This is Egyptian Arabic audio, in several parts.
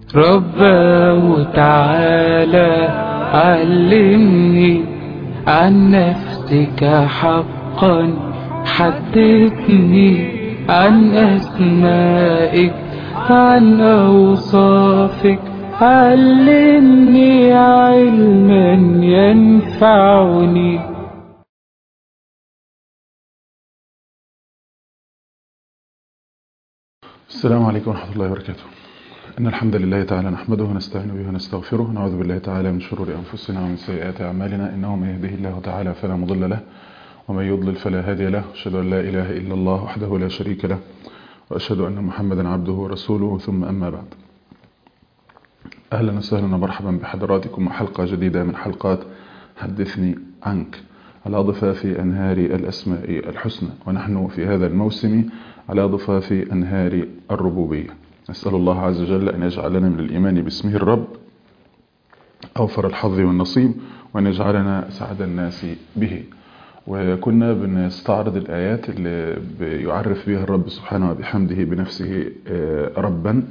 رباه تعالى علمني عن نفسك حقا حدثني عن أسمائك عن أوصافك علمني علما ينفعني السلام عليكم ورحمة الله وبركاته إن الحمد لله تعالى نحمده ونستعين به ونستغفره نعوذ بالله تعالى من شرور أنفسنا ومن سيئات أعمالنا إنه من يهده الله تعالى فلا مضل له ومن يضلل فلا هادي له أشهد أن لا إله إلا الله وحده لا شريك له وأشهد أن محمدا عبده ورسوله ثم أما بعد أهلا وسهلا ومرحبا بحضراتكم وحلقة جديدة من حلقات حدثني عنك على ضفاف أنهار الأسماء الحسنى ونحن في هذا الموسم على ضفاف أنهار الربوبية نسأل الله عز وجل أن يجعلنا من الإيمان باسمه الرب أوفر الحظ والنصيب وأن يجعلنا سعد الناس به وكنا بنستعرض الآيات اللي بيعرف بها الرب سبحانه وبحمده بنفسه ربا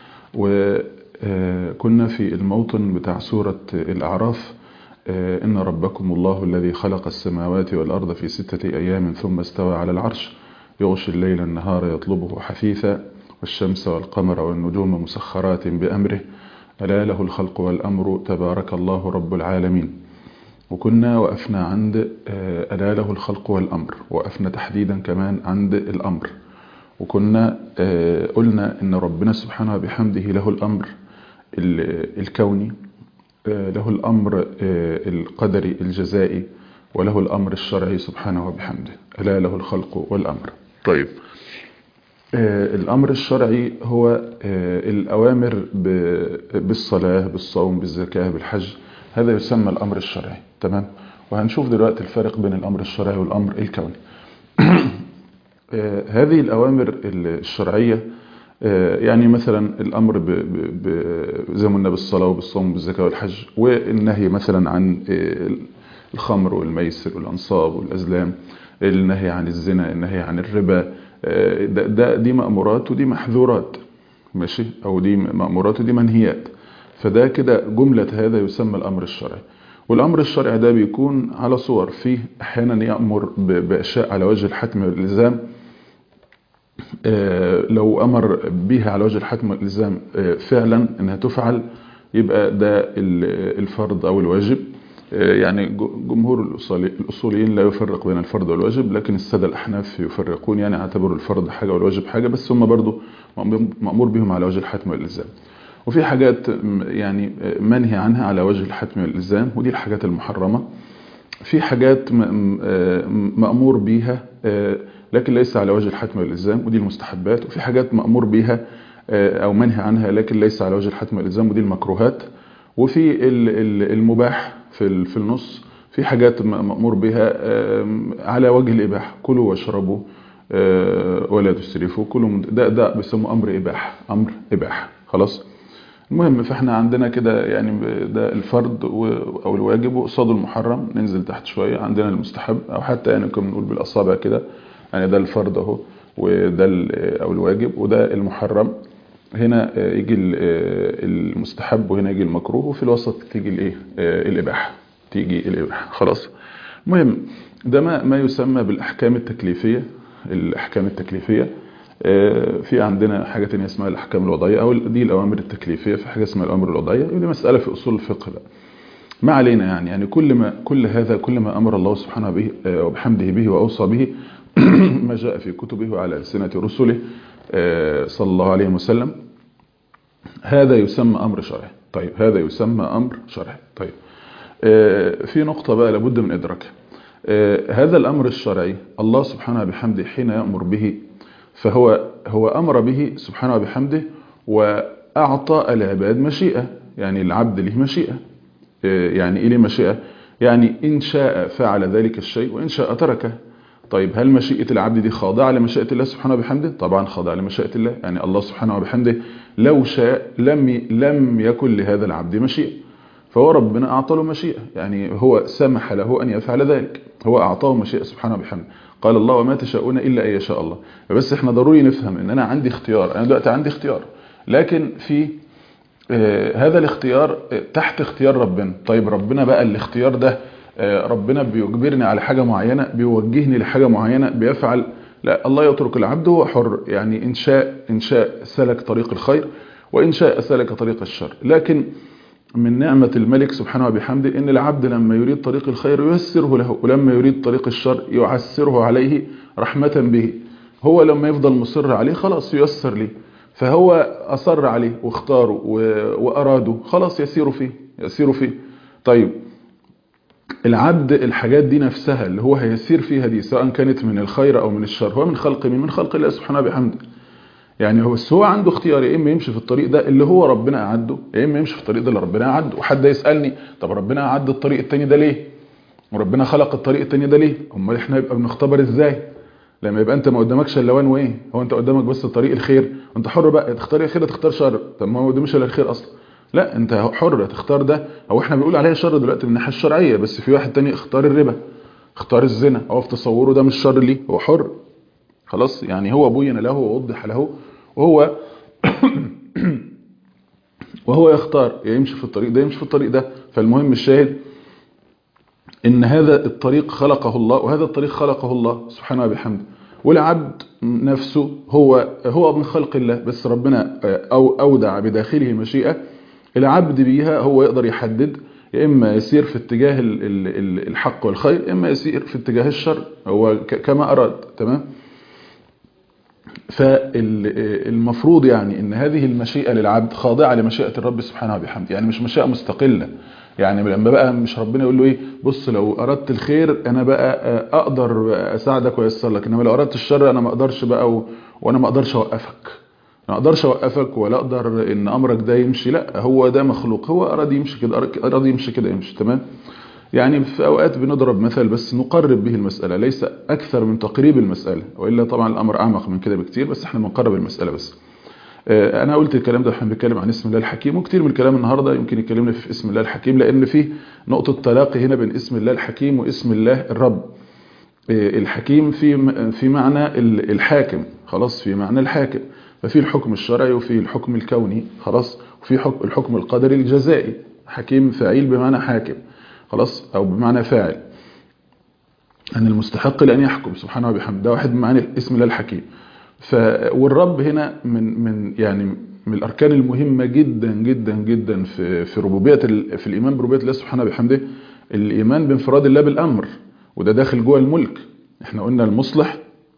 وكنا في الموطن بتاع سورة الأعراف إن ربكم الله الذي خلق السماوات والأرض في ستة أيام ثم استوى على العرش يغشي الليل النهار يطلبه حثيثا والشمس والقمر والنجوم مسخرات بأمره ألا له الخلق والأمر تبارك الله رب العالمين وكنا وقفنا عند ألا له الخلق والأمر وقفنا تحديدا كمان عند الأمر وكنا قلنا إن ربنا سبحانه وبحمده له الأمر الكوني له الأمر القدري الجزائي وله الأمر الشرعي سبحانه وبحمده ألا له الخلق والأمر طيب الأمر الشرعي هو الأوامر بالصلاة بالصوم بالزكاة بالحج هذا يسمى الأمر الشرعي تمام وهنشوف دلوقتي الفرق بين الأمر الشرعي والأمر الكوني هذه الأوامر الشرعية يعني مثلا الأمر ب ب زي ما قلنا بالصلاة وبالصوم وبالزكاة والحج والنهي مثلا عن الخمر والميسر والأنصاب والأزلام النهي عن الزنا النهي عن الربا ده, ده دي مأمورات ودي محظورات ماشي أو دي مأمورات ودي منهيات فده كده جملة هذا يسمى الأمر الشرعي والأمر الشرعي ده بيكون على صور فيه أحيانا يأمر بأشياء على وجه الحتم والإلزام لو أمر بها على وجه الحتم والإلزام فعلا أنها تفعل يبقى ده الفرض أو الواجب يعني جمهور الأصوليين لا يفرق بين الفرض والواجب لكن السادة الأحناف يفرقون يعني اعتبروا الفرض حاجة والواجب حاجة بس هم برضو مأمور بهم على وجه الحتم والإلزام وفي حاجات يعني منهي عنها على وجه الحتم والإلزام ودي الحاجات المحرمة في حاجات مأمور بيها لكن ليس على وجه الحتم والإلزام ودي المستحبات وفي حاجات مأمور بيها أو منهي عنها لكن ليس على وجه الحتم والإلزام ودي المكروهات وفي المباح في في النص في حاجات مأمور بها على وجه الإباحة كلوا واشربوا ولا تسرفوا كلوا ده ده بيسموه أمر إباحة أمر إباحة خلاص المهم فاحنا عندنا كده يعني ده الفرض او الواجب وقصاده المحرم ننزل تحت شوية عندنا المستحب او حتى يعني ممكن نقول بالاصابع كده يعني ده الفرض اهو وده او الواجب وده المحرم هنا يجي المستحب وهنا يجي المكروه وفي الوسط تيجي الايه الاباحه تيجي الاباحه خلاص المهم ده ما ما يسمى بالاحكام التكليفيه الاحكام التكليفيه في عندنا حاجه ثانيه اسمها الاحكام الوضعيه او دي الاوامر التكليفيه في حاجه اسمها الاوامر الوضعيه ودي مساله في اصول الفقه بقى ما علينا يعني يعني كل ما كل هذا كل ما امر الله سبحانه به وبحمده به واوصى به ما جاء في كتبه وعلى السنه رسله صلى الله عليه وسلم هذا يسمى أمر شرعي طيب هذا يسمى أمر شرعي طيب في نقطة بقى لابد من إدراكها هذا الأمر الشرعي الله سبحانه بحمده حين يأمر به فهو هو أمر به سبحانه بحمده وأعطى العباد مشيئة يعني العبد له مشيئة يعني إيه مشيئة يعني إن شاء فعل ذلك الشيء وإن شاء تركه طيب هل مشيئة العبد دي خاضعة لمشيئة الله سبحانه وبحمده طبعا خاضعة لمشيئة الله يعني الله سبحانه وبحمده لو شاء لم لم يكن لهذا العبد مشيئة فهو ربنا أعطى له مشيئة يعني هو سمح له أن يفعل ذلك هو أعطاه مشيئة سبحانه وبحمده قال الله وما تشاءون إلا أن يشاء الله فبس احنا ضروري نفهم ان أنا عندي اختيار أنا دلوقتي عندي اختيار لكن في آه، هذا الاختيار آه، تحت اختيار ربنا طيب ربنا بقى الاختيار ده آه، ربنا بيجبرني على حاجة معينة بيوجهني لحاجة معينة بيفعل لا الله يترك العبد هو حر يعني إن شاء إن شاء سلك طريق الخير وإن شاء سلك طريق الشر لكن من نعمة الملك سبحانه وبحمده إن العبد لما يريد طريق الخير ييسره له ولما يريد طريق الشر يعسره عليه رحمة به هو لما يفضل مصر عليه خلاص ييسر ليه فهو أصر عليه واختاره و- وأراده خلاص يسير فيه يسير فيه طيب العبد الحاجات دي نفسها اللي هو هيسير فيها دي سواء كانت من الخير أو من الشر هو من خلق مين من خلق الله سبحانه وبحمده يعني هو بس هو عنده اختيار يا اما يمشي في الطريق ده اللي هو ربنا أعده يا اما يمشي في الطريق ده اللي ربنا أعده وحد يسألني طب ربنا أعد الطريق التاني ده ليه وربنا خلق الطريق التاني ده ليه امال احنا يبقى بنختبر ازاي لما يبقى انت ما قدامكش الا وان وايه هو انت قدامك بس طريق الخير انت حر بقى تختار الخير تختار شر طب ما هو قدامش الا الخير اصلا لا انت حر تختار ده او احنا بنقول عليه شر دلوقتي من الناحيه الشرعيه بس في واحد تاني اختار الربا اختار الزنا هو في تصوره ده مش شر ليه هو حر خلاص يعني هو بين له ووضح له وهو وهو يختار يا يمشي في الطريق ده يمشي في الطريق ده فالمهم الشاهد ان هذا الطريق خلقه الله وهذا الطريق خلقه الله سبحانه وبحمده والعبد نفسه هو هو من خلق الله بس ربنا أو أودع بداخله مشيئة العبد بيها هو يقدر يحدد يا إما يسير في اتجاه ال- ال- ال- الحق والخير يا إما يسير في اتجاه الشر هو ك- كما أراد تمام فالمفروض يعني ان هذه المشيئة للعبد خاضعة لمشيئة الرب سبحانه وبحمده يعني مش مشيئة مستقلة يعني لما بقى مش ربنا يقول له ايه بص لو اردت الخير انا بقى اقدر اساعدك ويسر لك انما لو اردت الشر انا ما اقدرش بقى و... وانا ما اقدرش اوقفك ما اقدرش اوقفك ولا اقدر ان امرك ده يمشي لا هو ده مخلوق هو اراد يمشي كده اراد يمشي كده يمشي تمام يعني في اوقات بنضرب مثل بس نقرب به المسألة ليس اكثر من تقريب المسألة والا طبعا الامر اعمق من كده بكتير بس احنا بنقرب المسألة بس انا قلت الكلام ده احنا بنتكلم عن اسم الله الحكيم وكتير من الكلام النهارده يمكن يكلمنا في اسم الله الحكيم لان فيه نقطة تلاقي هنا بين اسم الله الحكيم واسم الله الرب الحكيم في في معنى الحاكم خلاص في معنى الحاكم ففي الحكم الشرعي وفي الحكم الكوني خلاص وفي حكم الحكم القدري الجزائي حكيم فعيل بمعنى حاكم خلاص او بمعنى فاعل ان المستحق لان يحكم سبحانه وبحمده ده واحد من معاني اسم الله الحكيم ف والرب هنا من من يعني من الاركان المهمه جدا جدا جدا في في ربوبيه في الايمان بربوبيه الله سبحانه وبحمده الايمان بانفراد الله بالامر وده داخل جوه الملك احنا قلنا المصلح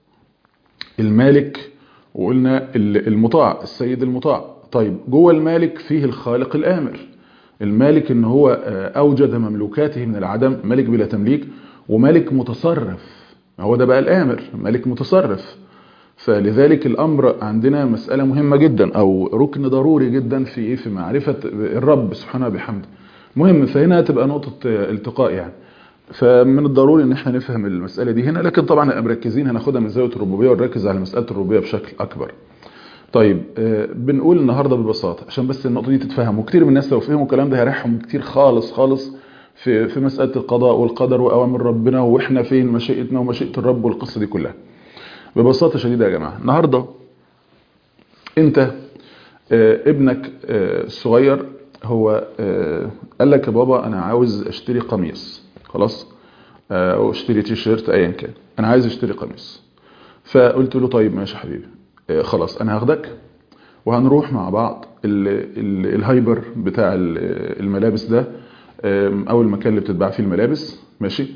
المالك وقلنا المطاع السيد المطاع طيب جوه المالك فيه الخالق الامر المالك ان هو اوجد مملوكاته من العدم ملك بلا تمليك وملك متصرف هو ده بقى الامر ملك متصرف فلذلك الامر عندنا مسألة مهمة جدا او ركن ضروري جدا في ايه في معرفة الرب سبحانه وبحمده مهم فهنا تبقى نقطة التقاء يعني فمن الضروري ان احنا نفهم المسألة دي هنا لكن طبعا مركزين هناخدها من زاوية الربوبية ونركز على مسألة الربوبية بشكل اكبر طيب بنقول النهاردة ببساطة عشان بس النقطة دي تتفهم وكتير من الناس لو فهموا الكلام ده هيريحهم كتير خالص خالص في في مسألة القضاء والقدر وأوامر ربنا وإحنا فين مشيئتنا ومشيئة الرب والقصة دي كلها ببساطة شديدة يا جماعة النهاردة أنت ابنك الصغير هو قال لك يا بابا أنا عاوز أشتري قميص خلاص أو أشتري تي شيرت أيا كان أنا عايز أشتري قميص فقلت له طيب ماشي حبيبي خلاص انا هاخدك وهنروح مع بعض ال ال الهايبر بتاع الملابس ده او المكان اللي بتتباع فيه الملابس ماشي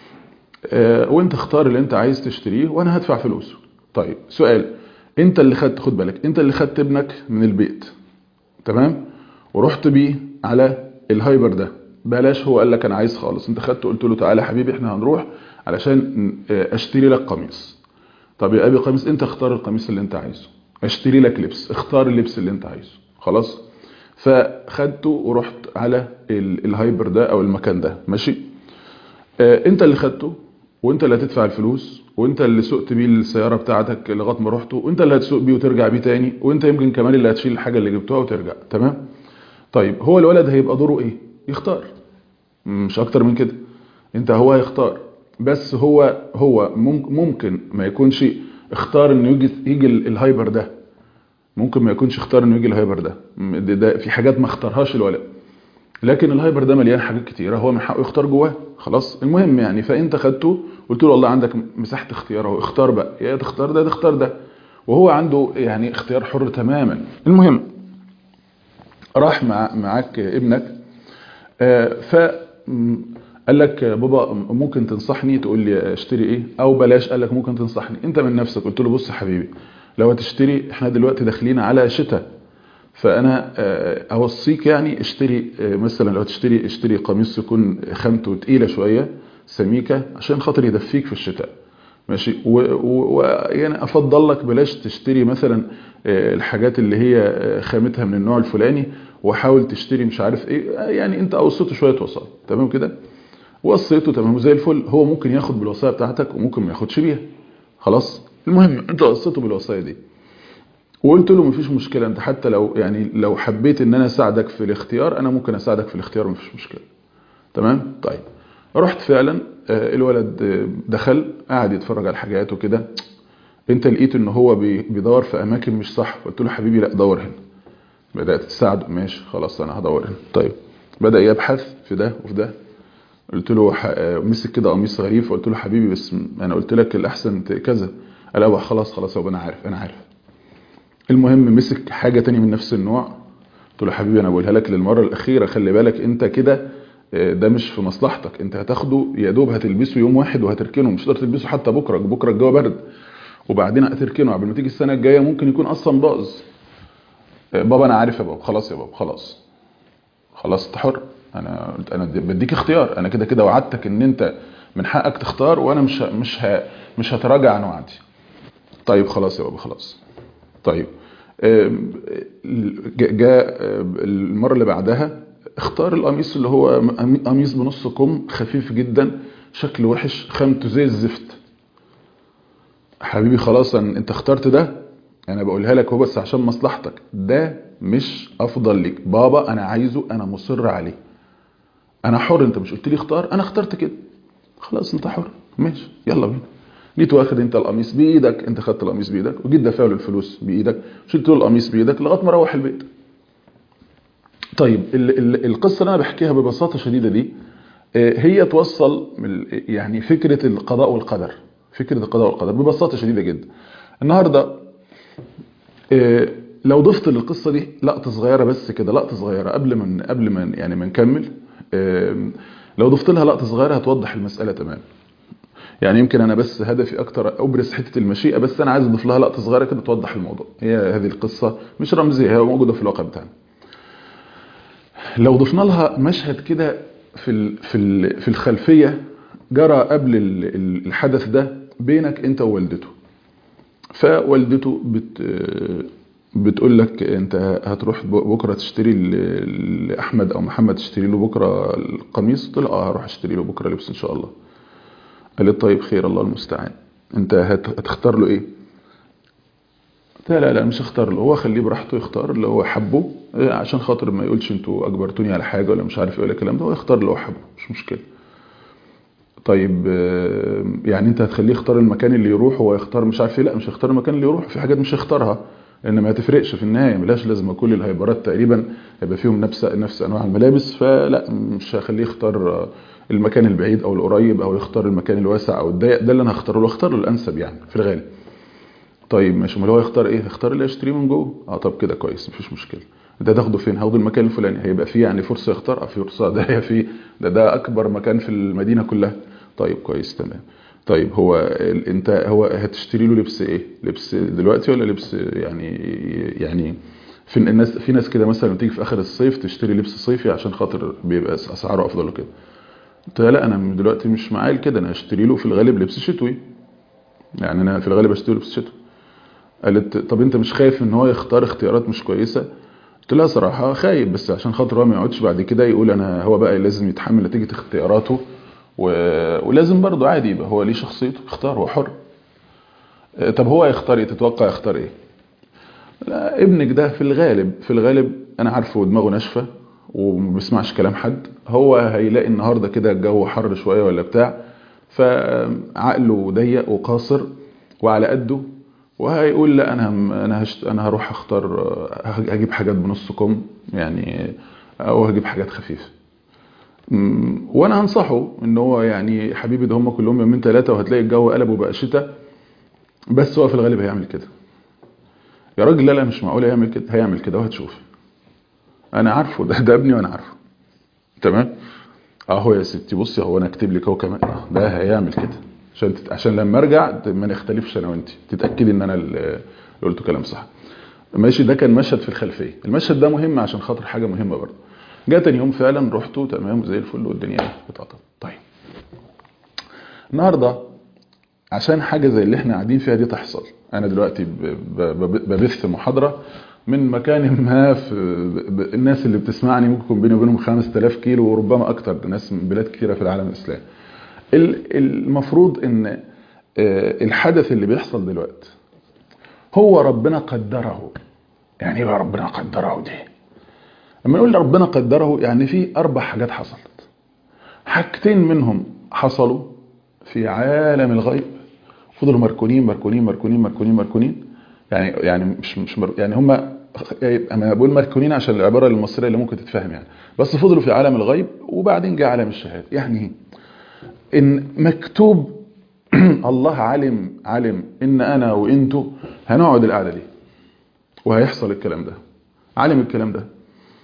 وانت اختار اللي انت عايز تشتريه وانا هدفع فلوسه طيب سؤال انت اللي خدت خد بالك انت اللي خدت ابنك من البيت تمام ورحت بيه على الهايبر ده بلاش هو قال لك انا عايز خالص انت خدته قلت له تعالى حبيبي احنا هنروح علشان اشتري لك قميص طب يا ابي قميص انت اختار القميص اللي انت عايزه اشتري لك لبس اختار اللبس اللي انت عايزه خلاص فخدته ورحت على الهايبر ده او المكان ده ماشي اه انت اللي خدته وانت اللي هتدفع الفلوس وانت اللي سوقت بيه السياره بتاعتك لغايه ما رحته وانت اللي هتسوق بيه وترجع بيه تاني وانت يمكن كمان اللي هتشيل الحاجه اللي جبتوها وترجع تمام طيب هو الولد هيبقى دوره ايه يختار مش اكتر من كده انت هو هيختار بس هو هو ممكن ما يكونش اختار انه يجي يجي الهايبر ده ممكن ما يكونش اختار انه يجي الهايبر ده م- ده, ده في حاجات ما اختارهاش الولد لكن الهايبر ده مليان حاجات كتيره هو من حقه يختار جواه خلاص المهم يعني فانت خدته قلت له والله عندك مساحه اختيار اهو اختار بقى يا تختار ده يا تختار ده وهو عنده يعني اختيار حر تماما المهم راح مع معاك ابنك آه، ف م، قال لك آه، بابا ممكن تنصحني تقول لي اشتري ايه او بلاش قال لك ممكن تنصحني انت من نفسك قلت له بص يا حبيبي لو هتشتري احنا دلوقتي داخلين على شتاء فانا آه، اوصيك يعني اشتري آه، مثلا لو تشتري اشتري قميص يكون خامته تقيله شويه سميكه عشان خاطر يدفيك في الشتاء ماشي ويعني افضل لك بلاش تشتري مثلا آه، الحاجات اللي هي آه، خامتها من النوع الفلاني وحاول تشتري مش عارف ايه آه، يعني انت اوصيته شويه وصايا تمام كده وصيته تمام زي الفل هو ممكن ياخد بالوصايا بتاعتك وممكن ما ياخدش بيها خلاص المهم انت وصيته بالوصايا دي وقلت له مفيش مشكله انت حتى لو يعني لو حبيت ان انا اساعدك في الاختيار انا ممكن اساعدك في الاختيار مفيش مشكله تمام طيب رحت فعلا آه، الولد آه، دخل قعد يتفرج على الحاجات وكده انت لقيت ان هو بي- بيدور في اماكن مش صح قلت له حبيبي لا دور هنا بدات تساعده ماشي خلاص انا هدور هنا طيب بدا يبحث في ده وفي ده قلت له ح- آه، مسك كده قميص غريب فقلت له حبيبي بس م- انا قلت لك الاحسن ت- كذا قال لا خلاص خلاص يابا انا عارف انا عارف المهم مسك حاجة تانية من نفس النوع قلت له حبيبي انا بقولها لك للمرة الاخيرة خلي بالك انت كده آه، ده مش في مصلحتك انت هتاخده يا دوب هتلبسه يوم واحد وهتركنه مش هتقدر تلبسه حتى بكرة بكرة الجو برد وبعدين هتركنه قبل ما تيجي السنة الجاية ممكن يكون اصلا باظ آه، بابا انا عارف يا بابا خلاص يا بابا خلاص خلاص انت حر انا قلت انا بديك اختيار انا كده كده وعدتك ان انت من حقك تختار وانا مش ه- مش ه- مش هتراجع عن وعدي طيب خلاص يا بابا خلاص طيب آم، جاء جاء المرة اللي بعدها اختار القميص اللي هو قميص بنص كم خفيف جدا شكله وحش خامته زي الزفت حبيبي خلاص أن- انت اخترت ده انا بقولها لك هو بس عشان مصلحتك ده مش افضل لك بابا انا عايزه انا مصر عليه انا حر انت مش قلت لي اختار انا اخترت كده خلاص انت حر ماشي يلا بينا جيت واخد انت القميص بايدك انت خدت القميص بايدك وجيت دافع له الفلوس بايدك شلت له القميص بايدك لغايه ما روح البيت طيب ال ال القصه اللي انا بحكيها ببساطه شديده دي آه، هي توصل من- يعني فكره القضاء والقدر فكره القضاء والقدر ببساطه شديده جدا النهارده آه، لو ضفت للقصه دي لقطه صغيره بس كده لقطه صغيره قبل ما قبل ما يعني ما نكمل آه، لو ضفت لها لقطه صغيره هتوضح المساله تمام يعني يمكن انا بس هدفي اكتر ابرز حته المشيئه بس انا عايز اضيف لها لقطه صغيره كده توضح الموضوع هي هذه القصه مش رمزيه هي موجوده في الواقع بتاعنا لو ضفنا لها مشهد كده في ال- في ال- في الخلفيه جرى قبل ال- ال- الحدث ده بينك انت ووالدته فوالدته بت بتقول لك انت هتروح ب- بكره تشتري ل- لاحمد او محمد تشتري له بكره القميص قلت له اه هروح اشتري له بكره لبس ان شاء الله قالت طيب خير الله المستعان انت هت- هتختار له ايه قلت لها لا لا مش هختار له هو خليه براحته يختار اللي هو حبه اه، عشان خاطر ما يقولش انتوا اجبرتوني على حاجه ولا مش عارف ايه ولا الكلام ده هو يختار اللي هو حبه مش مشكله طيب اه، يعني انت هتخليه يختار المكان اللي يروح هو يختار مش عارف ايه لا مش هيختار المكان اللي يروح في حاجات مش هيختارها لان ما هتفرقش في النهايه ملاش لازمه كل الهايبرات تقريبا هيبقى فيهم نفس نفس انواع الملابس فلا مش هخليه يختار اه، المكان البعيد او القريب او يختار المكان الواسع او الضيق ده اللي انا هختاره له اختار له الانسب يعني في الغالب طيب ماشي امال هو يختار ايه يختار اللي يشتريه من جوه اه طب كده كويس مفيش مشكله انت هتاخده فين هاخده المكان الفلاني هيبقى فيه يعني فرصه يختار اه في فرصه ده هي في ده ده اكبر مكان في المدينه كلها طيب كويس تمام طيب هو ال- انت هو هتشتري له لبس ايه لبس دلوقتي ولا لبس يعني يعني في الناس في ناس كده مثلا تيجي في اخر الصيف تشتري لبس صيفي عشان خاطر بيبقى اسعاره افضل وكده قلت لها لا انا دلوقتي مش معايا كده انا هشتري له في الغالب لبس شتوي يعني انا في الغالب اشتري له لبس شتوي قالت طب انت مش خايف ان هو يختار اختيارات مش كويسه قلت لها صراحه خايف بس عشان خاطر هو ما يقعدش بعد كده يقول انا هو بقى لازم يتحمل نتيجه اختياراته و... ولازم برضه عادي يبقى هو ليه شخصيته يختار هو حر اه، طب هو يختار ايه تتوقع يختار ايه لا ابنك ده في الغالب في الغالب انا عارفه ودماغه ناشفه وما بيسمعش كلام حد هو هيلاقي النهارده كده الجو حر شويه ولا بتاع فعقله ضيق وقاصر وعلى قده وهيقول لا انا هم انا هشت انا هروح اختار آه، هجيب حاجات بنص كم يعني او هجيب حاجات خفيفه مم، وانا هنصحه ان هو يعني حبيبي ده هم كلهم يومين ثلاثه وهتلاقي الجو قلب وبقى شتاء بس هو في الغالب هيعمل كده يا راجل لا لا مش معقول يعمل كده هيعمل كده وهتشوف انا عارفه ده ده ابني وانا عارفه تمام اهو يا ستي بصي هو انا اكتب لك اهو كمان آه، ده هيعمل كده عشان تت... عشان لما ارجع ت- ما نختلفش انا وانت تتاكدي ان انا اللي قلت كلام صح ماشي ده كان مشهد في الخلفيه المشهد ده مهم عشان خاطر حاجه مهمه برضه جاء تاني يوم فعلا رحت تمام زي الفل والدنيا بتقطع طيب النهارده عشان حاجه زي اللي احنا قاعدين فيها دي تحصل انا دلوقتي ب- ب- ب- ببث محاضره من مكان ما في ب- ب- الناس اللي بتسمعني ممكن يكون بيني وبينهم 5000 كيلو وربما اكتر ناس من بلاد كثيره في العالم الاسلامي ال- المفروض ان آه، الحدث اللي بيحصل دلوقتي هو ربنا قدره يعني ايه بقى ربنا قدره دي لما نقول ربنا قدره يعني في اربع حاجات حصلت حاجتين منهم حصلوا في عالم الغيب فضلوا مركونين مركونين مركونين مركونين مركونين يعني يعني مش مش مر يعني هم انا بقول مركونين عشان العباره المصريه اللي ممكن تتفهم يعني بس فضلوا في عالم الغيب وبعدين جاء عالم الشهاده يعني ايه ان مكتوب الله علم علم ان انا وانتوا هنقعد القعده دي وهيحصل الكلام ده علم الكلام ده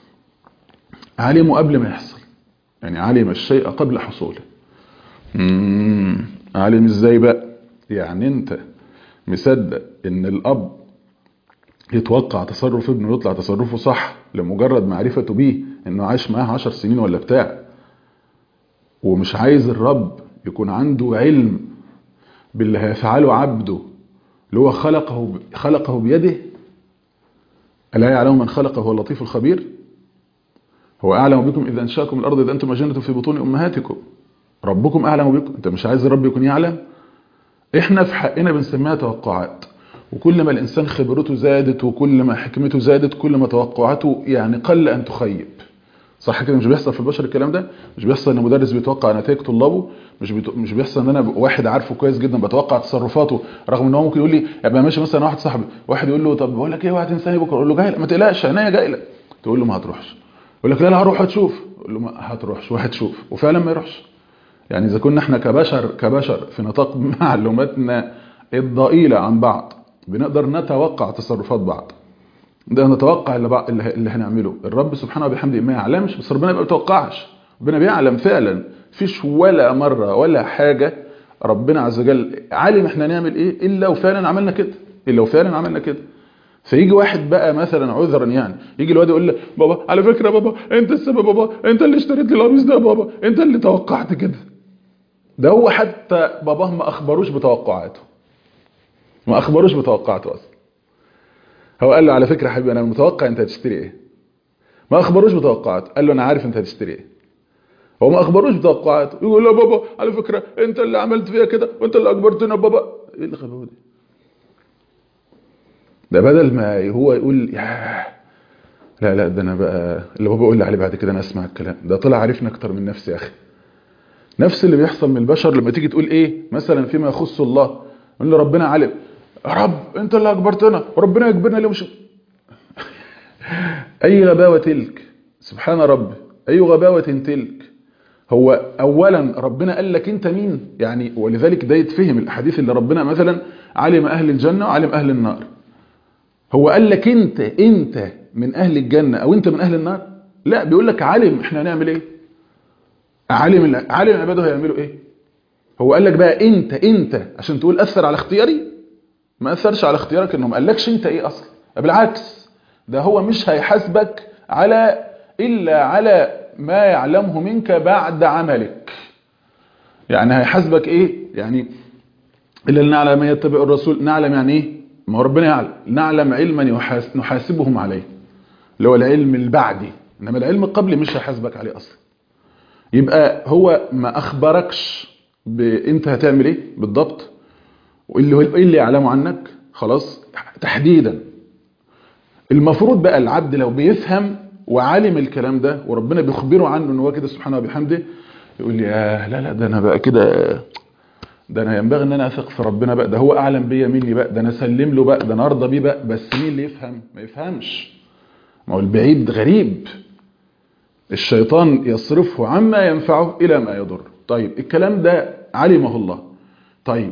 علمه قبل ما يحصل يعني علم الشيء قبل حصوله امم علم ازاي بقى يعني انت مصدق ان الاب يتوقع تصرف ابنه يطلع تصرفه صح لمجرد معرفته بيه انه عايش معاه عشر سنين ولا بتاع ومش عايز الرب يكون عنده علم باللي هيفعله عبده اللي هو خلقه خلقه بيده ألا يعلم من خلقه هو اللطيف الخبير هو أعلم بكم إذا أنشأكم الأرض إذا أنتم أجنة في بطون أمهاتكم ربكم أعلم بكم أنت مش عايز الرب يكون يعلم إحنا في حقنا بنسميها توقعات وكل ما الإنسان خبرته زادت وكل ما حكمته زادت كل ما توقعاته يعني قل أن تخيب صح كده مش بيحصل في البشر الكلام ده مش بيحصل ان مدرس بيتوقع نتائج طلابه مش بيتو... مش بيحصل ان انا واحد عارفه كويس جدا بتوقع تصرفاته رغم ان هو ممكن يقول لي ابقى ماشي مثلا واحد صاحبي واحد يقول له طب بقول لك ايه واحد انساني بكره اقول له جاي ما تقلقش عينيا جاي لك تقول له ما هتروحش يقول لك لا لا هروح هتشوف اقول له ما هتروحش وهتشوف وفعلا ما يروحش يعني اذا كنا احنا كبشر كبشر في نطاق معلوماتنا الضئيله عن بعض بنقدر نتوقع تصرفات بعض ده نتوقع اللي, بع... اللي هنعمله الرب سبحانه وبحمده ما يعلمش بس ربنا ما بيتوقعش ربنا بيعلم فعلا فيش ولا مرة ولا حاجة ربنا عز وجل عالم احنا هنعمل ايه الا لو فعلا عملنا كده الا لو فعلا عملنا كده فيجي واحد بقى مثلا عذرا يعني يجي الواد يقول لي بابا على فكره بابا انت السبب بابا انت اللي اشتريت لي القميص ده يا بابا انت اللي توقعت كده ده هو حتى باباه ما اخبروش بتوقعاته ما اخبروش بتوقعاته اصلا هو قال له على فكره يا حبيبي انا متوقع انت هتشتري ايه ما اخبروش بتوقعات قال له انا عارف انت هتشتري ايه هو ما اخبروش بتوقعات يقول له بابا على فكره انت اللي عملت فيها كده وانت اللي اجبرتنا بابا ايه الغباوه دي ده بدل ما هو يقول يا لا لا ده انا بقى اللي بابا يقول لي عليه بعد كده انا اسمع الكلام ده طلع عارفني اكتر من نفسي يا اخي نفس اللي بيحصل من البشر لما تيجي تقول ايه مثلا فيما يخص الله يقول له ربنا علم يا رب انت اللي اجبرتنا وربنا يجبرنا ليه مش اي غباوه تلك سبحان ربي اي غباوه تلك هو اولا ربنا قال لك انت مين يعني ولذلك ده يتفهم الاحاديث اللي ربنا مثلا علم اهل الجنه وعلم اهل النار هو قال لك انت انت من اهل الجنه او انت من اهل النار لا بيقول لك علم احنا هنعمل ايه علم علم عباده هيعملوا ايه هو قال لك بقى انت انت عشان تقول اثر على اختياري ما اثرش على اختيارك انه ما قالكش انت ايه اصلا بالعكس ده هو مش هيحاسبك على الا على ما يعلمه منك بعد عملك يعني هيحاسبك ايه يعني الا نعلم من يتبع الرسول نعلم يعني ايه ما هو ربنا يعلم نعلم علما يحاس نحاسبهم عليه اللي هو العلم البعدي انما العلم القبلي مش هيحاسبك عليه اصلا يبقى هو ما اخبركش انت هتعمل ايه بالضبط واللي هو ايه اللي يعلمه عنك خلاص تحديدا المفروض بقى العبد لو بيفهم وعالم الكلام ده وربنا بيخبره عنه ان هو كده سبحانه وبحمده يقول لي آه لا لا ده انا بقى كده ده انا ينبغي ان انا اثق في ربنا بقى ده هو اعلم بيا مني بقى ده انا اسلم له بقى ده انا ارضى بيه بقى بس مين اللي يفهم ما يفهمش ما هو البعيد غريب الشيطان يصرفه عما ينفعه الى ما يضر طيب الكلام ده علمه الله طيب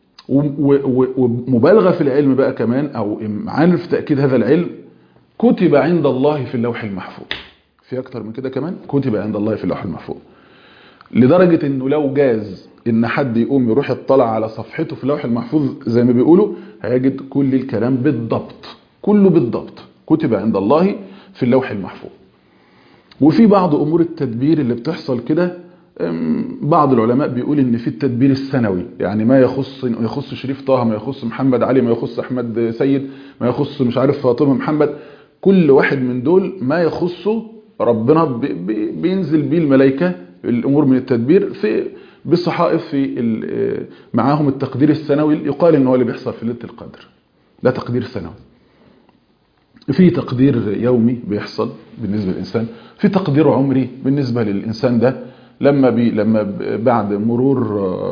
ومبالغه في العلم بقى كمان او امعان في تاكيد هذا العلم كتب عند الله في اللوح المحفوظ في اكتر من كده كمان كتب عند الله في اللوح المحفوظ لدرجة انه لو جاز ان حد يقوم يروح يطلع على صفحته في اللوح المحفوظ زي ما بيقولوا هيجد كل الكلام بالضبط كله بالضبط كتب عند الله في اللوح المحفوظ وفي بعض امور التدبير اللي بتحصل كده بعض العلماء بيقول ان في التدبير السنوي يعني ما يخص يخص شريف طه ما يخص محمد علي ما يخص احمد سيد ما يخص مش عارف فاطمه محمد كل واحد من دول ما يخصه ربنا بينزل بيه الملائكه الامور من التدبير في بصحائف في معاهم التقدير السنوي يقال ان هو اللي بيحصل في ليله القدر ده تقدير سنوي في تقدير يومي بيحصل بالنسبه للانسان في تقدير عمري بالنسبه للانسان ده لما بي لما بعد مرور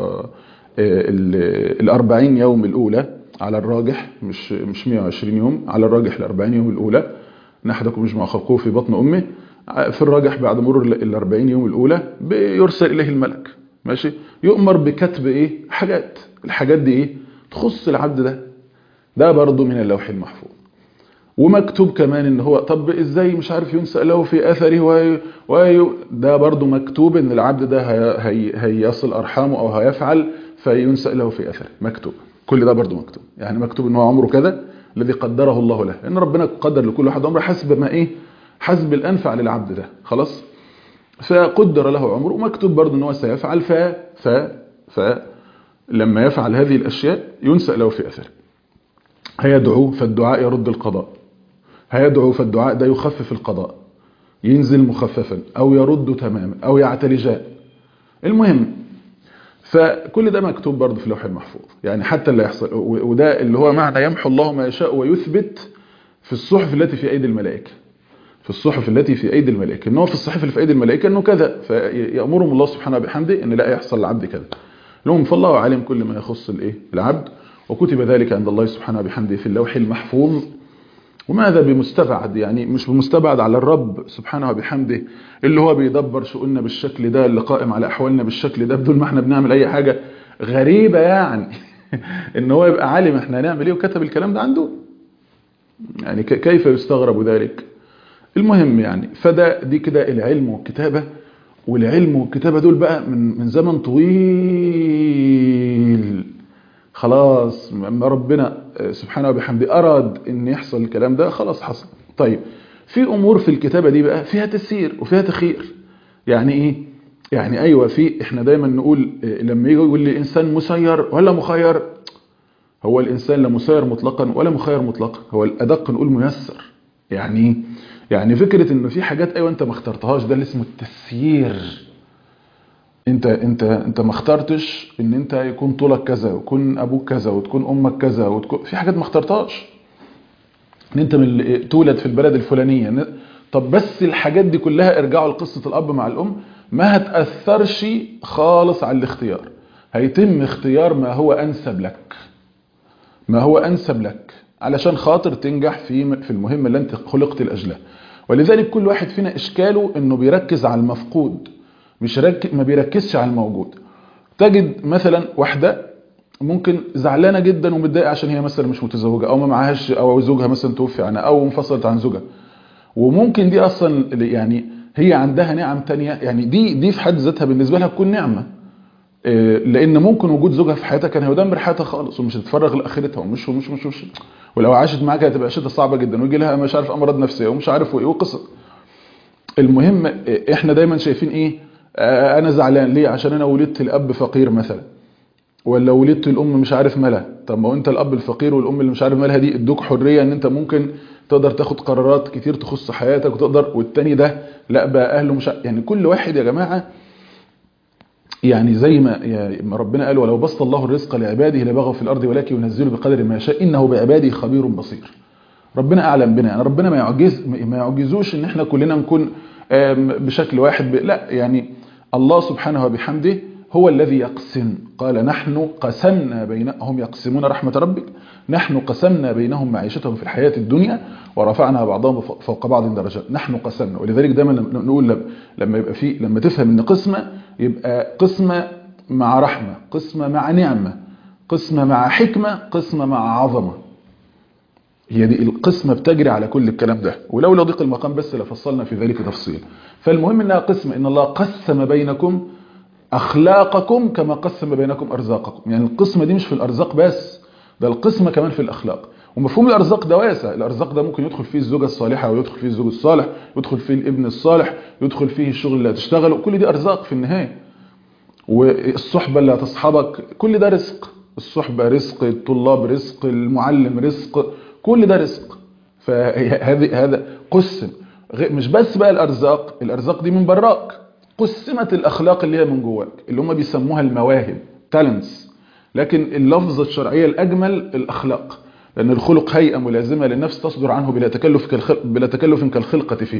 ال 40 يوم الاولى على الراجح مش مش 120 يوم على الراجح ال 40 يوم الاولى ان احدكم يجمع خلقه في بطن امه في الراجح بعد مرور ال 40 يوم الاولى بيرسل اليه الملك ماشي يؤمر بكتب ايه حاجات الحاجات دي ايه تخص العبد ده ده برضه من اللوح المحفوظ ومكتوب كمان ان هو طب ازاي مش عارف ينسى له في اثره وي وي ده برضه مكتوب ان العبد ده هي هيصل ارحامه او هيفعل فينسى له في اثره مكتوب كل ده برضه مكتوب يعني مكتوب ان هو عمره كذا الذي قدره الله له ان ربنا قدر لكل واحد عمره حسب ما ايه حسب الانفع للعبد ده خلاص فقدر له عمره ومكتوب برضه ان هو سيفعل ف ف ف لما يفعل هذه الاشياء ينسى له في اثره هيدعو فالدعاء يرد القضاء هيدعو فالدعاء ده يخفف القضاء ينزل مخففا او يرد تماما او يعتلجان المهم فكل ده مكتوب برضه في اللوح المحفوظ يعني حتى اللي يحصل وده اللي هو معنى يمحو الله ما يشاء ويثبت في الصحف التي في ايدي الملائكه في الصحف التي في ايدي الملائكه ان هو في الصحف اللي في ايدي الملائكه انه كذا فيامرهم الله سبحانه وبحمده ان لا يحصل للعبد كذا لهم فالله عالم كل ما يخص الايه العبد وكتب ذلك عند الله سبحانه وبحمده في اللوح المحفوظ وماذا بمستبعد يعني مش بمستبعد على الرب سبحانه وبحمده اللي هو بيدبر شؤوننا بالشكل ده اللي قائم على احوالنا بالشكل ده بدون ما احنا بنعمل اي حاجه غريبه يعني ان هو يبقى عالم احنا هنعمل ايه وكتب الكلام ده عنده يعني كيف يستغرب ذلك المهم يعني فده دي كده العلم والكتابه والعلم والكتابه دول بقى من من زمن طويل خلاص لما ربنا سبحانه وبحمده أراد أن يحصل الكلام ده خلاص حصل طيب في أمور في الكتابة دي بقى فيها تسيير وفيها تخير يعني إيه؟ يعني أيوة في إحنا دايما نقول لما يجي يقول لي إنسان مسير ولا مخير هو الإنسان لا مسير مطلقا ولا مخير مطلقا هو الأدق نقول ميسر يعني إيه؟ يعني فكرة إنه في حاجات أيوة أنت ما اخترتهاش ده اللي اسمه التسيير انت انت انت ما اخترتش ان انت يكون طولك كذا ويكون ابوك كذا وتكون امك كذا وتكون في حاجات ما اخترتهاش ان انت من تولد في البلد الفلانيه طب بس الحاجات دي كلها ارجعوا لقصه الاب مع الام ما هتاثرش خالص على الاختيار هيتم اختيار ما هو انسب لك ما هو انسب لك علشان خاطر تنجح في في المهمه اللي انت خلقت لاجلها ولذلك كل واحد فينا اشكاله انه بيركز على المفقود مش رك... ما بيركزش على الموجود تجد مثلا واحدة ممكن زعلانة جدا ومتضايقة عشان هي مثلا مش متزوجة او ما معهاش او زوجها مثلا توفي عنها او انفصلت عن زوجها وممكن دي اصلا يعني هي عندها نعم تانية يعني دي دي في حد ذاتها بالنسبة لها تكون نعمة لان ممكن وجود زوجها في حياتها كان هيدمر حياتها خالص ومش هتتفرغ لاخرتها ومش ومش مش, مش ولو عاشت معاك هتبقى عيشتها صعبة جدا ويجي لها مش عارف امراض نفسية ومش عارف وايه وقصة المهم احنا دايما شايفين ايه انا زعلان ليه عشان انا ولدت الاب فقير مثلا ولا ولدت الام مش عارف مالها طب ما هو انت الاب الفقير والام اللي مش عارف مالها دي ادوك حريه ان انت ممكن تقدر تاخد قرارات كتير تخص حياتك وتقدر والتاني ده لا بقى اهله مش يعني كل واحد يا جماعه يعني زي ما ما ربنا قال ولو بسط الله الرزق لعباده لبغوا في الارض ولكن ينزله بقدر ما يشاء انه بعباده خبير بصير ربنا اعلم بنا يعني ربنا ما يعجز ما يعجزوش ان احنا كلنا نكون بشكل واحد ب... لا يعني الله سبحانه وبحمده هو الذي يقسم قال نحن قسمنا بينهم يقسمون رحمة ربك نحن قسمنا بينهم معيشتهم في الحياة الدنيا ورفعنا بعضهم فوق بعض درجات نحن قسمنا ولذلك دايما نقول لما يبقى في لما تفهم ان قسمة يبقى قسمة مع رحمة قسمة مع نعمة قسمة مع حكمة قسمة مع عظمة هي دي القسمة بتجري على كل الكلام ده ولولا ضيق المقام بس لفصلنا في ذلك تفصيل فالمهم انها قسمة ان الله قسم بينكم اخلاقكم كما قسم بينكم ارزاقكم يعني القسمة دي مش في الارزاق بس ده القسمة كمان في الاخلاق ومفهوم الارزاق ده واسع الارزاق ده ممكن يدخل فيه الزوجة الصالحة ويدخل فيه الزوج الصالح يدخل فيه الابن الصالح يدخل فيه الشغل اللي هتشتغله كل دي ارزاق في النهاية والصحبة اللي هتصحبك كل ده رزق الصحبة رزق الطلاب رزق المعلم رزق كل ده رزق فهذه هذا قسم مش بس بقى الارزاق الارزاق دي من براك قسمت الاخلاق اللي هي من جواك اللي هم بيسموها المواهب تالنتس لكن اللفظه الشرعيه الاجمل الاخلاق لان الخلق هيئه ملازمه للنفس تصدر عنه بلا تكلف كالخلق بلا تكلف كالخلقه فيه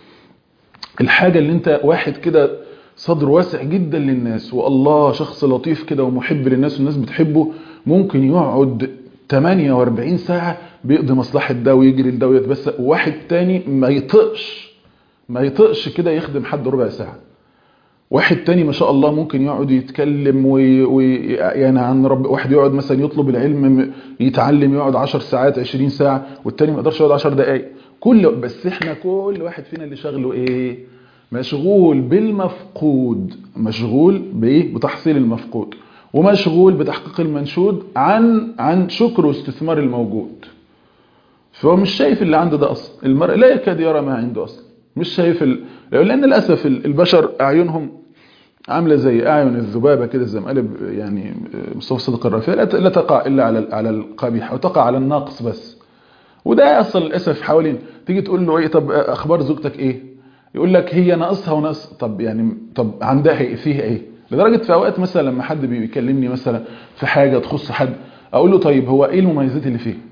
الحاجه اللي انت واحد كده صدر واسع جدا للناس والله شخص لطيف كده ومحب للناس والناس بتحبه ممكن يقعد 48 ساعة بيقضي مصلحة ده ويجري ده ويتبسق وواحد تاني ما يطقش ما يطقش كده يخدم حد ربع ساعة واحد تاني ما شاء الله ممكن يقعد يتكلم وي... وي... يعني عن رب واحد يقعد مثلا يطلب العلم يتعلم يقعد 10 ساعات 20 ساعة والتاني ما يقدرش يقعد 10 دقايق كل بس احنا كل واحد فينا اللي شغله ايه مشغول بالمفقود مشغول بايه بتحصيل المفقود ومشغول بتحقيق المنشود عن عن شكر واستثمار الموجود فهو مش شايف اللي عنده ده اصلا المرء لا يكاد يرى ما عنده اصلا مش شايف ال... لان للاسف البشر اعينهم عامله زي اعين الذبابه كده زي ما قال يعني مصطفى صدق الرافع لا تقع الا على على القبيح او تقع على الناقص بس وده اصلا للاسف حوالين تيجي تقول له ايه طب اخبار زوجتك ايه يقول لك هي ناقصها وناقص طب يعني طب عندها فيها ايه لدرجة في اوقات مثلا لما حد بيكلمني مثلا في حاجة تخص حد اقول له طيب هو ايه المميزات اللي فيه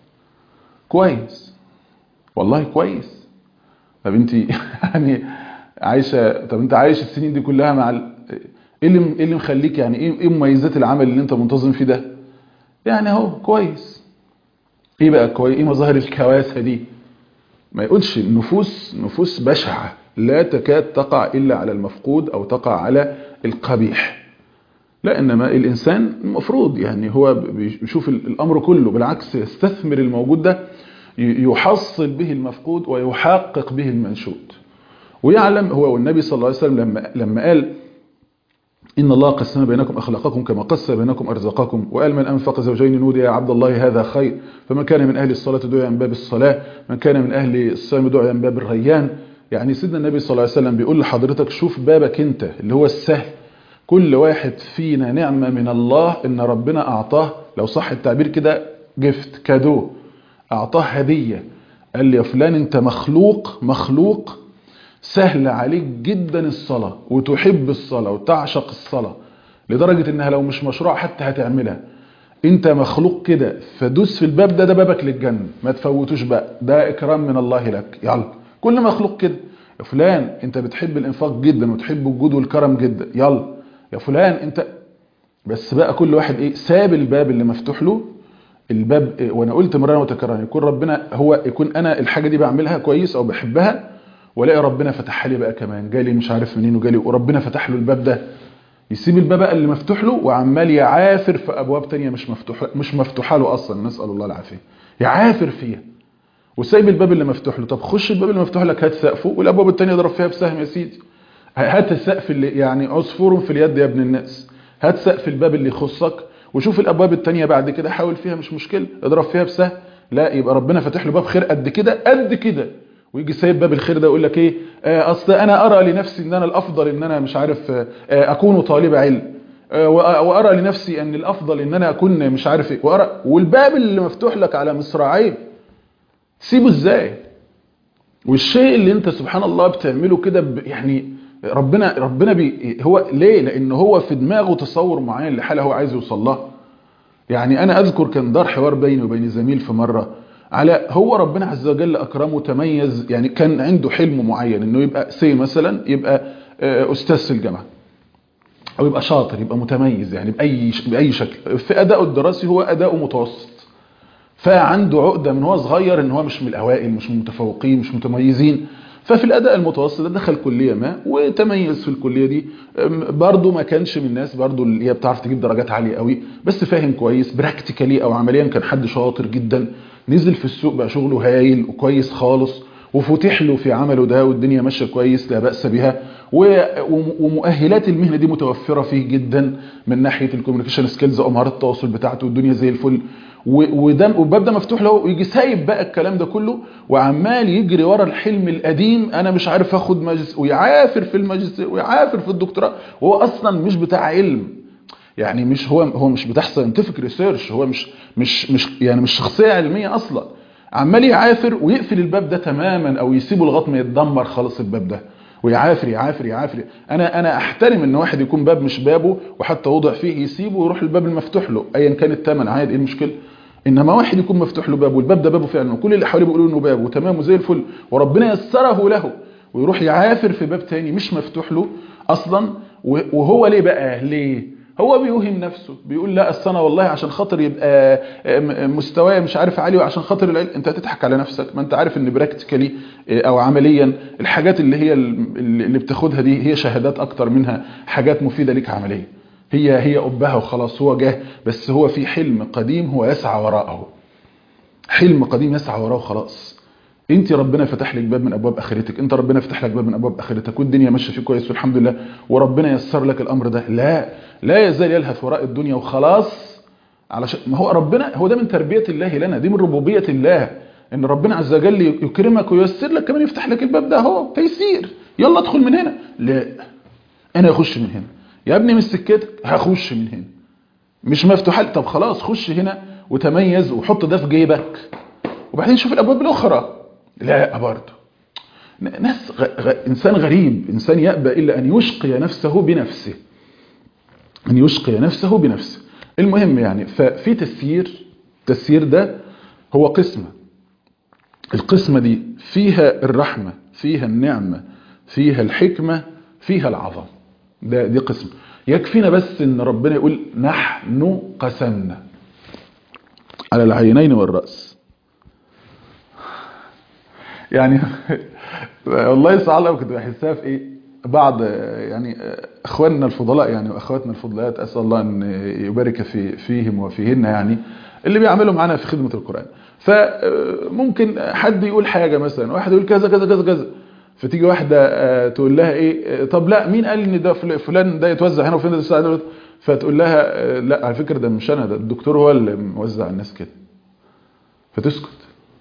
كويس والله كويس طب انت يعني عايشة طب انت عايش السنين دي كلها مع ال... ايه اللي ايه اللي مخليك يعني ايه ايه مميزات العمل اللي انت منتظم فيه ده يعني اهو كويس ايه بقى كويس ايه مظاهر الكواسة دي ما يقولش النفوس نفوس بشعة لا تكاد تقع إلا على المفقود أو تقع على القبيح لا إنما الإنسان المفروض يعني هو بيشوف الأمر كله بالعكس يستثمر الموجود ده يحصل به المفقود ويحقق به المنشود ويعلم هو والنبي صلى الله عليه وسلم لما, لما قال إن الله قسم بينكم أخلاقكم كما قسم بينكم أرزاقكم وقال من أنفق زوجين نودي يا عبد الله هذا خير فمن كان من أهل الصلاة دعي من باب الصلاة من كان من أهل الصيام دعي من باب الريان يعني سيدنا النبي صلى الله عليه وسلم بيقول لحضرتك شوف بابك انت اللي هو السهل كل واحد فينا نعمة من الله ان ربنا اعطاه لو صح التعبير كده جفت كادو اعطاه هدية قال لي يا فلان انت مخلوق مخلوق سهل عليك جدا الصلاة وتحب الصلاة وتعشق الصلاة لدرجة انها لو مش مشروع حتى هتعملها انت مخلوق كده فدوس في الباب ده ده بابك للجنة ما تفوتوش بقى ده اكرام من الله لك يلا كل مخلوق كده يا فلان انت بتحب الانفاق جدا وتحب الجود والكرم جدا يلا يا فلان انت بس بقى كل واحد ايه ساب الباب اللي مفتوح له الباب إيه وانا قلت مرة وتكررا يكون ربنا هو يكون انا الحاجة دي بعملها كويس او بحبها والاقي ربنا فتح لي بقى كمان جالي مش عارف منين وجالي وربنا فتح له الباب ده يسيب الباب بقى اللي مفتوح له وعمال يعافر في ابواب تانية مش مفتوحه مش مفتوحه له اصلا نسال الله العافيه يعافر فيها وسايب الباب اللي مفتوح له طب خش الباب اللي مفتوح لك هات سقفه والابواب الثانيه اضرب فيها بسهم يا سيدي هات السقف اللي يعني عصفور في اليد يا ابن الناس هات سقف الباب اللي يخصك وشوف الابواب الثانيه بعد كده حاول فيها مش مشكله اضرب فيها بسهم لا يبقى ربنا فاتح له باب خير قد كده قد كده ويجي سايب باب الخير ده يقول لك ايه آه اصل انا ارى لنفسي ان انا الافضل ان انا مش عارف آه اكون طالب علم آه وارى لنفسي ان الافضل ان انا اكون مش عارف ايه وارى والباب اللي مفتوح لك على مصراعيه سيبه ازاي والشيء اللي انت سبحان الله بتعمله كده يعني ربنا ربنا بي هو ليه لان هو في دماغه تصور معين لحاله هو عايز يوصل لها يعني انا اذكر كان دار حوار بيني وبين زميل في مره على هو ربنا عز وجل اكرمه تميز يعني كان عنده حلم معين انه يبقى سي مثلا يبقى استاذ في الجامعه او يبقى شاطر يبقى متميز يعني باي باي شكل في اداؤه الدراسي هو اداؤه متوسط فعنده عقده من هو صغير ان هو مش من الاوائل مش من المتفوقين مش متميزين ففي الاداء المتوسط ده دخل كليه ما وتميز في الكليه دي برضه ما كانش من الناس برضه اللي هي بتعرف تجيب درجات عاليه قوي بس فاهم كويس براكتيكالي او عمليا كان حد شاطر جدا نزل في السوق بقى شغله هايل وكويس خالص وفتح له في عمله ده والدنيا ماشيه كويس لا باس بها ومؤهلات المهنه دي متوفره فيه جدا من ناحيه الكوميونيكيشن سكيلز او مهارات التواصل بتاعته والدنيا زي الفل وده والباب ده مفتوح له ويجي سايب بقى الكلام ده كله وعمال يجري ورا الحلم القديم انا مش عارف اخد ماجستير ويعافر في الماجستير ويعافر في الدكتوراه وهو اصلا مش بتاع علم يعني مش هو هو مش بتاع ساينتفك ريسيرش هو مش مش مش يعني مش شخصيه علميه اصلا عمال يعافر ويقفل الباب ده تماما او يسيبه لغايه ما يتدمر خالص الباب ده ويعافر يعافر يعافر انا انا احترم ان واحد يكون باب مش بابه وحتى وضع فيه يسيبه ويروح الباب المفتوح له ايا كان الثمن عادي ايه المشكله انما واحد يكون مفتوح له باب والباب ده بابه فعلا وكل اللي حواليه بيقولوا انه بابه تمام وزي الفل وربنا يسره له ويروح يعافر في باب تاني مش مفتوح له اصلا وهو ليه بقى ليه هو بيوهم نفسه بيقول لا اصل انا والله عشان خاطر يبقى مستواي مش عارف عالي وعشان خاطر العلم انت هتضحك على نفسك ما انت عارف ان براكتيكالي او عمليا الحاجات اللي هي اللي بتاخدها دي هي شهادات اكتر منها حاجات مفيده ليك عمليا هي هي أبها وخلاص هو جاه بس هو في حلم قديم هو يسعى وراءه حلم قديم يسعى وراءه خلاص انت ربنا فتح لك باب من ابواب اخرتك انت ربنا فتح لك باب من ابواب اخرتك والدنيا ماشيه فيه كويس والحمد لله وربنا يسر لك الامر ده لا لا يزال يلهث وراء الدنيا وخلاص علشان ما هو ربنا هو ده من تربيه الله لنا دي من ربوبيه الله ان ربنا عز وجل يكرمك وييسر لك كمان يفتح لك الباب ده اهو تيسير يلا ادخل من هنا لا انا اخش من هنا يا ابني مش سكتك هخش من هنا مش مفتوحه طب خلاص خش هنا وتميز وحط ده في جيبك وبعدين شوف الابواب الاخرى لا برضه ناس غ... غ... انسان غريب انسان يأبى الا ان يشقي نفسه بنفسه ان يشقي نفسه بنفسه المهم يعني ففي تسيير التسيير ده هو قسمه القسمه دي فيها الرحمه فيها النعمه فيها الحكمه فيها العظمه ده دي قسم يكفينا بس ان ربنا يقول نحن قسمنا على العينين والرأس يعني والله سبحان كنت بحسها في ايه بعض يعني اخواننا الفضلاء يعني واخواتنا الفضلات اسال الله ان يبارك في فيهم وفيهن يعني اللي بيعملوا معانا في خدمه القران فممكن حد يقول حاجه مثلا واحد يقول كذا كذا كذا كذا فتيجي واحده تقول لها ايه طب لا مين قال ان ده فلان ده يتوزع هنا وفلان ده يتوزع هنا فتقول لها لا على فكره ده مش انا ده الدكتور هو اللي موزع الناس كده فتسكت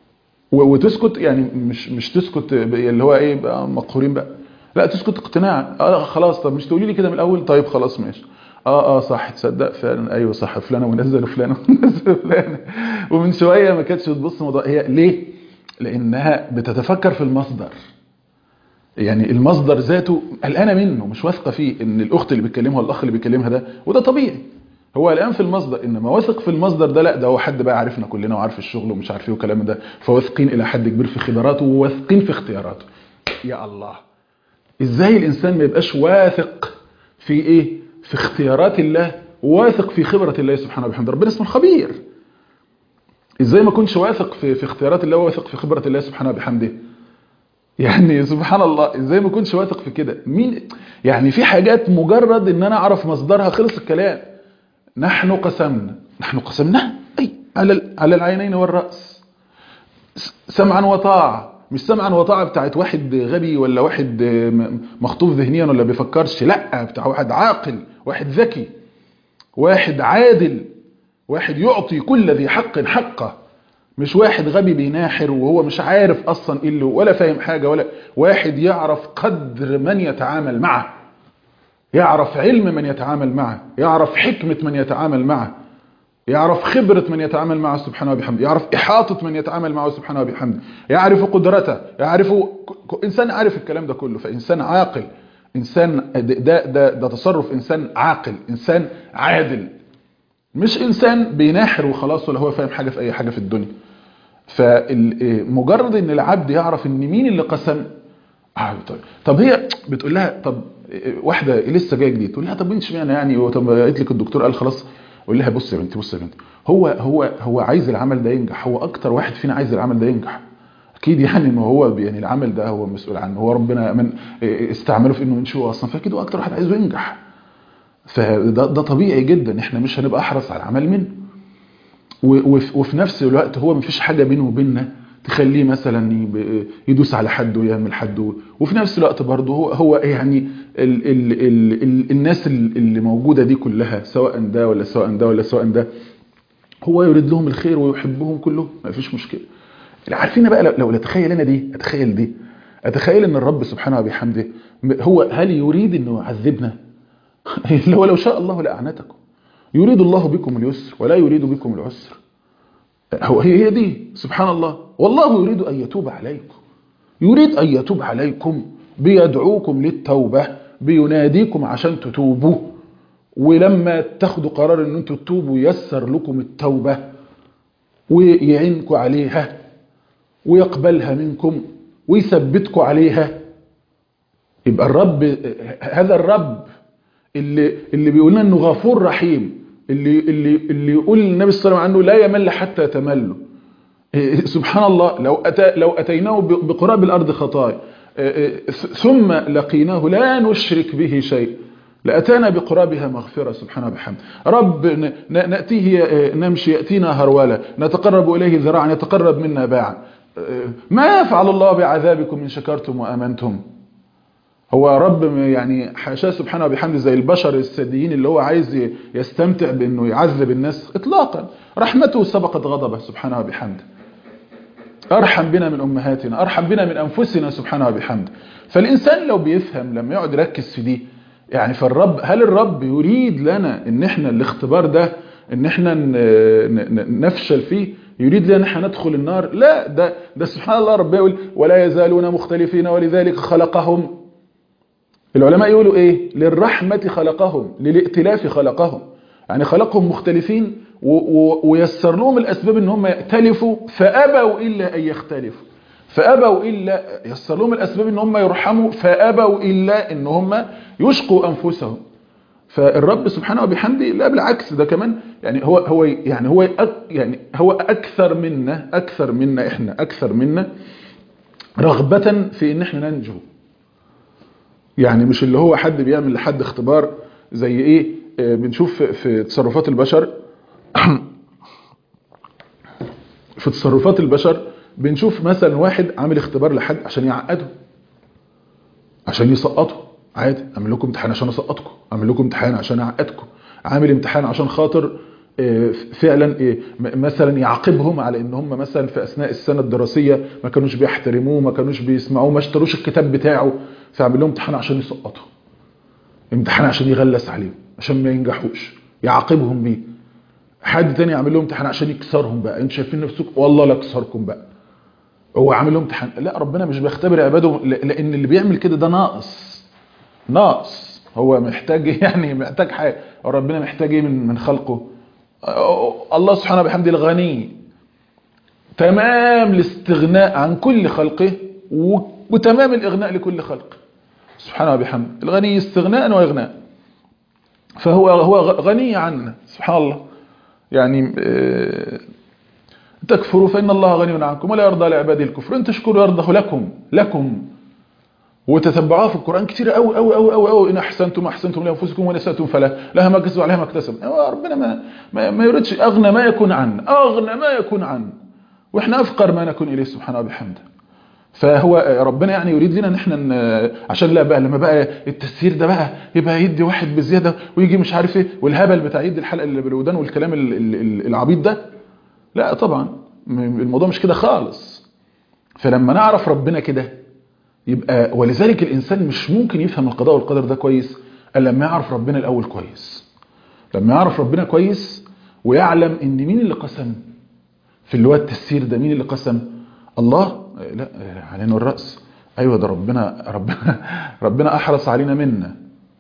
وتسكت يعني مش مش تسكت اللي هو ايه بقى مقهورين بقى لا تسكت اقتناع اه خلاص طب مش تقولي لي كده من الاول طيب خلاص ماشي اه اه صح تصدق فعلا ايوه صح فلانه ونزل فلانه ونزل فلانه ومن شويه ما كانتش بتبص الموضوع هي ليه لانها بتتفكر في المصدر يعني المصدر ذاته قلقانه منه مش واثقه فيه ان الاخت اللي بيتكلمها الاخ اللي بيكلمها ده وده طبيعي هو قلقان في المصدر انما واثق في المصدر ده لا ده هو حد بقى عارفنا كلنا وعارف الشغل ومش عارف ايه والكلام ده فواثقين الى حد كبير في خبراته وواثقين في اختياراته يا الله ازاي الانسان ما يبقاش واثق في ايه في اختيارات الله واثق في خبرة الله سبحانه وبحمده ربنا اسمه الخبير ازاي ما كنتش واثق في في اختيارات الله واثق في خبرة الله سبحانه وبحمده يعني سبحان الله ازاي ما كنتش واثق في كده مين يعني في حاجات مجرد ان انا اعرف مصدرها خلص الكلام نحن قسمنا نحن قسمنا اي على على العينين والراس سمعا وطاعه مش سمعا وطاعه بتاعت واحد غبي ولا واحد مخطوف ذهنيا ولا بيفكرش لا بتاع واحد عاقل واحد ذكي واحد عادل واحد يعطي كل ذي حق حقه مش واحد غبي بيناحر وهو مش عارف اصلا ايه اللي ولا فاهم حاجه ولا واحد يعرف قدر من يتعامل معه يعرف علم من يتعامل معه يعرف حكمه من يتعامل معه يعرف خبرة من يتعامل معه سبحانه وبحمده يعرف إحاطة من يتعامل معه سبحانه وبحمده يعرف قدرته يعرف إنسان عارف الكلام ده كله فإنسان عاقل إنسان ده, ده, ده تصرف إنسان عاقل إنسان عادل مش إنسان بيناحر وخلاص ولا هو فاهم حاجة في أي حاجة في الدنيا فمجرد ان العبد يعرف ان مين اللي قسم طب هي بتقول لها طب واحده لسه جايه جديد تقول لها طب انت اشمعنى يعني طب قالت لك الدكتور قال خلاص قول لها بص يا بنتي بص يا بنتي هو هو هو عايز العمل ده ينجح هو اكتر واحد فينا عايز العمل ده ينجح اكيد يعني ما هو يعني العمل ده هو مسؤول عنه هو ربنا من استعمله في انه ينشئه اصلا فاكيد هو اكتر واحد عايزه ينجح فده ده طبيعي جدا احنا مش هنبقى احرص على العمل منه وفي نفس الوقت هو مفيش حاجه بينه وبيننا تخليه مثلا يدوس على حد ويعمل حد وفي نفس الوقت برضه هو هو يعني ال ال ال ال الناس اللي موجوده دي كلها سواء ده ولا سواء ده ولا سواء ده هو يريد لهم الخير ويحبهم كلهم ما فيش مشكله عارفين بقى لو اتخيل انا دي اتخيل دي اتخيل ان الرب سبحانه وبحمده هو هل يريد انه يعذبنا لو لو شاء الله لاعنتكم يريد الله بكم اليسر ولا يريد بكم العسر هو هي هي دي سبحان الله والله يريد ان يتوب عليكم يريد ان يتوب عليكم بيدعوكم للتوبه بيناديكم عشان تتوبوا ولما تاخدوا قرار ان انتوا تتوبوا ييسر لكم التوبه ويعينكم عليها ويقبلها منكم ويثبتكم عليها يبقى الرب هذا الرب اللي اللي بيقول لنا انه غفور رحيم اللي اللي اللي يقول النبي صلى الله عليه وسلم عنه لا يمل حتى تملوا سبحان الله لو أتى لو اتيناه بقراب الارض خطايا ثم لقيناه لا نشرك به شيء لاتانا بقرابها مغفره سبحانه وبحمده رب ناتيه نمشي ياتينا هرولا نتقرب اليه ذراعا يتقرب منا باعا ما يفعل الله بعذابكم ان شكرتم وامنتم هو رب يعني حاشاه سبحانه وبحمده زي البشر الساديين اللي هو عايز يستمتع بانه يعذب الناس اطلاقا رحمته سبقت غضبه سبحانه وبحمده ارحم بنا من امهاتنا ارحم بنا من انفسنا سبحانه وبحمده فالانسان لو بيفهم لما يقعد يركز في دي يعني فالرب هل الرب يريد لنا ان احنا الاختبار ده ان احنا نفشل فيه يريد لنا احنا ندخل النار لا ده ده سبحان الله رب يقول ولا يزالون مختلفين ولذلك خلقهم العلماء يقولوا ايه للرحمة خلقهم للائتلاف خلقهم يعني خلقهم مختلفين ويسر لهم الاسباب ان هم يأتلفوا فابوا الا ان يختلفوا فابوا الا يسر لهم الاسباب ان هم يرحموا فابوا الا ان هم يشقوا انفسهم فالرب سبحانه وبحمده لا بالعكس ده كمان يعني هو هو يعني هو يعني هو اكثر منا اكثر منا احنا اكثر منا رغبة في ان احنا ننجو يعني مش اللي هو حد بيعمل لحد اختبار زي ايه اه بنشوف في تصرفات البشر في تصرفات البشر بنشوف مثلا واحد عامل اختبار لحد عشان يعقده عشان يسقطه عادي اعمل لكم امتحان عشان اسقطكم اعمل لكم امتحان عشان اعقدكم عامل امتحان عشان خاطر فعلا مثلا يعاقبهم على ان هم مثلا في اثناء السنه الدراسيه ما كانوش بيحترموه ما كانوش بيسمعوه ما اشتروش الكتاب بتاعه فيعمل لهم امتحان عشان يسقطهم امتحان عشان يغلس عليهم عشان ما ينجحوش يعاقبهم بيه حد تاني يعمل لهم امتحان عشان يكسرهم بقى انتوا شايفين نفسكم والله لا اكسركم بقى هو عامل لهم امتحان لا ربنا مش بيختبر عباده لان اللي بيعمل كده ده ناقص ناقص هو محتاج يعني محتاج حاجه ربنا محتاج ايه من من خلقه الله سبحانه وبحمده الغني تمام الاستغناء عن كل خلقه وتمام الاغناء لكل خلق سبحانه وبحمده الغني استغناء واغناء فهو هو غني عنا سبحان الله يعني تكفروا فإن الله غني عنكم ولا يرضى لعباده الكفر ان تشكروا يرضه لكم لكم وتتبعوها في القرآن كتير قوي قوي قوي قوي قوي إن أحسنتم أحسنتم لأنفسكم وإن أسأتم فلا لها ما كسبوا عليها ما اكتسب ربنا ما, ما, ما يريدش أغنى ما يكون عن أغنى ما يكون عن وإحنا أفقر ما نكون إليه سبحانه وبحمده فهو ربنا يعني يريد لنا ان احنا عشان لا بقى لما بقى التسيير ده بقى يبقى يدي واحد بزياده ويجي مش عارف ايه والهبل بتاع يدي الحلقه اللي بالودان والكلام العبيط ده لا طبعا الموضوع مش كده خالص فلما نعرف ربنا كده يبقى ولذلك الإنسان مش ممكن يفهم القضاء والقدر ده كويس الا لما يعرف ربنا الأول كويس لما يعرف ربنا كويس ويعلم ان مين اللي قسم في اللي هو التسيير ده مين اللي قسم الله لا علينا الرأس ايوه ده ربنا ربنا ربنا احرص علينا منا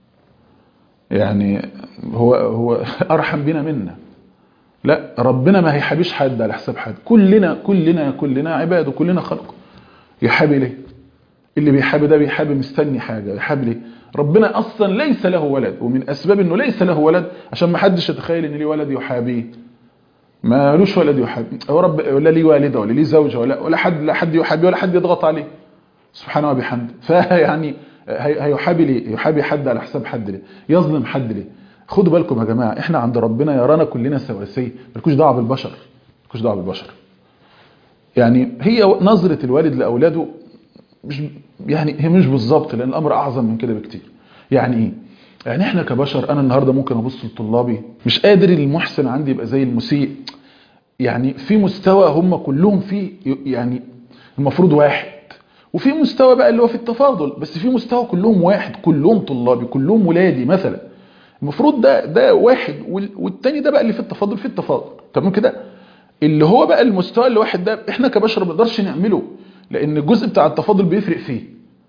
يعني هو هو ارحم بنا منا لا ربنا ما هيحابيش حد على حساب حد كلنا كلنا كلنا عباد وكلنا خلق يحابي ليه اللي بيحب ده بيحب مستني حاجة يحب ليه ربنا أصلا ليس له ولد ومن أسباب أنه ليس له ولد عشان ما حدش يتخيل أن ليه ولد يحابيه ما لوش ولد يحابيه هو رب ولا ليه والدة ولا ليه زوجة ولا, ولا حد لا حد يحابيه ولا حد يضغط عليه سبحانه وبحمده فيعني هيحابي ليه يحابي حد على حساب حد ليه يظلم حد ليه خدوا بالكم يا جماعة احنا عند ربنا يرانا كلنا سواسية مالكوش دعوه بالبشر مالكوش دعوه بالبشر يعني هي نظرة الوالد لأولاده مش يعني هي مش بالظبط لأن الأمر أعظم من كده بكتير يعني إيه؟ يعني إحنا كبشر أنا النهاردة ممكن أبص لطلابي مش قادر المحسن عندي يبقى زي المسيء يعني في مستوى هم كلهم فيه يعني المفروض واحد وفي مستوى بقى اللي هو في التفاضل بس في مستوى كلهم واحد كلهم طلابي كلهم ولادي مثلا المفروض ده ده واحد والتاني ده بقى اللي في التفاضل في التفاضل تمام كده اللي هو بقى المستوى الواحد ده احنا كبشر ما نقدرش نعمله لان الجزء بتاع التفاضل بيفرق فيه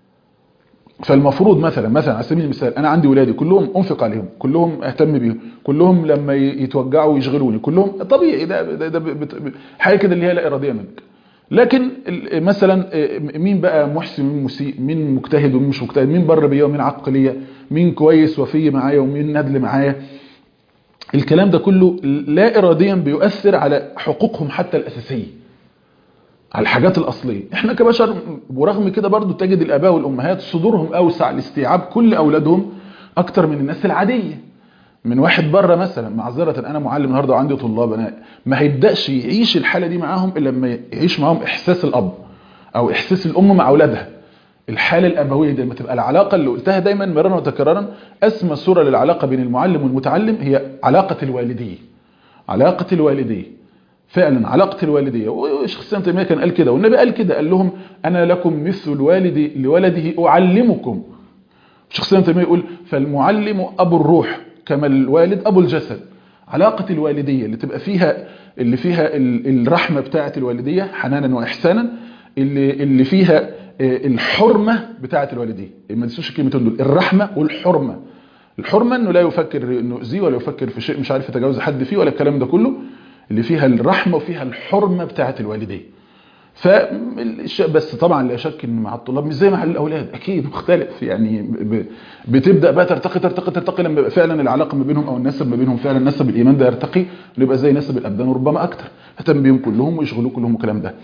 فالمفروض مثلا مثلا على سبيل المثال انا عندي ولادي كلهم انفق عليهم كلهم اهتم بيهم كلهم لما يتوجعوا ويشغلوني كلهم طبيعي ده ده, ده حاجه كده اللي هي لا اراديه منك لكن مثلا مين بقى محسن مين مسيء مين مجتهد ومين مش مجتهد مين بر بيا ومين عقليه مين كويس وفي معايا ومين ندل معايا الكلام ده كله لا اراديا بيؤثر على حقوقهم حتى الاساسيه على الحاجات الاصليه احنا كبشر ورغم كده برضو تجد الاباء والامهات صدورهم اوسع لاستيعاب كل اولادهم اكتر من الناس العاديه من واحد بره مثلا معذره انا معلم النهارده وعندي طلاب انا ما هيبداش يعيش الحاله دي معاهم الا لما يعيش معاهم احساس الاب او احساس الام مع اولادها الحاله الابويه دي لما تبقى العلاقه اللي قلتها دايما مرارا وتكرارا اسمى صوره للعلاقه بين المعلم والمتعلم هي علاقه الوالديه علاقه الوالديه فعلا علاقه الوالديه وشيخ الاسلام تيميه كان قال كده والنبي قال كده قال لهم انا لكم مثل الوالد لولده اعلمكم شيخ الاسلام تيميه يقول فالمعلم ابو الروح كما الوالد ابو الجسد علاقه الوالديه اللي تبقى فيها اللي فيها الرحمه بتاعه الوالديه حنانا واحسانا اللي اللي فيها الحرمه بتاعه الوالديه ما تنسوش الكلمتين دول الرحمه والحرمه الحرمه انه لا يفكر انه يؤذيه ولا يفكر في شيء مش عارف يتجاوز حد فيه ولا الكلام ده كله اللي فيها الرحمه وفيها الحرمه بتاعه الوالدين ف بس طبعا لا شك ان مع الطلاب مش زي مع الاولاد اكيد مختلف يعني ب... بتبدا بقى ترتقي ترتقي ترتقي لما يبقى فعلا العلاقه ما بينهم او النسب ما بينهم فعلا نسب الايمان ده يرتقي يبقى زي نسب الابدان وربما اكتر اهتم بيهم كلهم ويشغلوا كلهم والكلام ده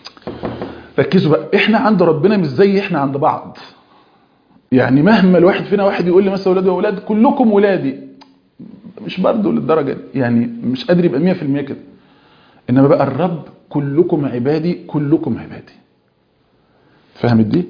ركزوا بقى احنا عند ربنا مش زي احنا عند بعض يعني مهما الواحد فينا واحد يقول لي مثلا ولادي واولاد كلكم ولادي مش برضه للدرجه دي يعني مش قادر يبقى 100% كده انما بقى الرب كلكم عبادي كلكم عبادي فهمت دي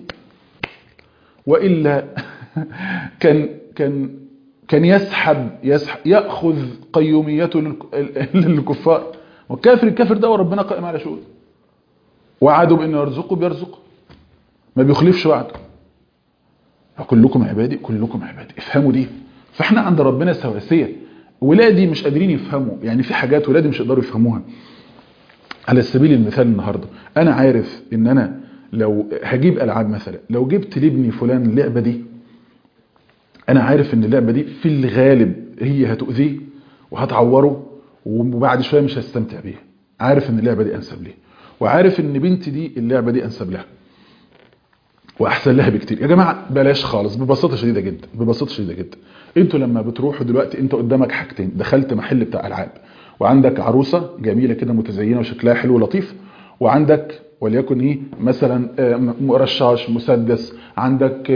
والا كان كان كان يسحب يسحب ياخذ قيوميته للكفار والكافر الكافر ده وربنا قائم على شؤون وعدوا بانه يرزقه بيرزقه ما بيخلفش وعده كلكم عبادي كلكم عبادي افهموا دي فاحنا عند ربنا سواسيه ولادي مش قادرين يفهموا يعني في حاجات ولادي مش يقدروا يفهموها على سبيل المثال النهاردة أنا عارف إن أنا لو هجيب ألعاب مثلا لو جبت لابني فلان اللعبة دي أنا عارف إن اللعبة دي في الغالب هي هتؤذيه وهتعوره وبعد شوية مش هستمتع بيها عارف إن اللعبة دي أنسب ليه وعارف إن بنتي دي اللعبة دي أنسب لها وأحسن لها بكتير يا جماعة بلاش خالص ببساطة شديدة جدا ببساطة شديدة جدا انتوا لما بتروحوا دلوقتي انت قدامك حاجتين دخلت محل بتاع ألعاب وعندك عروسة جميلة كده متزينة وشكلها حلو ولطيف وعندك وليكن ايه مثلا رشاش مسدس عندك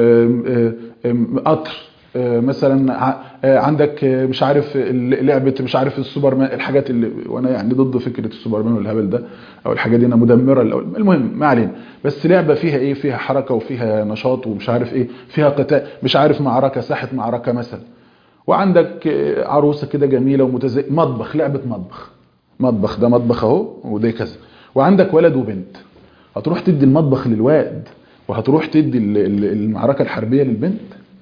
قطر مثلا عندك مش عارف لعبة مش عارف السوبرمان الحاجات اللي وانا يعني ضد فكرة السوبرمان والهبل ده او الحاجات دي انا مدمرة المهم ما علينا بس لعبة فيها ايه فيها حركة وفيها نشاط ومش عارف ايه فيها قتال مش عارف معركة ساحة معركة مثلا وعندك عروسة كده جميلة ومتزي مطبخ لعبة مطبخ مطبخ ده مطبخ اهو وده كذا وعندك ولد وبنت هتروح تدي المطبخ للواد وهتروح تدي المعركة الحربية للبنت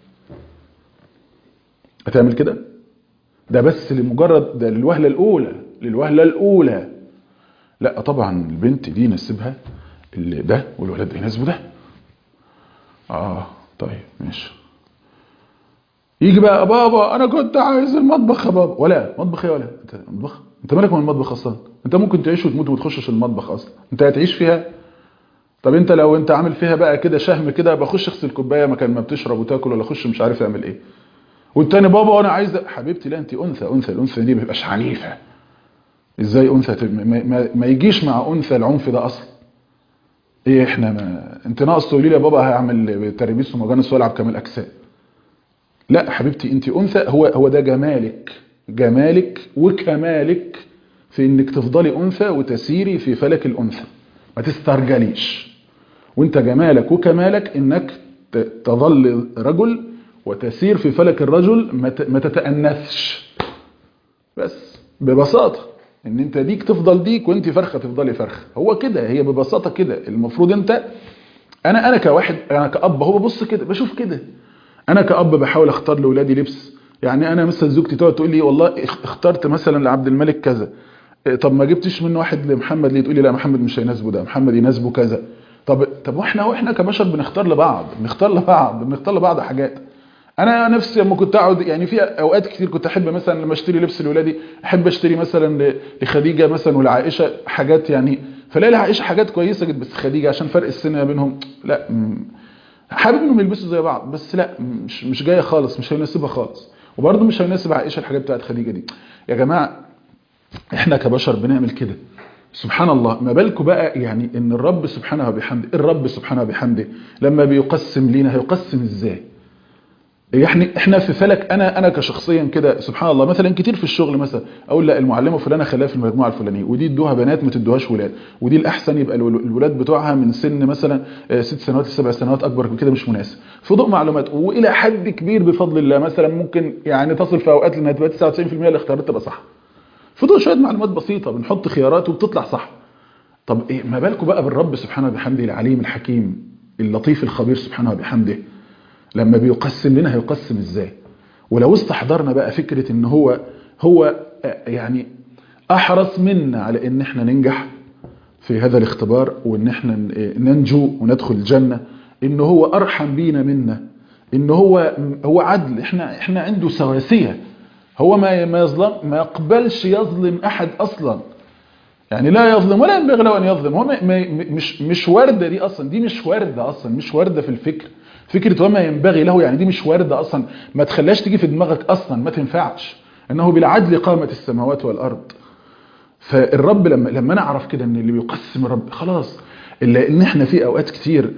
هتعمل كده ده بس لمجرد ده للوهلة الأولى للوهلة الأولى لا طبعا البنت دي يناسبها ده والولد ده يناسبه ده اه طيب ماشي يجي بقى بابا انا كنت عايز المطبخ يا بابا ولا مطبخ ايه ولا انت مطبخ انت مالك من المطبخ اصلا انت ممكن تعيش وتموت وما تخشش المطبخ اصلا انت هتعيش فيها طب انت لو انت عامل فيها بقى كده شهم كده بخش اغسل كوبايه مكان ما بتشرب وتاكل ولا اخش مش عارف اعمل ايه والتاني بابا وانا عايز حبيبتي لا انت انثى انثى الانثى دي ما بتبقاش عنيفه ازاي انثى تب- ما, ما, ما يجيش مع انثى العنف ده اصلا ايه احنا ما انت ناقص تقولي لي يا بابا هعمل ترابيس ومجانس والعب كمال اجسام لا حبيبتي انت انثى هو هو ده جمالك جمالك وكمالك في انك تفضلي انثى وتسيري في فلك الانثى ما تسترجليش وانت جمالك وكمالك انك ت- تظل رجل وتسير في فلك الرجل ما ت- ما تتأنثش بس ببساطة ان انت ديك تفضل ديك وانت فرخة تفضلي فرخة هو كده هي ببساطة كده المفروض انت انا انا كواحد انا كأب هو ببص كده بشوف كده انا كأب بحاول اختار لاولادي لبس يعني انا مثلا زوجتي تقعد تقول لي والله اخ- اخترت مثلا لعبد الملك كذا إيه، طب ما جبتش منه واحد لمحمد ليه تقول لي لا محمد مش هيناسبه ده محمد يناسبه كذا طب طب واحنا هو احنا كبشر بنختار لبعض بنختار لبعض بنختار لبعض حاجات انا نفسي لما كنت اقعد يعني في اوقات كتير كنت احب مثلا لما اشتري لبس لاولادي احب اشتري مثلا ل- لخديجه مثلا ولعائشه حاجات يعني فلاقي لعائشه حاجات كويسه جدا بس خديجه عشان فرق السن ما بينهم لا م- حابب انهم يلبسوا زي بعض بس لا مش مش جايه خالص مش هيناسبها خالص وبرضه مش هيناسب عائشه الحاجات بتاعت خديجه دي يا جماعه احنا كبشر بنعمل كده سبحان الله ما بالكم بقى يعني ان الرب سبحانه وبحمده الرب سبحانه وبحمده لما بيقسم لينا هيقسم ازاي يعني احنا في فلك انا انا كشخصيا كده سبحان الله مثلا كتير في الشغل مثلا اقول لا المعلمه فلانه خلاها في المجموعه الفلانيه ودي ادوها بنات ما تدوهاش ولاد ودي الاحسن يبقى الول- الولاد بتوعها من سن مثلا آه، ست سنوات لسبع سنوات اكبر من كده مش مناسب في ضوء معلومات والى حد كبير بفضل الله مثلا ممكن يعني تصل في اوقات انها تبقى 99% اللي اختارت تبقى صح في ضوء شويه معلومات بسيطه بنحط خيارات وبتطلع صح طب إيه ما بالكم بقى بالرب سبحانه وبحمده العليم الحكيم اللطيف الخبير سبحانه وبحمده لما بيقسم لنا هيقسم ازاي ولو استحضرنا بقى فكرة ان هو هو آه، يعني احرص منا على ان احنا ننجح في هذا الاختبار وان احنا ن- آه، ننجو وندخل الجنة ان هو ارحم بينا منا ان هو هو عدل احنا احنا عنده سواسية هو ما ما يظلم ما يقبلش يظلم احد اصلا يعني لا يظلم ولا ينبغي له ان يظلم هو ما ما مش مش ورده دي اصلا دي مش ورده اصلا مش ورده في الفكر فكره وما ينبغي له يعني دي مش ورده اصلا ما تخليهاش تيجي في دماغك اصلا ما تنفعش انه بالعدل قامت السماوات والارض فالرب لما لما انا اعرف كده ان اللي بيقسم الرب خلاص الا ان احنا في اوقات كتير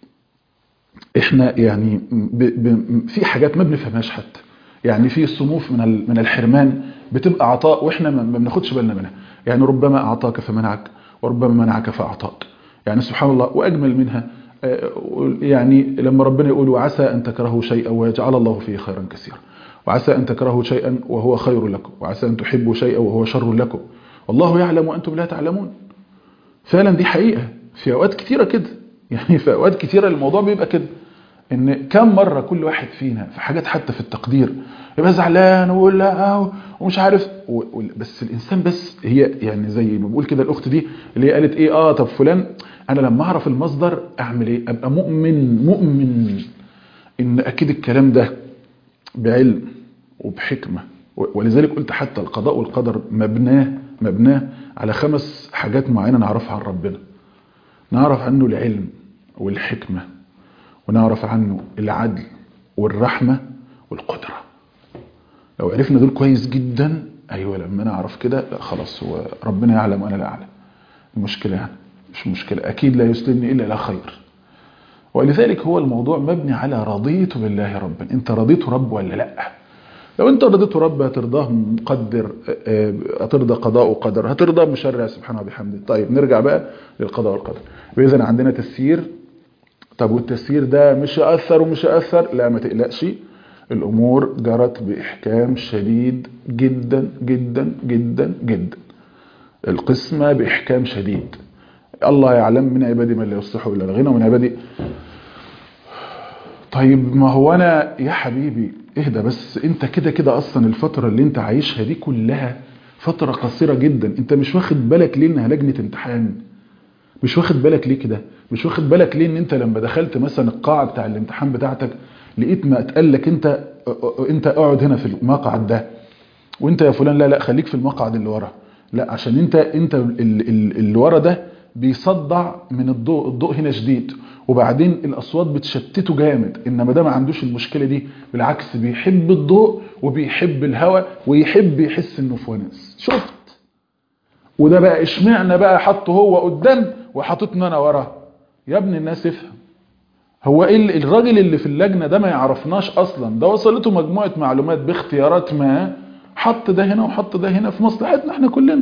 احنا يعني ب ب في حاجات ما بنفهمهاش حتى يعني في صنوف من ال- من الحرمان بتبقى عطاء واحنا ما ما بناخدش بالنا منها يعني ربما اعطاك فمنعك وربما منعك فاعطاك يعني سبحان الله واجمل منها آه، يعني لما ربنا يقول وعسى ان تكرهوا شيئا ويجعل الله فيه خيرا كثيرا وعسى ان تكرهوا شيئا وهو خير لكم وعسى ان تحبوا شيئا وهو شر لكم والله يعلم وانتم لا تعلمون فعلا دي حقيقة في أوقات كتيرة كده يعني في أوقات كتيرة الموضوع بيبقى كده إن كم مرة كل واحد فينا في حاجات حتى في التقدير يبقى زعلان ويقول لا ومش عارف و- و- بس الإنسان بس هي يعني زي ما بقول كده الأخت دي اللي هي قالت إيه آه طب فلان أنا لما أعرف المصدر أعمل إيه أبقى مؤمن مؤمن إن أكيد الكلام ده بعلم وبحكمة و- ولذلك قلت حتى القضاء والقدر مبناه مبناه على خمس حاجات معينة نعرفها عن ربنا نعرف عنه العلم والحكمة ونعرف عنه العدل والرحمة والقدرة لو عرفنا دول كويس جدا أيوة لما نعرف كده لا خلاص هو ربنا يعلم وأنا لا أعلم المشكلة يعني مش مشكلة أكيد لا يسلمني إلا لا خير ولذلك هو الموضوع مبني على رضيت بالله ربا انت رضيت رب ولا لا لو انت رضيت رب هترضاه مقدر آه، هترضى قضاء وقدر هترضى مشرع سبحانه وبحمده طيب نرجع بقى للقضاء والقدر واذا عندنا تسيير طب والتسيير ده مش هيأثر ومش هيأثر لا ما تقلقش الامور جرت باحكام شديد جدا جدا جدا جدا القسمه باحكام شديد الله يعلم من عبادي من لا يصلح الا الغنى ومن عبادي طيب ما هو انا يا حبيبي اهدى بس انت كده كده اصلا الفترة اللي انت عايشها دي كلها فترة قصيرة جدا انت مش واخد بالك ليه انها لجنة امتحان مش واخد بالك ليه كده مش واخد بالك ليه ان انت لما دخلت مثلا القاعة بتاع الامتحان بتاعتك لقيت ما اتقال لك انت انت اقعد هنا في المقعد ده وانت يا فلان لا لا خليك في المقعد اللي ورا لا عشان انت انت ال- ال- اللي ورا ده بيصدع من الضوء الضوء هنا شديد وبعدين الاصوات بتشتته جامد انما ده ما عندوش المشكله دي بالعكس بيحب الضوء وبيحب الهواء ويحب يحس انه في ونس شفت وده بقى اشمعنى بقى حطه هو قدام وحاططني انا وراه يا ابن الناس افهم هو ايه ال- الراجل اللي في اللجنه ده ما يعرفناش اصلا ده وصلته مجموعه معلومات باختيارات ما حط ده هنا وحط ده هنا في مصلحتنا احنا كلنا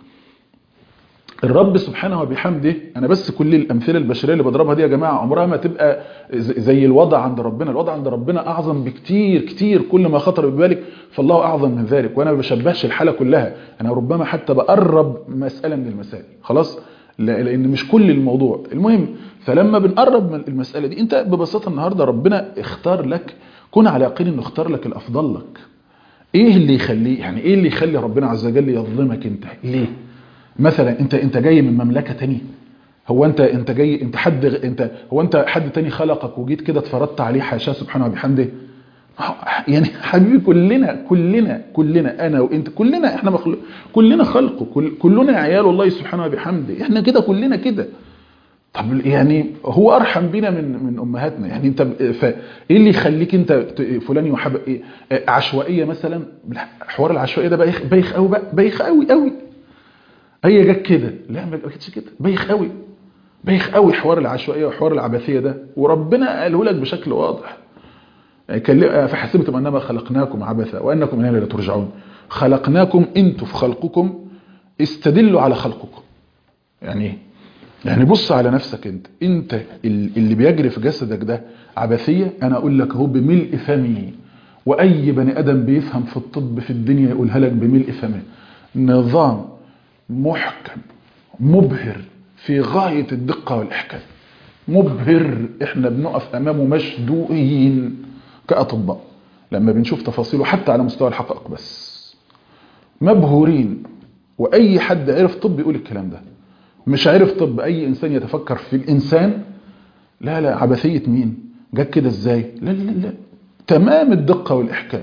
الرب سبحانه وبحمده انا بس كل الامثله البشريه اللي بضربها دي يا جماعه عمرها ما تبقى ز- زي الوضع عند ربنا الوضع عند ربنا اعظم بكتير كتير كل ما خطر ببالك فالله اعظم من ذلك وانا ما بشبهش الحاله كلها انا ربما حتى بقرب مساله من المسائل خلاص لا- لان مش كل الموضوع المهم فلما بنقرب من المساله دي انت ببساطه النهارده ربنا اختار لك كن على يقين انه اختار لك الافضل لك ايه اللي يخليه يعني ايه اللي يخلي ربنا عز وجل يظلمك انت ليه مثلا انت انت جاي من مملكه تانية هو انت انت جاي انت حد انت هو انت حد تاني خلقك وجيت كده اتفرضت عليه حاشاه سبحانه وبحمده يعني حبيبي كلنا كلنا كلنا انا وانت كلنا احنا مخلوق كلنا خلقه كل كلنا عيال الله سبحانه وبحمده احنا كده كلنا كده طب يعني هو ارحم بينا من من امهاتنا يعني انت ب- ف ايه اللي يخليك انت ت- فلان يحب ايه آه، عشوائيه مثلا حوار العشوائيه ده بايخ بايخ قوي بقى بايخ قوي قوي هي جت كده لا ما جتش كده بايخ قوي بايخ قوي حوار العشوائيه وحوار العبثيه ده وربنا قاله لك بشكل واضح كل- فحسبتم انما خلقناكم عبثا وانكم الينا لا ترجعون خلقناكم انتوا في خلقكم استدلوا على خلقكم يعني ايه يعني بص على نفسك انت انت ال- اللي بيجري في جسدك ده عبثيه انا اقول لك اهو بملء فمي واي بني ادم بيفهم في الطب في الدنيا يقولها لك بملء فمه نظام محكم مبهر في غايه الدقه والاحكام مبهر احنا بنقف امامه مشدوئين كاطباء لما بنشوف تفاصيله حتى على مستوى الحقائق بس مبهورين واي حد عرف طب يقول الكلام ده مش عارف طب اي انسان يتفكر في الانسان لا لا عبثيه مين جت كده ازاي لا لا لا تمام الدقه والاحكام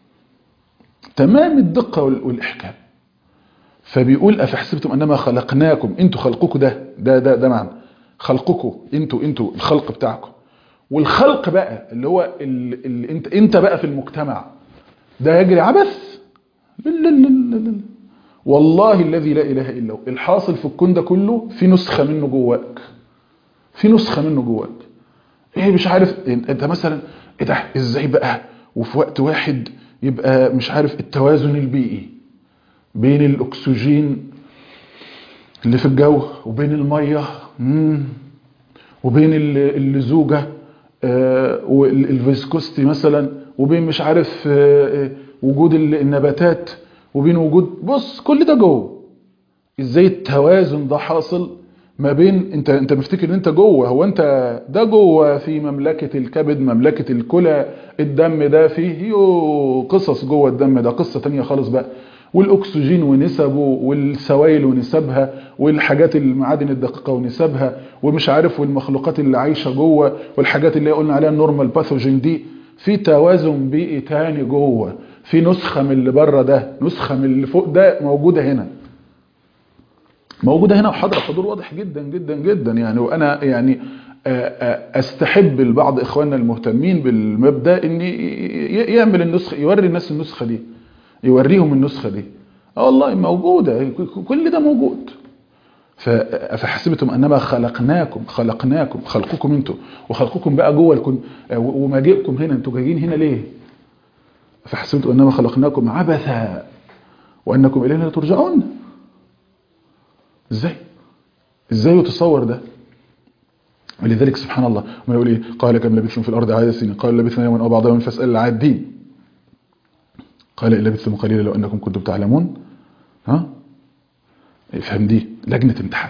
تمام الدقه وال- والاحكام فبيقول افحسبتم انما خلقناكم انتوا خلقكم ده ده ده ده معنى خلقكم انتوا انتوا الخلق بتاعكم والخلق بقى اللي هو اللي اللي انت انت بقى في المجتمع ده يجري عبث لا لا لا لا لا. والله الذي لا اله الا هو الحاصل في الكون ده كله في نسخه منه جواك في نسخه منه جواك ايه مش عارف انت أنت مثلا ايه ده ازاي بقى وفي وقت واحد يبقى مش عارف التوازن البيئي بين الاكسجين اللي في الجو وبين الميه مم. وبين ال- اللزوجه آه، والفيسكوستي مثلا وبين مش عارف آه، آه، وجود ال- النباتات وبين وجود بص كل ده جوه ازاي التوازن ده حاصل ما بين انت انت مفتكر ان انت جوه هو انت ده جوه في مملكه الكبد مملكه الكلى الدم ده فيه يو قصص جوه الدم ده قصه تانية خالص بقى والاكسجين ونسبه والسوائل ونسبها والحاجات المعادن الدقيقه ونسبها ومش عارف والمخلوقات اللي عايشه جوه والحاجات اللي قلنا عليها النورمال باثوجين دي في توازن بيئي تاني جوه في نسخه من اللي بره ده نسخه من اللي فوق ده موجوده هنا موجوده هنا وحاضره حضور واضح جدا جدا جدا يعني وانا يعني آه، آه، استحب لبعض اخواننا المهتمين بالمبدا ان ي- ي- يعمل النسخه يوري الناس النسخه دي يوريهم النسخه دي اه والله موجوده ك- كل ده موجود ف- فحسبتم انما خلقناكم خلقناكم خلقكم انتوا وخلقكم بقى جوه الكون آه، و- ومجيئكم هنا انتوا جايين هنا ليه فحسبتم انما خلقناكم عبثا وانكم الينا لا ترجعون ازاي ازاي يتصور ده ولذلك سبحان الله ما يقول ايه قال كم لبثتم في الارض عدد سنين قال لبثنا يوما او بعض يوم فاسال العادين قال ان لبثتم قليلا لو انكم كنتم تعلمون ها افهم دي لجنه امتحان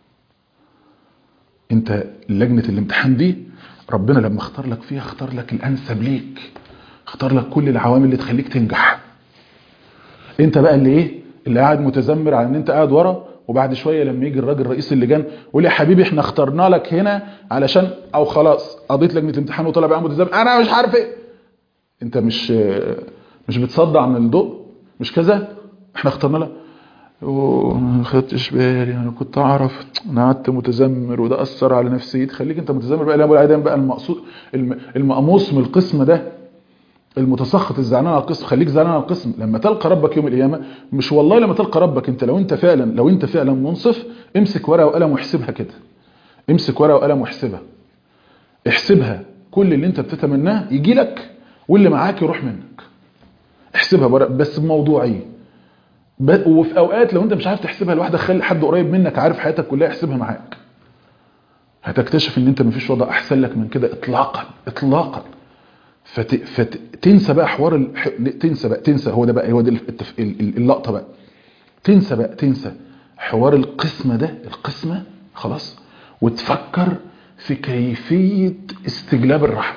انت لجنه الامتحان دي ربنا لما اختار لك فيها اختار لك الانسب ليك اختار لك كل العوامل اللي تخليك تنجح انت بقى اللي ايه اللي قاعد متذمر على ان انت قاعد ورا وبعد شويه لما يجي الراجل رئيس اللجان يقول يا حبيبي احنا اخترنا لك هنا علشان او خلاص قضيت لجنه الامتحان وطلع بقى متذمر انا مش عارف ايه انت مش مش بتصدع من الضوء مش كذا احنا اخترنا لك وما خدتش بالي انا كنت اعرف انا قعدت متذمر وده اثر على نفسيتي خليك انت متذمر بقى لا ابو بقى المقصود الم- المقموص من القسم ده المتسخط الزعلان على القسم خليك زعلان على القسم لما تلقى ربك يوم القيامه مش والله لما تلقى ربك انت لو انت فعلا لو انت فعلا منصف امسك ورقه وقلم واحسبها كده امسك ورقه وقلم واحسبها احسبها كل اللي انت بتتمناه يجي لك واللي معاك يروح منك احسبها بورق- بس بموضوعيه ب- وفي اوقات لو انت مش عارف تحسبها لوحدك خلي حد قريب منك عارف حياتك كلها يحسبها معاك هتكتشف ان انت مفيش وضع احسن لك من كده اطلاقا اطلاقا فت... فت... تنسى بقى حوار ال... ح- تنسى بقى تنسى هو ده بقى هو ده التف... ال- ال- اللقطه بقى تنسى بقى تنسى حوار القسمه ده القسمه خلاص وتفكر في كيفيه استجلاب الرحمه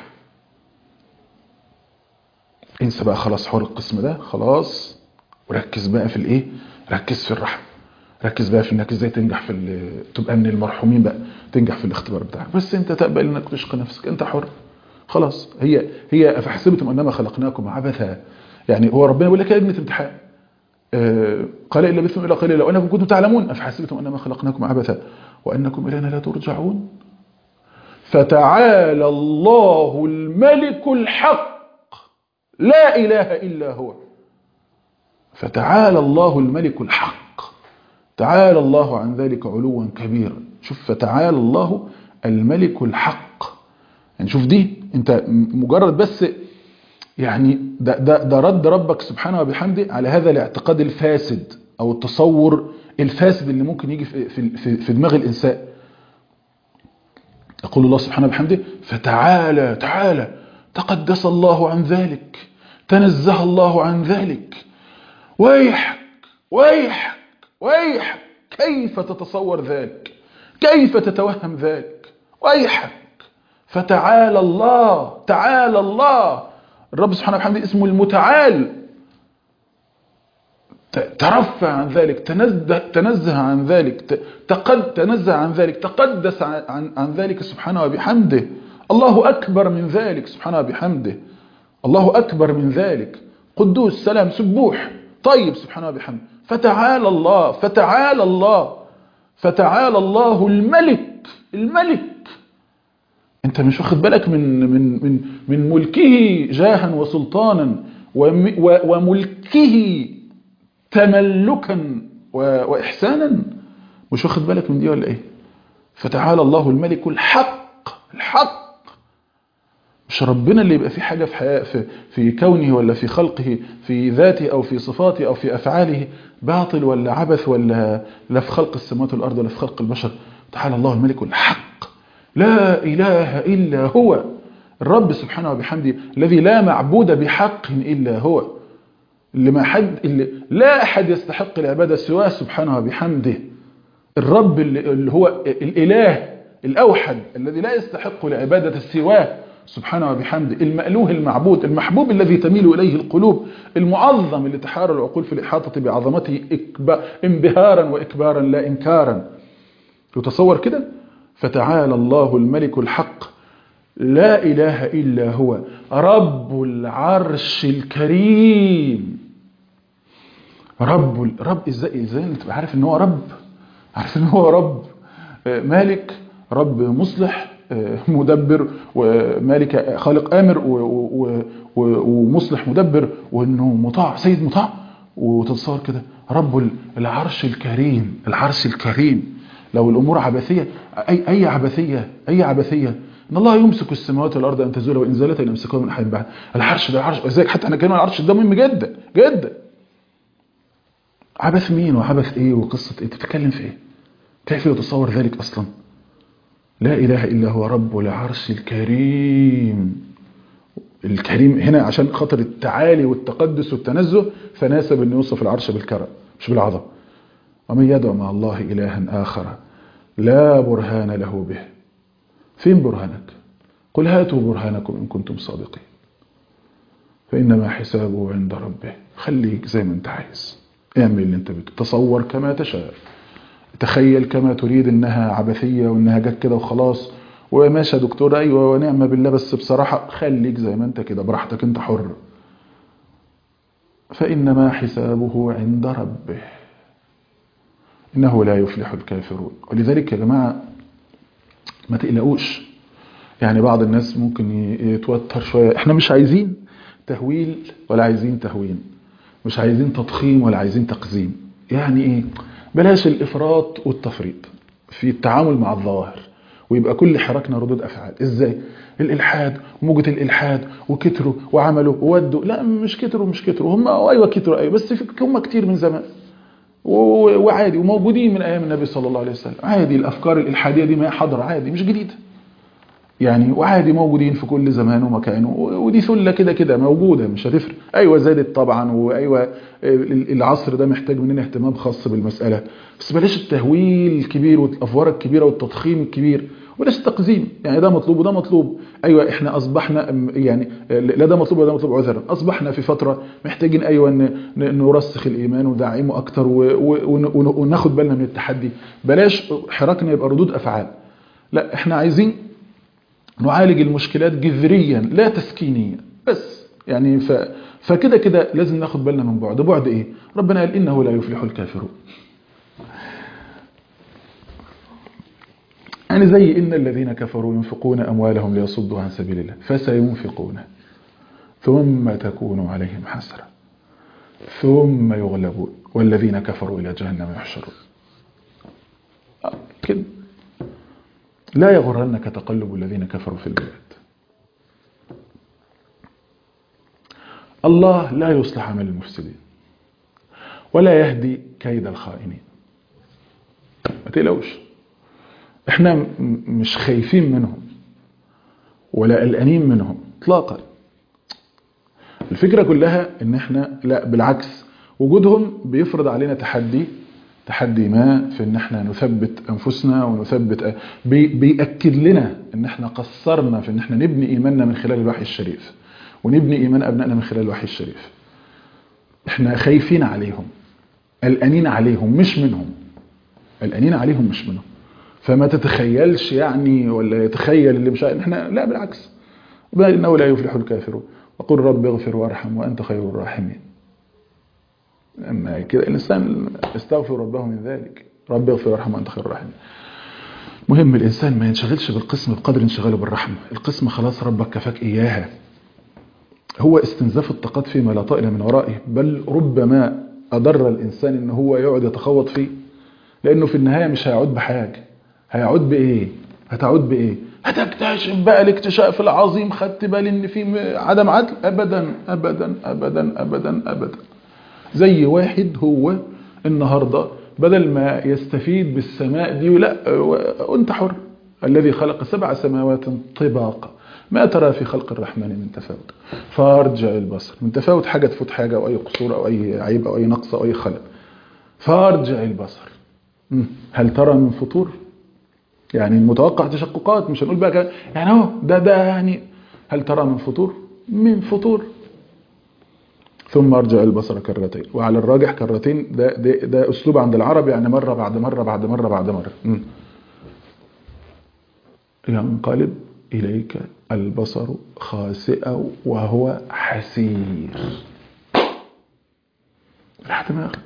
انسى بقى خلاص حوار القسم ده خلاص وركز بقى في الايه ركز في الرحمه ركز بقى في انك ازاي تنجح في ال- تبقى من المرحومين بقى تنجح في الاختبار بتاعك بس انت تقبل انك تشقى نفسك انت حر خلاص هي هي افحسبتم انما خلقناكم عبثا يعني هو ربنا بيقول لك يا ابنة امتحان آه، قال إن لبثتم إلا قليلا لو أنكم كنتم تعلمون أفحسبتم أنما خلقناكم عبثا وأنكم إلينا لا ترجعون فتعالى الله الملك الحق لا إله إلا هو فتعالى الله الملك الحق تعالى الله عن ذلك علوا كبيرا شوف فتعالى الله الملك الحق يعني شوف دي انت م- مجرد بس يعني ده, ده, ده رد ربك سبحانه وبحمده على هذا الاعتقاد الفاسد او التصور الفاسد اللي ممكن يجي في, في, في, في دماغ الانسان يقول الله سبحانه وبحمده فتعالى تعالى تقدس الله عن ذلك تنزه الله عن ذلك ويحك ويحك ويحك كيف تتصور ذلك كيف تتوهم ذلك ويحك فتعالى الله تعالى الله الرب سبحانه وبحمده اسمه المتعال ت- ترفع عن ذلك تنزه, تنزه عن ذلك ت- تقد تنزه عن ذلك تقدس عن, عن, عن ذلك سبحانه وبحمده الله أكبر من ذلك سبحانه وبحمده الله أكبر من ذلك قدوس سلام سبوح طيب سبحانه وبحمده فتعالى الله فتعالى الله فتعالى الله الملك الملك انت مش واخد بالك من من من من ملكه جاها وسلطانا وم- و- وملكه تملكا و- واحسانا مش واخد بالك من دي ولا ايه فتعالى الله الملك الحق الحق مش ربنا اللي يبقى في حاجة في, حياة في, في كونه ولا في خلقه في ذاته أو في صفاته أو في أفعاله باطل ولا عبث ولا لا في خلق السماوات والأرض ولا في خلق البشر تعالى الله الملك الحق لا إله إلا هو الرب سبحانه وبحمده الذي لا معبود بحق إلا هو اللي ما حد اللي لا أحد يستحق العبادة سواه سبحانه وبحمده الرب اللي اللي هو الإله الأوحد الذي لا يستحق العبادة سواه سبحانه وبحمده المألوه المعبود المحبوب الذي تميل إليه القلوب المعظم اللي تحار العقول في الإحاطة بعظمته إكبا انبهارا وإكبارا لا إنكارا يتصور كده فتعالى الله الملك الحق لا إله إلا هو رب العرش الكريم رب ال- رب ازاي ازاي انت تبقى عارف ان هو رب عارف ان هو رب آه، مالك رب مصلح آه، مدبر ومالك آه، خالق امر و- و- و- ومصلح مدبر وانه مطاع سيد مطاع وتتصور كده رب ال- العرش الكريم العرش الكريم لو الامور عبثيه اي اي عبثيه اي عبثيه ان الله يمسك السماوات والارض ان تزولا وان زالتا ان يمسكوها من احد بعد العرش ده عرش ازيك حتى احنا كلمه العرش ده مهم جدا جدا عبث مين وعبث ايه وقصة ايه تتكلم في ايه كيف يتصور ذلك اصلا لا اله الا هو رب العرش الكريم الكريم هنا عشان خاطر التعالي والتقدس والتنزه فناسب ان يوصف العرش بالكرم مش بالعظم ومن يدعو مع الله الها اخر لا برهان له به فين برهانك قل هاتوا برهانكم ان كنتم صادقين فانما حسابه عند ربه خليك زي ما انت عايز اعمل اللي انت بتصور كما تشاء تخيل كما تريد انها عبثية وانها جت كده وخلاص وماشي يا دكتور ايوه ونعمة بالله بس بصراحة خليك زي ما انت كده براحتك انت حر فانما حسابه عند ربه إنه لا يفلح الكافرون ولذلك يا جماعة ما تقلقوش يعني بعض الناس ممكن يتوتر شوية احنا مش عايزين تهويل ولا عايزين تهوين مش عايزين تضخيم ولا عايزين تقزيم يعني ايه بلاش الافراط والتفريط في التعامل مع الظواهر ويبقى كل حراكنا ردود افعال ازاي الالحاد وموجة الالحاد وكتروا وعملوا وودوا لا مش كتروا مش كتروا هم ايوه كتروا ايوه بس هم كتير من زمان وعادي وموجودين من ايام النبي صلى الله عليه وسلم عادي الافكار الالحاديه دي ما حاضره عادي مش جديده يعني وعادي موجودين في كل زمان ومكان ودي سله كده كده موجوده مش هتفرق ايوه زادت طبعا وايوه العصر ده محتاج مننا اهتمام خاص بالمساله بس بلاش التهويل الكبير والافوار الكبيره والتضخيم الكبير وبلاش التقزيم يعني ده مطلوب وده مطلوب ايوه احنا اصبحنا يعني لا ده مطلوب وده مطلوب عذرا اصبحنا في فتره محتاجين ايوه نرسخ الايمان وندعمه اكتر وناخد بالنا من التحدي بلاش حراكنا يبقى ردود افعال لا احنا عايزين نعالج المشكلات جذريا لا تسكينيا بس يعني ف... فكده كده لازم ناخد بالنا من بعد بعد ايه ربنا قال انه لا يفلح الكافرون يعني زي ان الذين كفروا ينفقون اموالهم ليصدوا عن سبيل الله فسينفقون ثم تكون عليهم حسرة ثم يغلبون والذين كفروا الى جهنم يحشرون كده لا يغرنك تقلب الذين كفروا في البلاد الله لا يصلح عمل المفسدين ولا يهدي كيد الخائنين ما تقلقوش احنا مش خايفين منهم ولا قلقانين منهم اطلاقا الفكرة كلها ان احنا لا بالعكس وجودهم بيفرض علينا تحدي تحدي ما في ان احنا نثبت انفسنا ونثبت بي بيأكد لنا ان احنا قصرنا في ان احنا نبني ايماننا من خلال الوحي الشريف ونبني ايمان ابنائنا من خلال الوحي الشريف احنا خايفين عليهم قلقانين عليهم مش منهم قلقانين عليهم مش منهم فما تتخيلش يعني ولا يتخيل اللي مش احنا لا بالعكس بل انه لا يفلح الكافرون وقل رب اغفر وارحم وانت خير الراحمين اما كده الانسان استغفر ربه من ذلك رب اغفر وارحم وانت خير الراحمين مهم الانسان ما ينشغلش بالقسم بقدر انشغاله بالرحمه القسم خلاص ربك كفاك اياها هو استنزاف الطاقات فيما لا طائل من ورائه بل ربما اضر الانسان ان هو يقعد يتخوض فيه لانه في النهايه مش هيعود بحاجه هيعود بايه هتعود بايه هتكتشف بقى الاكتشاف العظيم خدت بالي ان في عدم عدل ابدا ابدا ابدا ابدا ابدا زي واحد هو النهارده بدل ما يستفيد بالسماء دي لا وانت حر الذي خلق سبع سماوات طباقا ما ترى في خلق الرحمن من تفاوت فارجع البصر من تفاوت حاجه تفوت حاجه او اي قصور او اي عيب او اي نقص او اي خلل فارجع البصر هل ترى من فطور يعني المتوقع تشققات مش هنقول بقى يعني اهو ده ده يعني هل ترى من فطور من فطور ثم ارجع البصر كرتين وعلى الراجح كرتين ده, ده, ده اسلوب عند العرب يعني مرة بعد مرة بعد مرة بعد مرة م. ينقلب إليك البصر خاسئا وهو حسير راح دماغك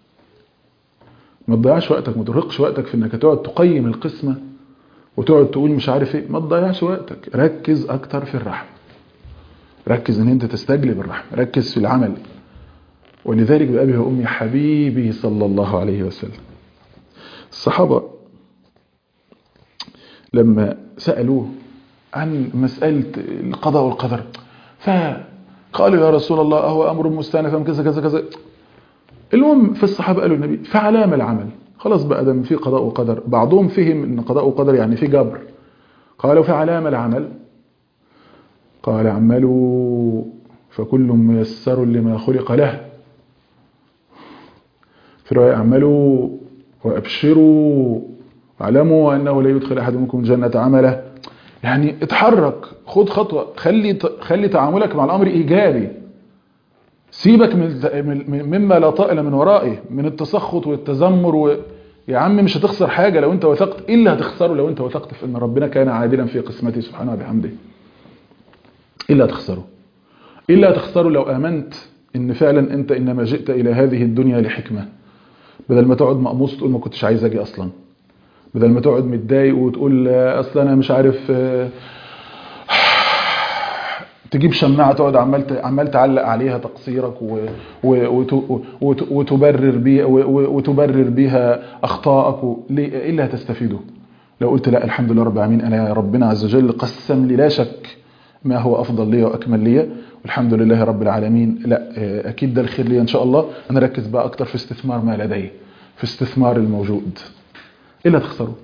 ما تضيعش وقتك ما ترهقش وقتك في انك تقعد تقيم القسمة وتقعد تقول مش عارف ايه ما تضيعش وقتك ركز اكتر في الرحمة ركز ان انت تستجلب الرحمة ركز في العمل ولذلك بأبي وأمي حبيبي صلى الله عليه وسلم الصحابة لما سألوه عن مسألة القضاء والقدر فقالوا يا رسول الله أهو أمر مستأنف كذا كذا كذا المهم في الصحابة قالوا النبي فعلام العمل خلاص بقى ده في قضاء وقدر بعضهم فهم ان قضاء وقدر يعني في جبر قالوا فعلام العمل قال اعملوا فكل ميسر لما خلق له في رواية اعملوا وابشروا واعلموا انه لا يدخل احد منكم الجنة عمله يعني اتحرك خد خطوة خلي خلي تعاملك مع الامر ايجابي سيبك من مما لا طائل من ورائه من التسخط والتذمر و... يا عم مش هتخسر حاجة لو انت وثقت ايه اللي هتخسره لو انت وثقت في ان ربنا كان عادلا في قسمته سبحانه وبحمده ايه اللي هتخسره ايه اللي هتخسره لو امنت ان فعلا انت انما جئت الى هذه الدنيا لحكمة بدل ما تقعد مقموص تقول ما كنتش عايز اجي اصلا بدل ما تقعد متضايق وتقول آه، اصل انا مش عارف آه، تجيب شماعه تقعد عمال ت- عمال تعلق عليها تقصيرك و... و... وت... وت... وتبرر بيها و... و- وتبرر بيها اخطائك و... ليه ايه اللي هتستفيده لو قلت لا الحمد لله رب العالمين انا ربنا عز وجل قسم لي لا شك ما هو افضل لي واكمل لي والحمد لله رب العالمين لا آه، اكيد ده الخير لي ان شاء الله انا ركز بقى اكتر في استثمار ما لدي في استثمار الموجود ايه اللي هتخسره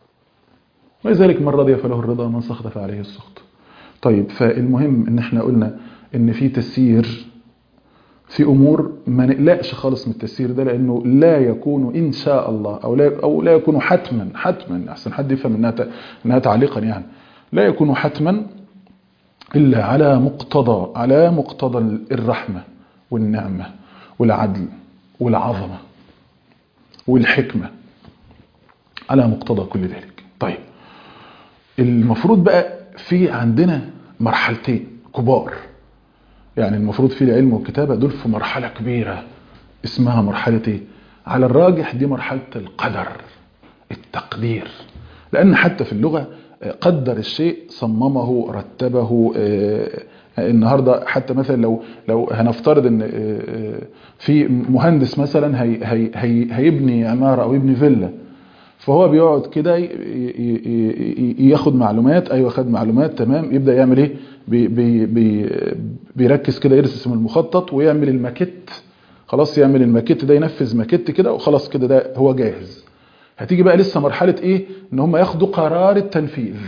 ولذلك من رضي فله الرضا ومن سخط فعليه السخط طيب فالمهم ان احنا قلنا ان في تسيير في امور ما نقلقش خالص من التسيير ده لانه لا يكون ان شاء الله او لا او لا يكون حتما حتما احسن حد يفهم انها ت- انها تعليقا يعني لا يكون حتما الا على مقتضى على مقتضى الرحمه والنعمه والعدل والعظمه والحكمه على مقتضى كل ذلك طيب المفروض بقى في عندنا مرحلتين كبار يعني المفروض في العلم والكتابة دول في مرحلة كبيرة اسمها مرحلة ايه على الراجح دي مرحلة القدر التقدير لأن حتى في اللغة آه، قدر الشيء صممه رتبه آه، النهارده حتى مثلا لو لو هنفترض ان آه، آه، في مهندس مثلا هي هي هي هيبني عمارة أو يبني فيلا فهو بيقعد كده ي- ي- ي- ياخد معلومات ايوه خد معلومات تمام يبدا يعمل ايه بي بي بي بيركز كده يرسم المخطط ويعمل الماكيت خلاص يعمل الماكيت ده ينفذ ماكيت كده وخلاص كده ده هو جاهز هتيجي بقى لسه مرحله ايه ان هم ياخدوا قرار التنفيذ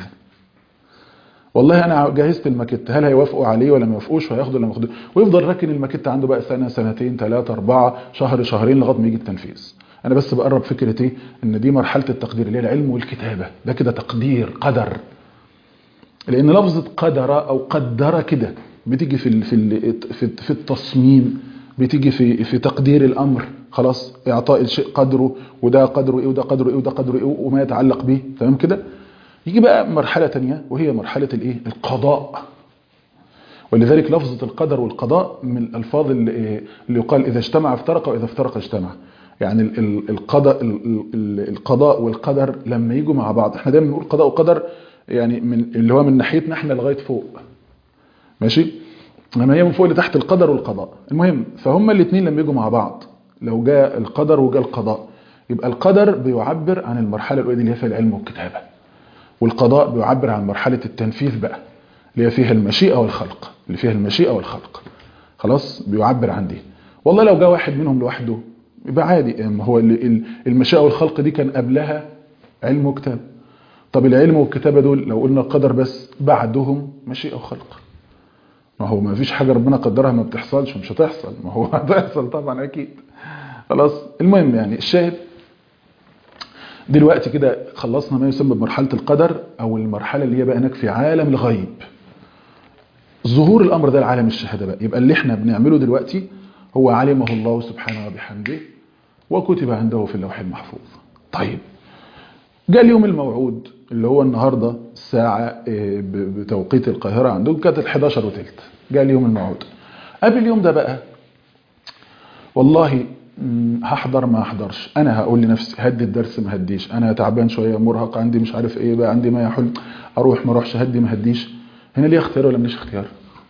والله انا جهزت الماكيت هل هيوافقوا عليه ولا ما يوافقوش وهياخدوا ولا ما ياخدوش ويفضل راكن الماكيت عنده بقى سنه سنتين ثلاثه اربعه شهر شهرين لغايه ما يجي التنفيذ انا بس بقرب فكره ايه ان دي مرحله التقدير اللي هي العلم والكتابه ده كده تقدير قدر لان لفظه قدر او قدر كده بتيجي في ال في ال في, في التصميم بتيجي في في تقدير الامر خلاص اعطاء الشيء قدره وده قدره ايه وده قدره ايه وده قدره ايه وما يتعلق به تمام كده يجي بقى مرحله تانية وهي مرحله الايه القضاء ولذلك لفظة القدر والقضاء من الألفاظ اللي اللي يقال إذا اجتمع افترق وإذا افترق اجتمع يعني ال- ال- القضاء ال- ال- القضاء والقدر لما يجوا مع بعض احنا دايما بنقول قضاء وقدر يعني من اللي هو من ناحيتنا احنا لغايه فوق ماشي لما هي من فوق لتحت القدر والقضاء المهم فهم الاثنين لما يجوا مع بعض لو جاء القدر وجاء القضاء يبقى القدر بيعبر عن المرحله الاولى اللي هي فيها العلم والكتابه والقضاء بيعبر عن مرحله التنفيذ بقى اللي هي فيها المشيئه والخلق اللي فيها المشيئه والخلق خلاص بيعبر عن دي والله لو جاء واحد منهم لوحده يبقى عادي ما هو ال- ال- المشيئه والخلق دي كان قبلها علم وكتاب طب العلم والكتابه دول لو قلنا القدر بس بعدهم مشيئه وخلق ما هو ما فيش حاجه ربنا قدرها ما بتحصلش مش هتحصل ما هو هتحصل طبعا اكيد خلاص المهم يعني الشاهد دلوقتي كده خلصنا ما يسمى بمرحله القدر او المرحله اللي هي بقى هناك في عالم الغيب ظهور الامر ده لعالم الشهاده بقى يبقى اللي احنا بنعمله دلوقتي هو علمه الله سبحانه وبحمده وكتب عنده في اللوح المحفوظ طيب جاء اليوم الموعود اللي هو النهارده الساعه آه، ب- بتوقيت القاهره عندهم كانت ال 11 وثلث جاء اليوم الموعود قبل اليوم ده بقى والله مم، هحضر ما احضرش انا هقول لنفسي هدي الدرس ما هديش انا تعبان شويه مرهق عندي مش عارف ايه بقى عندي ما يحل اروح ما اروحش هدي ما هديش هنا ليه اختيار ولا مش اختيار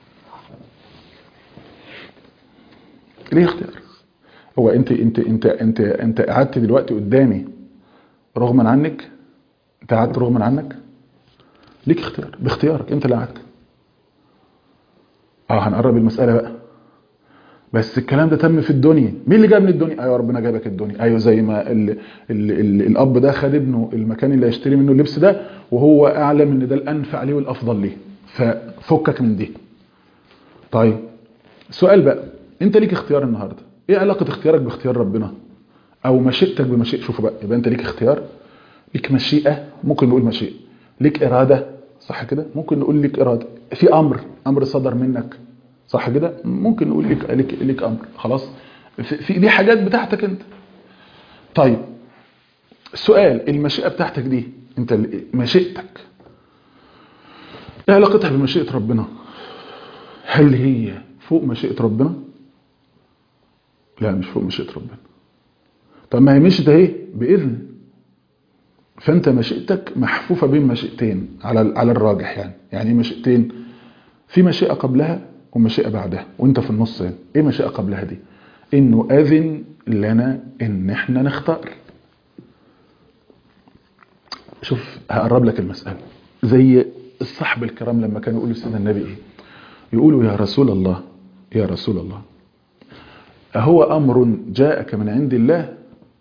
ليه اختيار هو انت انت انت انت انت قعدت دلوقتي قدامي رغما عنك انت قعدت رغما عنك ليك اختيار باختيارك انت اللي قعدت اه هنقرب المساله بقى بس الكلام ده تم في الدنيا مين اللي جاب من الدنيا ايوه ربنا جابك الدنيا ايوه زي ما ال ال ال الاب ده خد ابنه المكان اللي هيشتري منه اللبس ده وهو اعلم ان ده الانفع ليه والافضل ليه ففكك من دي طيب سؤال بقى انت ليك اختيار النهارده ايه علاقه اختيارك باختيار ربنا او مشيئتك بمشيئه شوفوا بقى يبقى انت ليك اختيار ليك مشيئه ممكن نقول مشيئه ليك اراده صح كده ممكن نقول ليك اراده في امر امر صدر منك صح كده ممكن نقول ليك ليك, ليك امر خلاص في, في دي حاجات بتاعتك انت طيب السؤال المشيئه بتاعتك دي انت ال- مشيئتك ايه علاقتها بمشيئه ربنا هل هي فوق مشيئه ربنا لا مش فوق مشيئه ربنا طب ما هي مشيت اهي باذن فانت مشيئتك محفوفه بين مشيئتين على على الراجح يعني يعني ايه مشيئتين في مشيئه قبلها ومشيئه بعدها وانت في النص هنا ايه مشيئه قبلها دي انه اذن لنا ان احنا نختار شوف هقرب لك المساله زي الصحب الكرام لما كانوا يقولوا سيدنا النبي ايه يقولوا يا رسول الله يا رسول الله أهو أمر جاءك من عند الله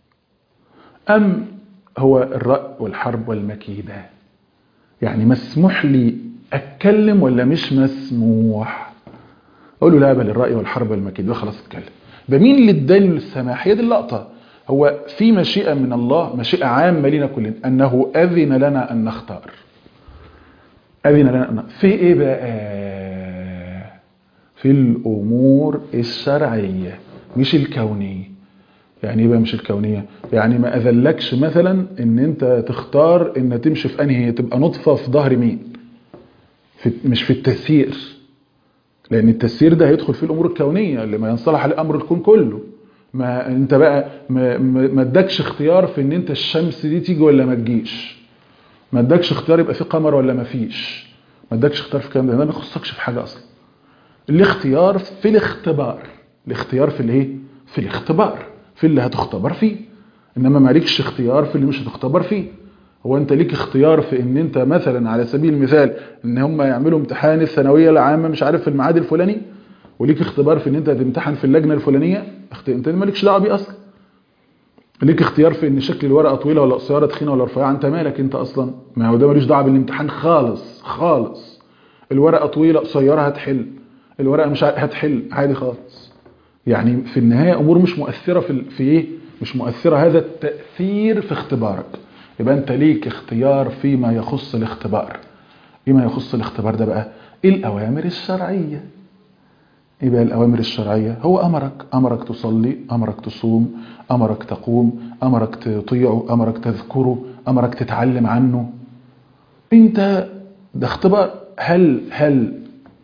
أم هو الرأي والحرب والمكيدة يعني مسموح لي أتكلم ولا مش مسموح أقول له لا بل الرأي والحرب والمكيدة خلاص اتكلم بمين اللي اداني السماح هي دي اللقطة هو في مشيئة من الله مشيئة عامة لنا كلنا أنه أذن لنا أن نختار أذن لنا أن في إيه بقى في الأمور الشرعية مش الكونية يعني ايه بقى مش الكونية يعني ما أذلكش مثلا ان انت تختار ان تمشي في انهي تبقى نطفة في ظهر مين في مش في التسيير لان التسيير ده هيدخل فيه الامور الكونية اللي ما ينصلح عليه امر الكون كله ما انت بقى ما, ما ما ادكش اختيار في ان انت الشمس دي تيجي ولا ما تجيش ما ادكش اختيار يبقى في قمر ولا ما فيش ما ادكش اختيار في الكلام ده ده ما يخصكش في حاجة اصلا الاختيار في الاختبار الاختيار في الايه في الاختبار في اللي هتختبر فيه انما مالكش اختيار في اللي مش هتختبر فيه هو انت ليك اختيار في ان انت مثلا على سبيل المثال ان هم يعملوا امتحان الثانويه العامه مش عارف في الميعاد الفلاني وليك اختبار في ان انت هتمتحن في اللجنه الفلانيه اخت... انت مالكش دعوه بيه اصلا ليك اختيار في ان شكل الورقه طويله ولا قصيره تخينه ولا رفيعه انت مالك انت اصلا ما هو ده ملوش دعوه بالامتحان خالص خالص الورقه طويله قصيره هتحل الورقه مش هتحل عادي خالص يعني في النهايه امور مش مؤثره في في ايه مش مؤثره هذا التاثير في اختبارك يبقى انت ليك اختيار فيما يخص الاختبار فيما يخص الاختبار ده بقى ايه الاوامر الشرعيه ايه بقى الاوامر الشرعيه هو امرك امرك تصلي امرك تصوم امرك تقوم امرك تطيعه امرك تذكره امرك تتعلم عنه انت ده اختبار هل هل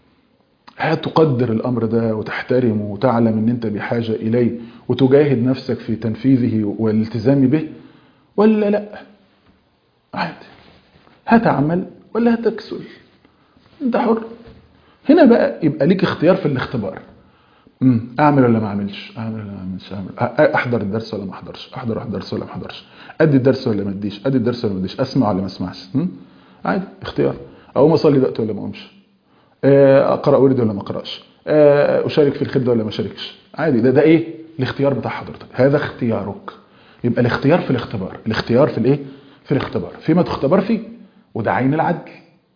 هتقدر الأمر ده وتحترمه وتعلم أن أنت بحاجة إليه وتجاهد نفسك في تنفيذه والالتزام به ولا لا عادي هتعمل ولا هتكسل أنت حر هنا بقى يبقى ليك اختيار في الاختبار امم اعمل ولا ما اعملش اعمل ولا ما اعملش اعمل احضر الدرس ولا ما احضرش احضر الدرس ولا ما احضرش ادي الدرس ولا ما اديش ادي الدرس ولا ما اديش اسمع ولا ما اسمعش عادي اختيار اقوم اصلي دلوقتي ولا ما اقومش اقرا ورد ولا ما اقراش اشارك في الخدمه ولا ما اشاركش عادي ده ده ايه الاختيار بتاع حضرتك هذا اختيارك يبقى الاختيار في الاختبار الاختيار في الايه في الاختبار فيما تختبر فيه وده عين العدل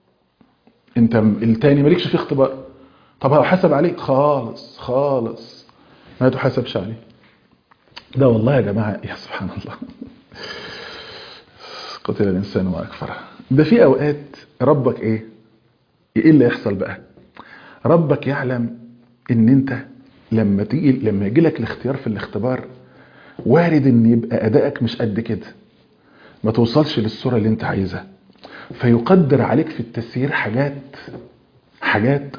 انت التاني مالكش فيه اختبار طب هحاسب عليه خالص خالص ما تحاسبش عليه ده والله يا جماعه يا سبحان الله قتل الانسان ما اكفره ده في اوقات ربك ايه ايه اللي يحصل بقى ربك يعلم ان انت لما تيجي لما يجي لك الاختيار في الاختبار وارد ان يبقى ادائك مش قد كده ما توصلش للصوره اللي انت عايزها فيقدر عليك في التسيير حاجات حاجات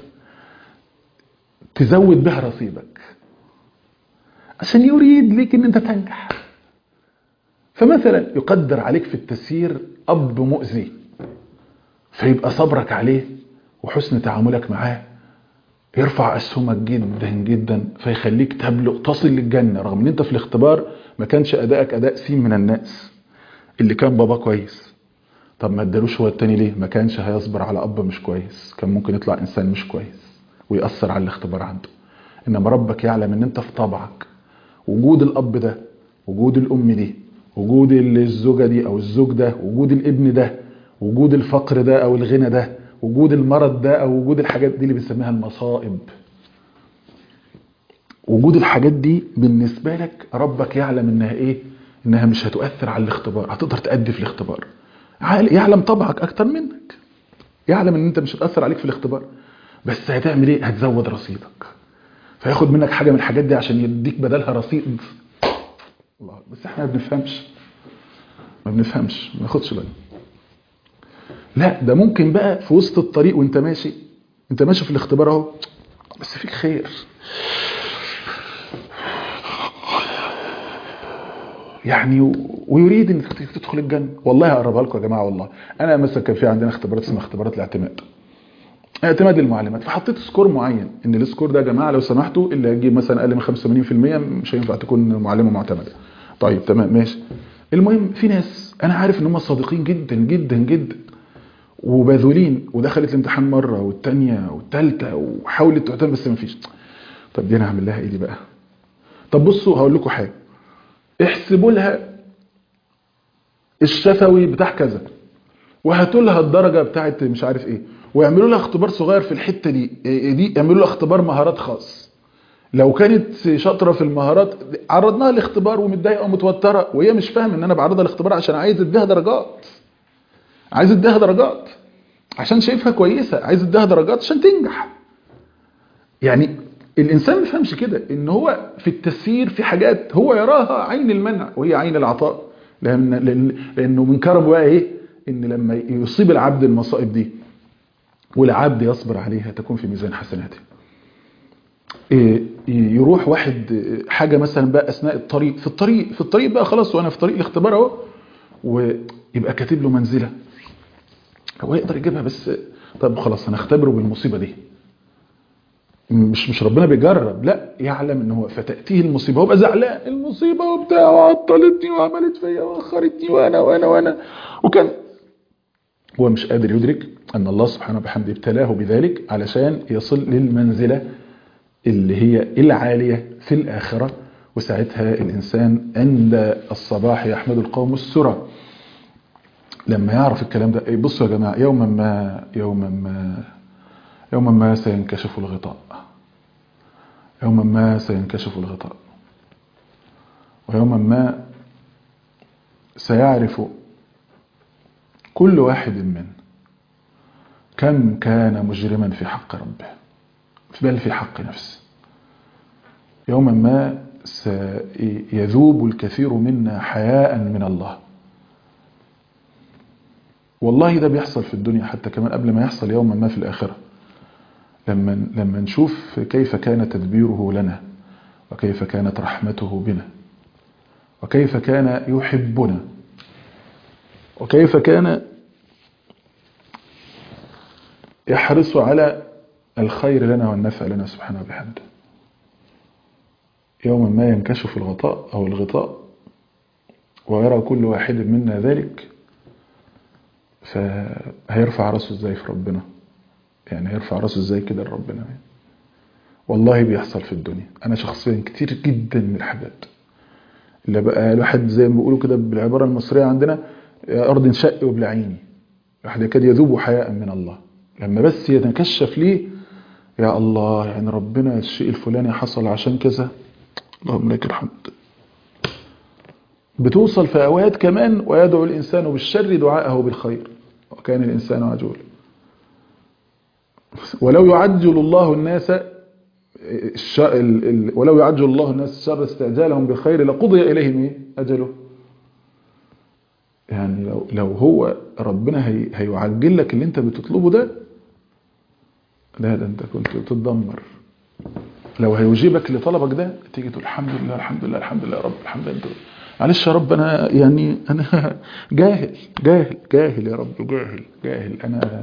تزود بها رصيدك عشان يريد ليك ان انت تنجح فمثلا يقدر عليك في التسيير اب مؤذي فيبقى صبرك عليه وحسن تعاملك معاه يرفع اسهمك جدا جدا فيخليك تبلغ تصل للجنه رغم ان انت في الاختبار ما كانش ادائك اداء سين من الناس اللي كان بابا كويس طب ما ادالوش هو التاني ليه ما كانش هيصبر على اب مش كويس كان ممكن يطلع انسان مش كويس ويأثر على الاختبار عنده انما ربك يعلم ان انت في طبعك وجود الاب ده وجود الام دي وجود الزوجه دي او الزوج ده وجود الابن ده وجود الفقر ده او الغنى ده وجود المرض ده او وجود الحاجات دي اللي بنسميها المصائب وجود الحاجات دي بالنسبه لك ربك يعلم انها ايه انها مش هتؤثر على الاختبار هتقدر تأدي في الاختبار يعلم طبعك اكتر منك يعلم ان انت مش هتأثر عليك في الاختبار بس هتعمل ايه هتزود رصيدك فياخد منك حاجه من الحاجات دي عشان يديك بدلها رصيد الله بس احنا ما بنفهمش ما بنفهمش ما ناخدش بالنا لا ده ممكن بقى في وسط الطريق وانت ماشي انت ماشي في الاختبار اهو بس فيك خير يعني و- ويريد انك تدخل الجنه والله هقربها لكم يا جماعه والله انا مثلا كان في عندنا اختبارات اسمها اختبارات الاعتماد اعتماد المعلمات فحطيت سكور معين ان السكور ده يا جماعه لو سمحتوا اللي هيجيب مثلا اقل من 85% مش هينفع تكون معلمه معتمده طيب تمام ماشي المهم في ناس انا عارف ان هم صادقين جدا جدا جدا وباذولين ودخلت الامتحان مره والثانيه والثالثه وحاولت تعتمد بس ما فيش طب دي انا هعمل لها ايه دي بقى طب بصوا هقول لكم حاجه احسبوا لها الشفوي بتاع كذا وهاتوا لها الدرجه بتاعت مش عارف ايه ويعملوا لها اختبار صغير في الحته دي إيه دي يعملوا لها اختبار مهارات خاص لو كانت شاطره في المهارات عرضناها لاختبار ومتضايقه ومتوتره وهي مش فاهمه ان انا بعرضها الاختبار عشان عايز اديها درجات عايز اديها درجات عشان شايفها كويسه عايز اديها درجات عشان تنجح يعني الانسان ما يفهمش كده ان هو في التسيير في حاجات هو يراها عين المنع وهي عين العطاء لان لأن- لانه من كرمه بقى ايه ان لما يصيب العبد المصائب دي والعبد يصبر عليها تكون في ميزان حسناته إيه، يروح واحد إيه، حاجه مثلا بقى اثناء الطريق في الطريق في الطريق بقى خلاص وانا في طريق الاختبار اهو ويبقى كاتب له منزله هو يقدر يجيبها بس طب خلاص انا اختبره بالمصيبه دي مش مش ربنا بيجرب لا يعلم ان هو فتاتيه المصيبه هو بقى زعلان المصيبه وبتاع وعطلتني وعملت فيا واخرتني وانا وانا وانا وكان هو مش قادر يدرك ان الله سبحانه وبحمده ابتلاه بذلك علشان يصل للمنزله اللي هي العاليه في الاخره وساعتها الانسان عند الصباح يحمد القوم السرى لما يعرف الكلام ده بصوا يا جماعه يوما ما يوما ما يوما ما سينكشف الغطاء يوما ما سينكشف الغطاء ويوما ما سيعرف كل واحد منا كم كان مجرما في حق ربه بل في حق نفسه يوما ما سيذوب الكثير منا حياء من الله والله ده بيحصل في الدنيا حتى كمان قبل ما يحصل يوما ما في الآخرة لما لما نشوف كيف كان تدبيره لنا وكيف كانت رحمته بنا وكيف كان يحبنا وكيف كان يحرص على الخير لنا والنفع لنا سبحانه وبحمده يوما ما ينكشف الغطاء أو الغطاء ويرى كل واحد منا ذلك فهيرفع راسه ازاي في ربنا يعني هيرفع راسه ازاي كده لربنا والله بيحصل في الدنيا انا شخصيا كتير جدا من الحاجات اللي بقى الواحد زي ما بيقولوا كده بالعباره المصريه عندنا يا ارض انشق وبلعيني الواحد يكاد يذوب حياء من الله لما بس يتكشف ليه يا الله يعني ربنا الشيء الفلاني حصل عشان كذا اللهم لك الحمد بتوصل في اوقات كمان ويدعو الانسان بالشر دعاءه بالخير وكان الانسان عجولا ولو يعجل الله الناس الش... ال... ال... ولو يعجل الله الناس الشر استعجالهم بالخير لقضي اليهم ايه اجله يعني لو لو هو ربنا هي... هيعجل لك اللي انت بتطلبه ده لا ده انت كنت بتتدمر لو هيجيبك لطلبك ده تيجي تقول الحمد لله الحمد لله الحمد لله يا رب الحمد لله معلش يا رب انا يعني انا جاهل جاهل جاهل يا رب جاهل جاهل انا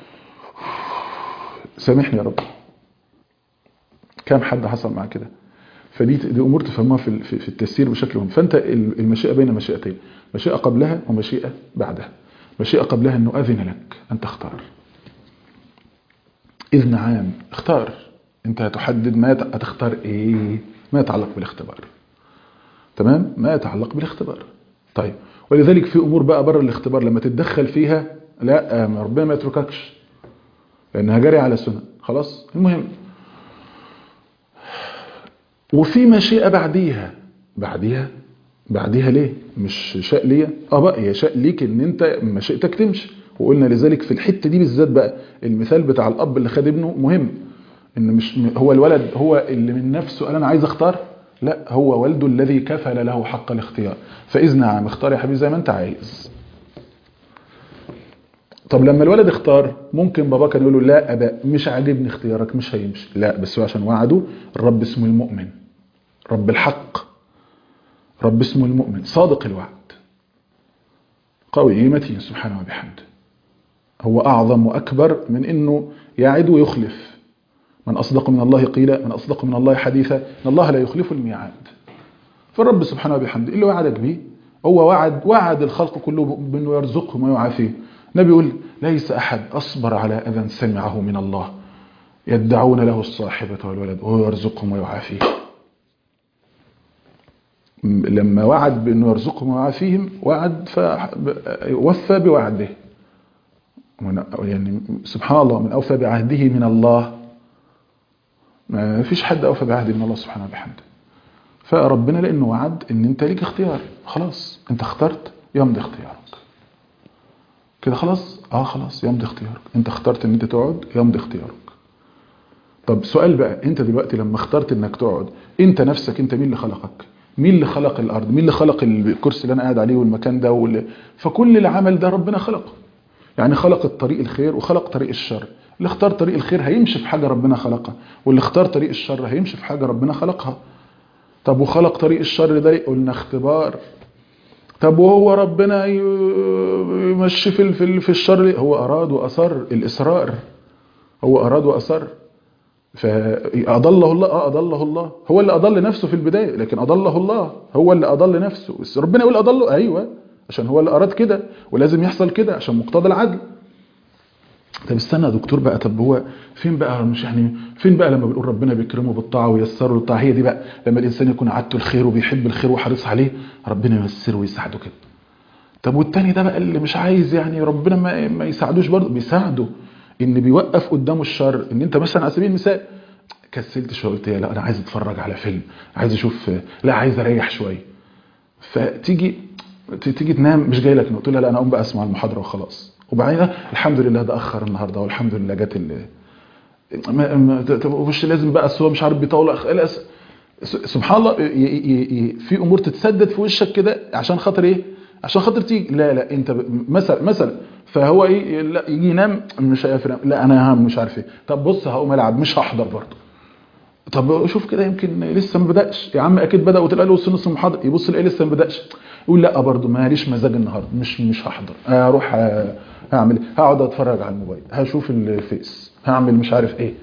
سامحني يا رب كم حد حصل معاه كده فدي دي امور تفهموها في في التفسير بشكل مهم فانت المشيئه بين مشيئتين مشيئه قبلها ومشيئه بعدها مشيئه قبلها انه اذن لك ان تختار اذن عام اختار انت هتحدد ما هتختار ايه ما يتعلق بالاختبار تمام ما يتعلق بالاختبار طيب ولذلك في امور بقى بره الاختبار لما تتدخل فيها لا ربنا ما يترككش لانها جاريه على سنن خلاص المهم وفي مشيئه بعديها بعديها بعديها ليه مش شاء ليا اه بقى هي شاء ليك ان انت مشيئتك تمشي وقلنا لذلك في الحته دي بالذات بقى المثال بتاع الاب اللي خد ابنه مهم ان مش هو الولد هو اللي من نفسه قال انا عايز اختار لا هو والده الذي كفل له حق الاختيار فاذن عام اختار يا حبيبي زي ما انت عايز طب لما الولد اختار ممكن بابا كان يقول له لا ابا مش عاجبني اختيارك مش هيمشي لا بس هو عشان وعده الرب اسمه المؤمن رب الحق رب اسمه المؤمن صادق الوعد قوي متين سبحانه وبحمده هو أعظم وأكبر من أنه يعد ويخلف من أصدق من الله قيلا من أصدق من الله حديثا إن الله لا يخلف الميعاد فالرب سبحانه وبحمده اللي وعدك به هو وعد وعد الخلق كله بأنه يرزقهم ويعافيهم النبي يقول ليس أحد أصبر على أذى سمعه من الله يدعون له الصاحبة والولد وهو يرزقهم ويعافيهم لما وعد بأنه يرزقهم ويعافيهم وعد فوفى بوعده يعني سبحان الله من أوفى بعهده من الله ما فيش حد أوفى بعهده من الله سبحانه وبحمده فربنا لأنه وعد ان انت ليك اختيار خلاص انت اخترت يمضي اختيارك كده خلاص اه خلاص يمضي اختيارك انت اخترت ان انت تقعد يمضي اختيارك طب سؤال بقى انت دلوقتي لما اخترت انك تقعد انت نفسك انت مين اللي خلقك مين اللي خلق الارض مين اللي خلق الكرسي اللي انا قاعد عليه والمكان ده واللي فكل العمل ده ربنا خلقه يعني خلق الطريق الخير وخلق طريق الشر اللي اختار طريق الخير هيمشي في حاجه ربنا خلقها واللي اختار طريق الشر هيمشي في حاجه ربنا خلقها طب وخلق طريق الشر ده قلنا اختبار طب وهو ربنا يمشي في في الشر هو اراد واصر الاصرار هو اراد واصر فاضله الله اه اضله الله هو اللي اضل نفسه في البدايه لكن اضله الله هو اللي اضل نفسه بس ربنا يقول اضله ايوه عشان هو اللي اراد كده ولازم يحصل كده عشان مقتضى العدل طب استنى يا دكتور بقى طب هو فين بقى مش يعني فين بقى لما بنقول ربنا بيكرمه بالطاعه وييسره للطاعه هي دي بقى لما الانسان يكون عادته الخير وبيحب الخير وحريص عليه ربنا ييسره ويساعده كده طب والتاني ده بقى اللي مش عايز يعني ربنا ما, ما يساعدوش برضه بيساعده ان بيوقف قدامه الشر ان انت مثلا على سبيل المثال كسلت شويه قلت لا انا عايز اتفرج على فيلم عايز اشوف لا عايز اريح شويه فتيجي تيجي تنام مش جاي لك قلت لها لا انا اقوم بقى اسمع المحاضره وخلاص وبعدين الحمد لله ده اخر النهارده والحمد لله جت مش لازم بقى هو مش عارف بيطول سبحان الله في امور تتسدد في وشك كده عشان خاطر ايه عشان خاطر تيجي لا لا انت مثلا مثلا فهو ايه لا يجي ينام مش هيفرق لا انا مش عارف ايه طب بص هقوم العب مش هحضر برضه طب شوف كده يمكن لسه ما بداش يا عم اكيد بدا وتلاقي له نص المحاضره يبص يلاقي لسه ما بداش يقول لا برضه ماليش مزاج النهارده مش مش هحضر اروح هعمل هقعد اتفرج على الموبايل هشوف الفيس هعمل مش عارف ايه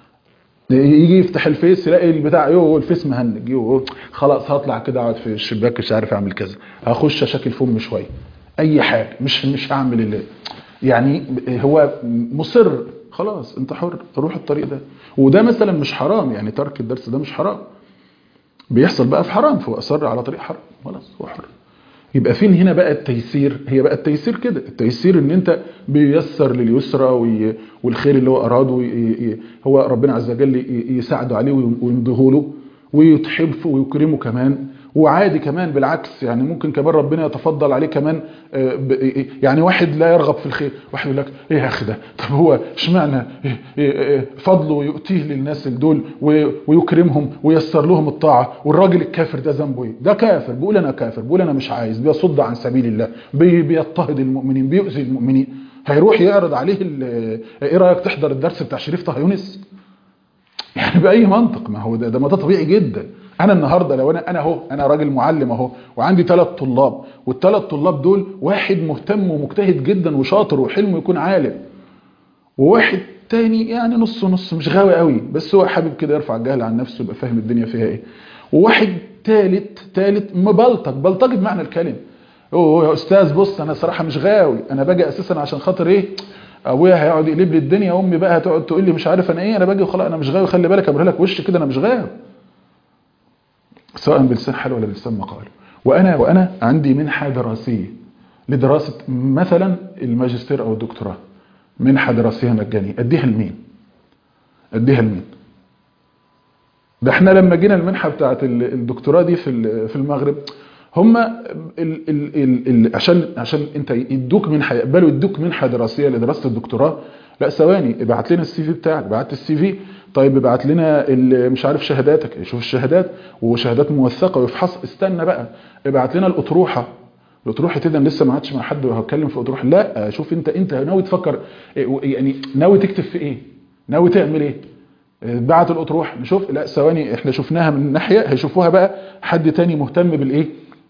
يجي يفتح الفيس يلاقي البتاع يو الفيس مهنج يو خلاص هطلع كده اقعد في الشباك مش عارف اعمل كذا هخش اشكل فم شويه اي حاجه مش مش هعمل اللي يعني هو مصر خلاص انت حر روح الطريق ده وده مثلا مش حرام يعني ترك الدرس ده مش حرام بيحصل بقى في حرام فهو اصر على طريق حرام خلاص هو حر يبقى فين هنا بقى التيسير هي بقى التيسير كده التيسير ان انت بيسر لليسرى وي... والخير اللي هو اراده ي... هو ربنا عز وجل يساعده عليه ويمضيه له ويتحبه ويكرمه كمان وعادي كمان بالعكس يعني ممكن كمان ربنا يتفضل عليه كمان يعني واحد لا يرغب في الخير واحد يقول لك ايه يا اخي ده طب هو اشمعنى فضله يؤتيه للناس دول ويكرمهم وييسر لهم الطاعه والراجل الكافر ده ذنبه ايه ده كافر بيقول انا كافر بيقول انا مش عايز بيصد عن سبيل الله بيضطهد المؤمنين بيؤذي المؤمنين هيروح يعرض عليه ايه رايك تحضر الدرس بتاع شريف طه يونس يعني باي منطق ما هو ده ده ما ده طبيعي جدا انا النهارده لو انا انا اهو انا راجل معلم اهو وعندي ثلاث طلاب والثلاث طلاب دول واحد مهتم ومجتهد جدا وشاطر وحلمه يكون عالم وواحد تاني يعني نص نص مش غاوي قوي بس هو حابب كده يرفع الجهل عن نفسه يبقى فاهم الدنيا فيها ايه وواحد ثالث ثالث مبلطج بلطجي بمعنى الكلمه اوه يا استاذ بص انا صراحه مش غاوي انا باجي اساسا عشان خاطر ايه ابويا هيقعد يقلب لي الدنيا امي بقى هتقعد تقول لي مش عارف انا ايه انا باجي وخلاص انا مش غاوي خلي بالك ابري لك وش كده انا مش غاوي سواء بلسان حال ولا بلسان مقال وانا وانا عندي منحه دراسيه لدراسه مثلا الماجستير او الدكتوراه منحه دراسيه مجانيه اديها لمين اديها لمين ده احنا لما جينا المنحه بتاعه الدكتوراه دي في في المغرب هم ال ال ال ال عشان عشان انت يدوك منحه يقبلوا يدوك منحه دراسيه لدراسه الدكتوراه لا ثواني ابعت لنا السي في بتاعك بعت السي في طيب ابعت لنا مش عارف شهاداتك يشوف الشهادات وشهادات موثقه ويفحص استنى بقى ابعت لنا الاطروحه الاطروحه اذا لسه ما عادش مع حد وهتكلم في اطروحه لا شوف انت انت ناوي تفكر يعني ناوي تكتب في ايه ناوي تعمل ايه بعت الاطروحه نشوف لا ثواني احنا شفناها من ناحيه هيشوفوها بقى حد تاني مهتم بالايه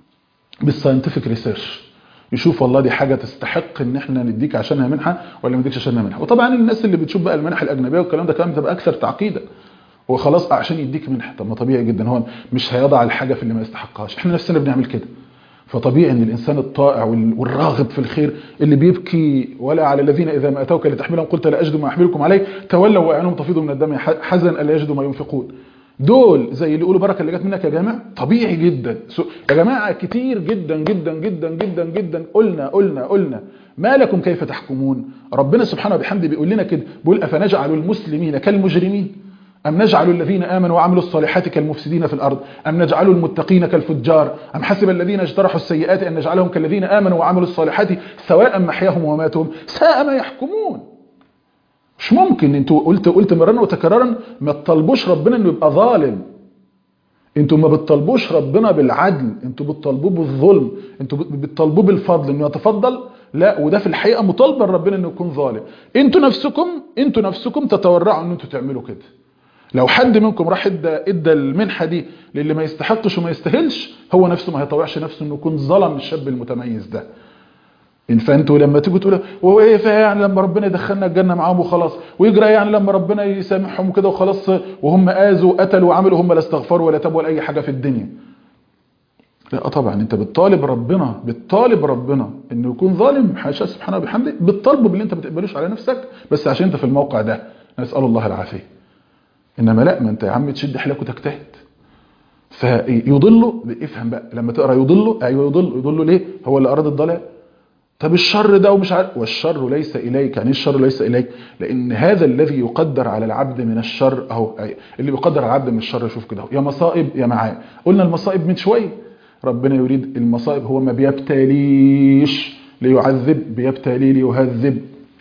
بالساينتفك ريسيرش يشوف والله دي حاجه تستحق ان احنا نديك عشانها منحه ولا ما نديكش عشانها منحه وطبعا الناس اللي بتشوف بقى المنح الاجنبيه والكلام ده كلام بتبقى اكثر تعقيدا هو خلاص عشان يديك منحه طب ما طبيعي جدا هو مش هيضع الحاجه في اللي ما يستحقهاش احنا نفسنا بنعمل كده فطبيعي ان الانسان الطائع وال- والراغب في الخير اللي بيبكي ولا على الذين اذا ما اتوك لتحملهم قلت لا اجد ما احملكم عليه تولوا واعينهم تفيض من الدم ح- حزن الا يجدوا ما ينفقون دول زي اللي يقولوا بركه اللي جت منك يا جماعه طبيعي جدا سو- يا جماعه كتير جدا جدا جدا جدا جدا قلنا قلنا قلنا ما لكم كيف تحكمون ربنا سبحانه وبحمده بيقول لنا كده بيقول افنجعل المسلمين كالمجرمين أم نجعل الذين آمنوا وعملوا الصالحات كالمفسدين في الأرض أم نجعل المتقين كالفجار أم حسب الذين اجترحوا السيئات أن نجعلهم كالذين آمنوا وعملوا الصالحات سواء محياهم وماتهم ساء ما يحكمون مش ممكن انتوا قلت قلت مرارا وتكرارا ما تطالبوش ربنا انه يبقى ظالم انتوا ما بتطالبوش ربنا بالعدل انتوا بتطالبوه بالظلم انتوا بت- بتطالبوه بالفضل انه يتفضل لا وده في الحقيقه مطالبه ربنا انه يكون ظالم انتوا نفسكم انتوا نفسكم تتورعوا ان انتوا تعملوا كده لو حد منكم راح ادى ادى المنحه دي للي ما يستحقش وما يستاهلش هو نفسه ما هيطوعش نفسه انه يكون ظلم الشاب المتميز ده ان فانتوا لما تيجوا تقولوا هو ايه فيها يعني لما ربنا يدخلنا الجنه معاهم وخلاص ويجرى يعني لما ربنا يسامحهم كده وخلاص وهم اذوا وقتلوا وعملوا هم لا استغفروا ولا تابوا ولا اي حاجه في الدنيا لا طبعا انت بتطالب ربنا بتطالب ربنا انه يكون ظالم حاشا سبحانه وبحمده بتطالبه باللي انت ما تقبلوش على نفسك بس عشان انت في الموقع ده نسال الله العافيه انما لا ما انت يا عم تشد حيلك وتجتهد فيضله افهم بقى لما تقرا يضله ايوه يضله يضله ليه هو اللي اراد الضلال طب الشر ده ومش عارف والشر ليس اليك يعني ايه الشر ليس اليك لان هذا الذي يقدر على العبد من الشر اهو أي- اللي بيقدر على العبد من الشر شوف كده أهو، يا مصائب يا معاد قلنا المصائب من شويه ربنا يريد المصائب هو ما بيبتليش ليعذب بيبتلي ليهذب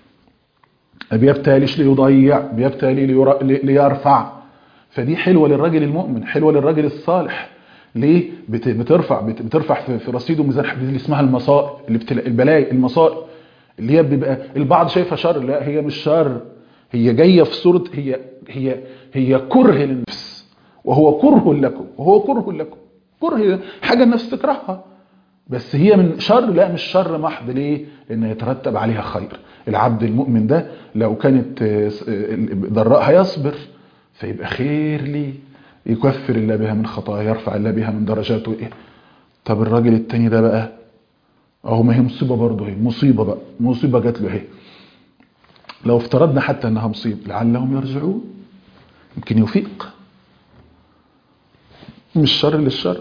ما بيبتليش ليضيع بيبتلي لير- لي- ليرفع فدي حلوه للراجل المؤمن حلوه للراجل الصالح ليه بت- بترفع بت- بترفع في في رصيده ميزان حديد اللي اسمها المصائب اللي بتلا- البلايا المصائب اللي هي بيبقى البعض شايفها شر لا هي مش شر هي جايه في صوره هي هي هي كره للنفس وهو كره لكم وهو كره لكم كره حاجه النفس تكرهها بس هي من شر لا مش شر محض ليه لان يترتب عليها خير العبد المؤمن ده لو كانت آه، آه، ضراء هيصبر فيبقى خير ليه يكفر الله بها من خطايا يرفع الله بها من درجاته ايه طب الراجل التاني ده بقى اهو ما هي مصيبه برضه هي مصيبه بقى مصيبه جات له اهي لو افترضنا حتى انها مصيبه لعلهم يرجعون يمكن يفيق مش شر للشر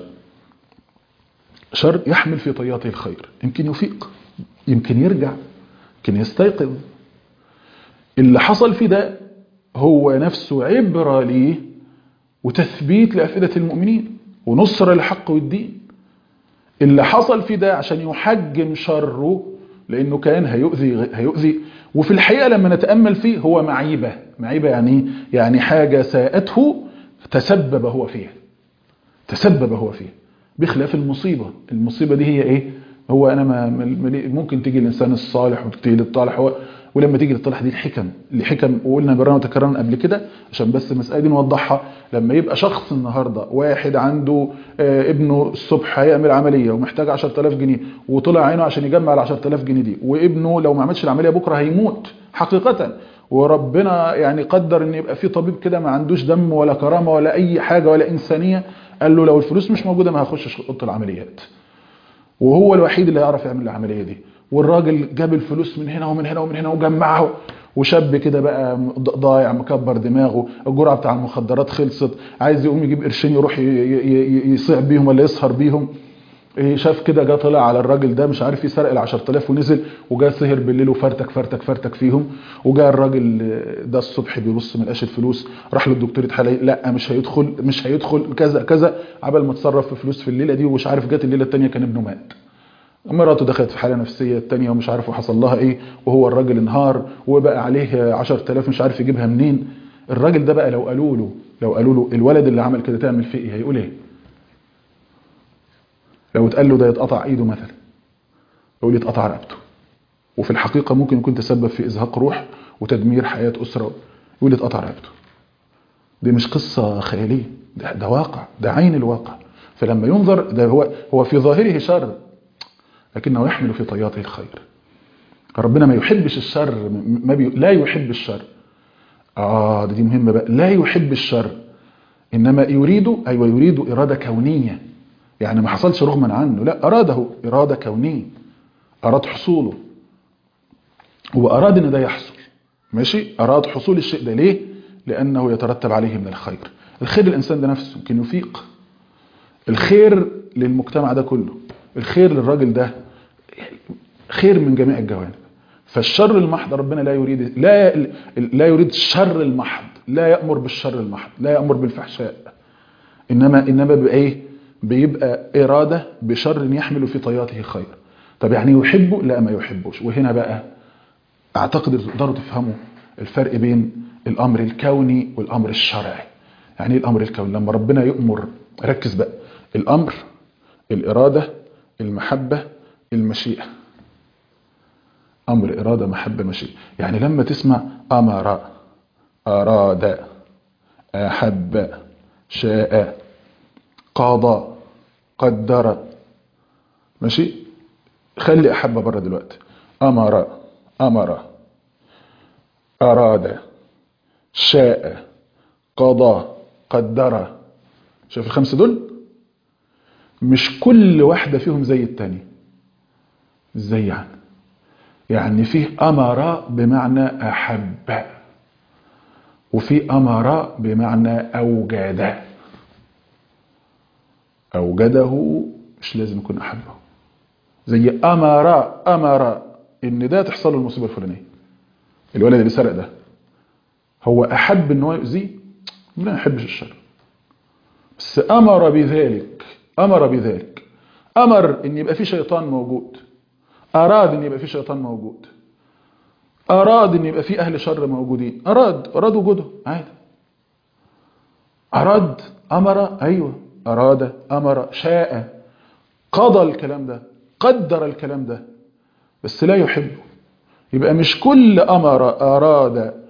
شر يحمل في طياته الخير يمكن يفيق يمكن يرجع يمكن يستيقظ اللي حصل في ده هو نفسه عبرة ليه وتثبيت لأفئدة المؤمنين ونصر الحق والدين اللي حصل في ده عشان يحجم شره لأنه كان هيؤذي هيؤذي وفي الحقيقة لما نتأمل فيه هو معيبة معيبة يعني إيه؟ يعني حاجة ساءته تسبب هو فيها تسبب هو فيها بخلاف المصيبة المصيبة دي هي ايه هو انا ما ما- ممكن تيجي الانسان الصالح وتيجي للطالح هو ولما تيجي للطالح دي الحكم الحكم وقلنا برانا وتكررنا قبل كده عشان بس المسألة دي نوضحها لما يبقى شخص النهاردة واحد عنده آه، ابنه الصبح هيعمل عملية ومحتاج 10000 جنيه وطلع عينه عشان يجمع ال 10000 جنيه دي وابنه لو ما عملش العملية بكرة هيموت حقيقة وربنا يعني قدر ان يبقى في طبيب كده ما عندوش دم ولا كرامة ولا اي حاجة ولا انسانية قال له لو الفلوس مش موجودة ما هخشش اوضه العمليات وهو الوحيد اللي يعرف يعمل العملية دي والراجل جاب الفلوس من هنا ومن هنا ومن هنا وجمعه وشاب كده بقى ضايع مكبر دماغه الجرعة بتاع المخدرات خلصت عايز يقوم يجيب قرشين يروح ي- ي- ي- يصيع بيهم ولا يسهر بيهم إيه شاف كده جه طلع على الراجل ده مش عارف يسرق ال 10000 ونزل وجا سهر بالليل وفرتك فرتك فرتك فيهم وجا الراجل ده الصبح بيبص ما لقاش الفلوس راح للدكتور يتحلى لا مش هيدخل مش هيدخل كذا كذا عبل ما اتصرف في فلوس في الليله دي ومش عارف جت الليله الثانيه كان ابنه مات مراته دخلت في حاله نفسيه الثانيه ومش عارف وحصل لها ايه وهو الراجل انهار وبقى عليه 10000 مش عارف يجيبها منين الراجل ده بقى لو قالوا له لو قالوا له الولد اللي عمل كده تعمل فيه ايه هيقول ايه لو اتقال له ده يتقطع ايده مثلا يقول يتقطع رقبته وفي الحقيقه ممكن يكون تسبب في ازهاق روح وتدمير حياه اسره يقول يتقطع رقبته دي مش قصه خياليه ده, ده واقع ده عين الواقع فلما ينظر ده هو هو في ظاهره شر لكنه يحمل في طياته الخير ربنا ما يحبش الشر ما بي... لا يحب الشر اه دي مهمه بقى لا يحب الشر انما يريد ايوه يريد اراده كونيه يعني ما حصلش رغما عنه لا اراده اراده كونيه اراد حصوله هو اراد ان ده يحصل ماشي اراد حصول الشيء ده ليه لانه يترتب عليه من الخير الخير للانسان ده نفسه يمكن يفيق الخير للمجتمع ده كله الخير للراجل ده خير من جميع الجوانب فالشر المحض ربنا لا يريد لا لا يريد الشر المحض لا يأمر بالشر المحض لا يأمر بالفحشاء انما انما بيبقى ايه بيبقى اراده بشر يحمل في طياته خير طب يعني يحبه لا ما يحبوش وهنا بقى اعتقد تقدروا تفهموا الفرق بين الامر الكوني والامر الشرعي يعني ايه الامر الكوني لما ربنا يؤمر ركز بقى الامر الاراده المحبه المشيئه امر اراده محبه مشيئه يعني لما تسمع امر اراد احب شاء قضى قدر ماشي خلي احب بره دلوقتي امر امر اراد شاء قضى قدر شايف الخمسه دول مش كل واحده فيهم زي التانية ازاي يعني يعني فيه امر بمعنى احب وفي امر بمعنى اوجد اوجده مش لازم يكون احبه زي امر امر ان ده تحصل له المصيبه الفلانيه الولد اللي سرق ده هو احب ان هو يؤذيه ما يحبش الشر بس امر بذلك امر بذلك امر ان يبقى في شيطان موجود اراد ان يبقى في شيطان موجود اراد ان يبقى في اهل شر موجودين اراد اراد وجوده عادي اراد امر ايوه اراد امر شاء قضى الكلام ده قدر الكلام ده بس لا يحبه يبقى مش كل امر اراد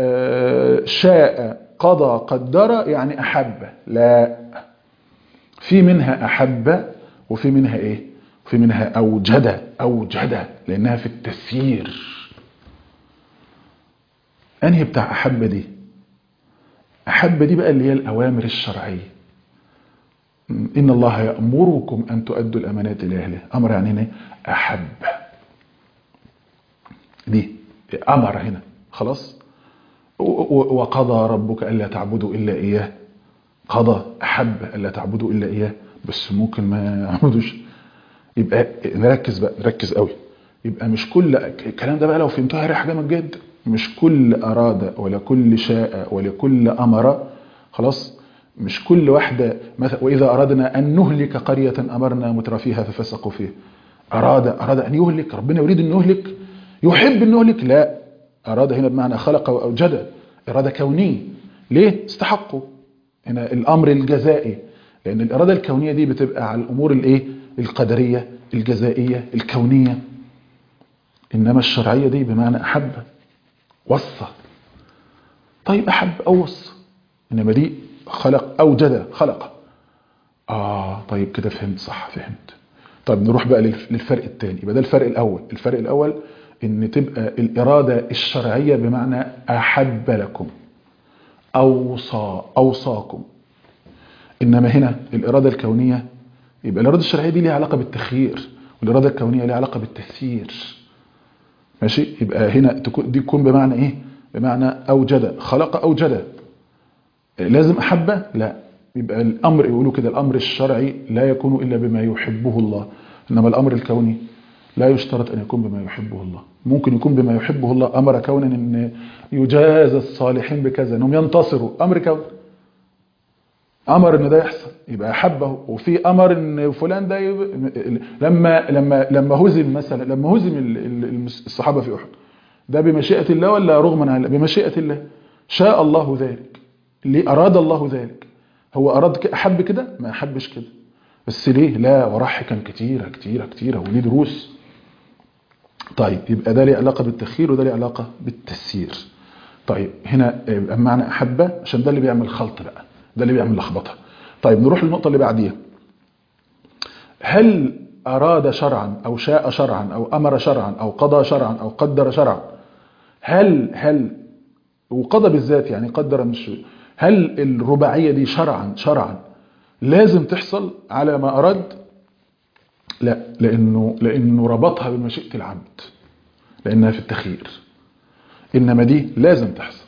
شاء قضى قدر يعني احب لا في منها احب وفي منها ايه في منها اوجد اوجد لانها في التسيير انهي بتاع احب دي احب دي بقى اللي هي الاوامر الشرعيه ان الله يامركم ان تؤدوا الامانات الى اهلها امر يعني هنا احب دي امر هنا خلاص وقضى ربك الا تعبدوا الا اياه قضى احب الا تعبدوا الا اياه بس ممكن ما يعبدوش يبقى نركز بقى نركز قوي يبقى مش كل الكلام ده بقى لو فهمتوها هيريح جامد جدا مش كل اراد ولا كل شاء ولا كل امر خلاص مش كل واحده مثلا واذا اردنا ان نهلك قريه امرنا مترفيها ففسقوا فيها اراد اراد ان يهلك ربنا يريد ان يهلك يحب ان يهلك لا اراد هنا بمعنى خلق واوجد اراده كونيه ليه استحقوا هنا الامر الجزائي لان الاراده الكونيه دي بتبقى على الامور الايه القدريه الجزائيه الكونيه انما الشرعيه دي بمعنى احب وصى طيب احب او وصى انما دي خلق اوجد خلق اه طيب كده فهمت صح فهمت طيب نروح بقى للفرق الثاني يبقى ده الفرق الاول الفرق الاول ان تبقى الاراده الشرعيه بمعنى احب لكم اوصى اوصاكم انما هنا الاراده الكونيه يبقى الاراده الشرعيه دي ليها علاقه بالتخيير والاراده الكونيه ليها علاقه بالتسيير ماشي يبقى هنا دي تكون بمعنى ايه بمعنى اوجد خلق اوجد لازم احبه لا يبقى الامر يقولوا كده الامر الشرعي لا يكون الا بما يحبه الله انما الامر الكوني لا يشترط ان يكون بما يحبه الله ممكن يكون بما يحبه الله امر كونا ان يجازى الصالحين بكذا انهم ينتصروا امر كوني امر ان ده يحصل يبقى احبه وفي امر ان فلان ده يب... لما لما لما هزم مثلا لما هزم الصحابه في احد ده بمشيئه الله ولا رغما عن بمشيئه الله شاء الله ذلك ليه اراد الله ذلك هو اراد احب كده ما احبش كده بس ليه لا وراه حكم كتيره كتيره كتيره وليه دروس طيب يبقى ده ليه علاقه بالتخيير وده ليه علاقه بالتسيير طيب هنا يبقى معنى احبه عشان ده اللي بيعمل خلط بقى ده اللي بيعمل لخبطه طيب نروح للنقطه اللي بعديها هل أراد شرعا أو شاء شرعا أو أمر شرعا أو قضى شرعا أو قدر شرعا هل هل وقضى بالذات يعني قدر مش هل الرباعية دي شرعا شرعا لازم تحصل على ما أراد لا لأنه, لأنه ربطها بمشيئة العبد لأنها في التخيير إنما دي لازم تحصل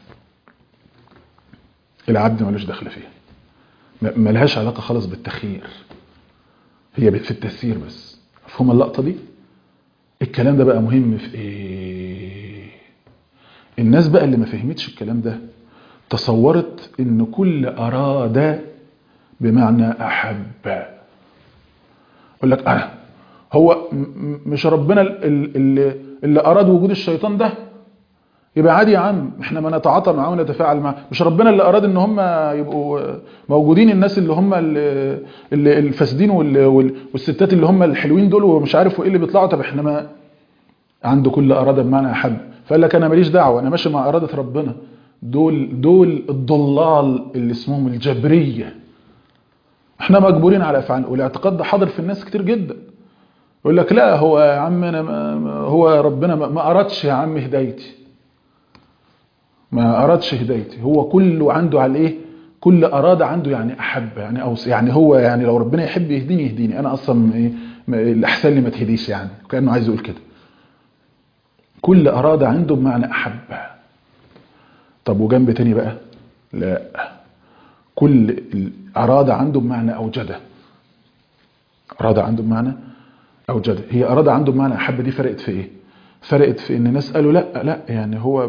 العبد ملوش دخل فيها ملهاش علاقة خالص بالتخيير هي في التسيير بس مفهوم اللقطة دي الكلام ده بقى مهم في ايه الناس بقى اللي ما فهمتش الكلام ده تصورت ان كل اراد بمعنى احب يقول لك اه هو مش ربنا اللي, اللي اراد وجود الشيطان ده يبقى عادي يا عم احنا ما نتعاطى معاه ونتفاعل معاه مش ربنا اللي اراد ان هم يبقوا موجودين الناس اللي هم اللي الفاسدين والستات اللي هم الحلوين دول ومش عارف ايه اللي بيطلعوا طب احنا ما عنده كل اراده بمعنى احب فقال لك انا ماليش دعوه انا ماشي مع اراده ربنا دول دول الضلال اللي اسمهم الجبريه احنا مجبورين على افعال والاعتقاد ده حاضر في الناس كتير جدا يقول لك لا هو يا عم انا ما هو ربنا ما ارادش يا عم هدايتي ما أرادش هدايتي هو كله عنده على إيه كل أراد عنده يعني أحب يعني أو يعني هو يعني لو ربنا يحب يهديني يهديني أنا أصلا إيه الأحسن لي ما تهديش يعني كأنه عايز يقول كده كل أراد عنده بمعنى أحب طب وجنب تاني بقى لا كل أراد عنده بمعنى أوجده أراد عنده بمعنى أوجده هي أراد عنده بمعنى أحب دي فرقت في إيه فرقت في ان ناس قالوا لا لا يعني هو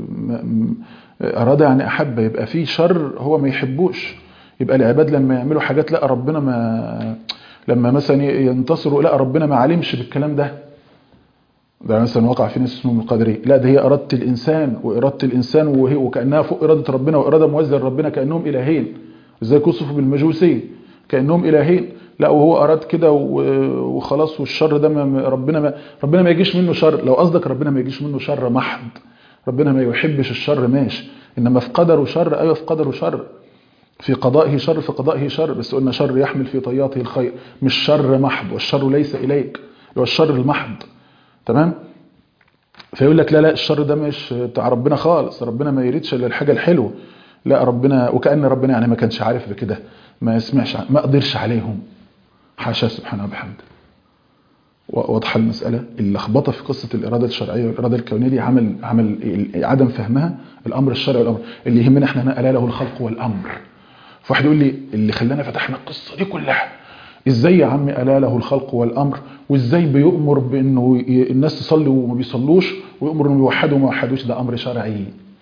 اراد يعني احب يبقى في شر هو ما يحبوش يبقى العباد لما يعملوا حاجات لا ربنا ما لما مثلا ينتصروا لا ربنا ما علمش بالكلام ده ده مثلا وقع في ناس اسمهم القدري لا ده هي اراده الانسان واراده الانسان وهي وكانها فوق اراده ربنا واراده موازيه لربنا كانهم الهين ازاي وصفوا بالمجوسيه كانهم الهين لا وهو اراد كده وخلاص والشر ده ما ربنا ما ربنا ما يجيش منه شر لو قصدك ربنا ما يجيش منه شر محض ربنا ما يحبش الشر ماشي انما في قدره شر ايوه في قدره شر في قضائه شر في قضائه شر بس قلنا شر يحمل في طياته الخير مش شر محض والشر ليس اليك هو الشر المحض تمام فيقول لك لا لا الشر ده مش بتاع ربنا خالص ربنا ما يريدش الا الحاجه الحلوه لا ربنا وكأن ربنا يعني ما كانش عارف بكده ما يسمعش ما قدرش عليهم حاشا سبحانه وبحمده واضحه المساله اللخبطه في قصه الاراده الشرعيه والاراده الكونيه دي عمل عمل عدم فهمها الامر الشرعي والامر اللي يهمنا احنا هنا الا له الخلق والامر فواحد يقول لي اللي خلانا فتحنا القصه دي كلها ازاي يا عم الا له الخلق والامر وازاي بيؤمر بانه الناس تصلي وما بيصلوش ويؤمر انهم يوحدوا وما يوحدوش ده امر شرعي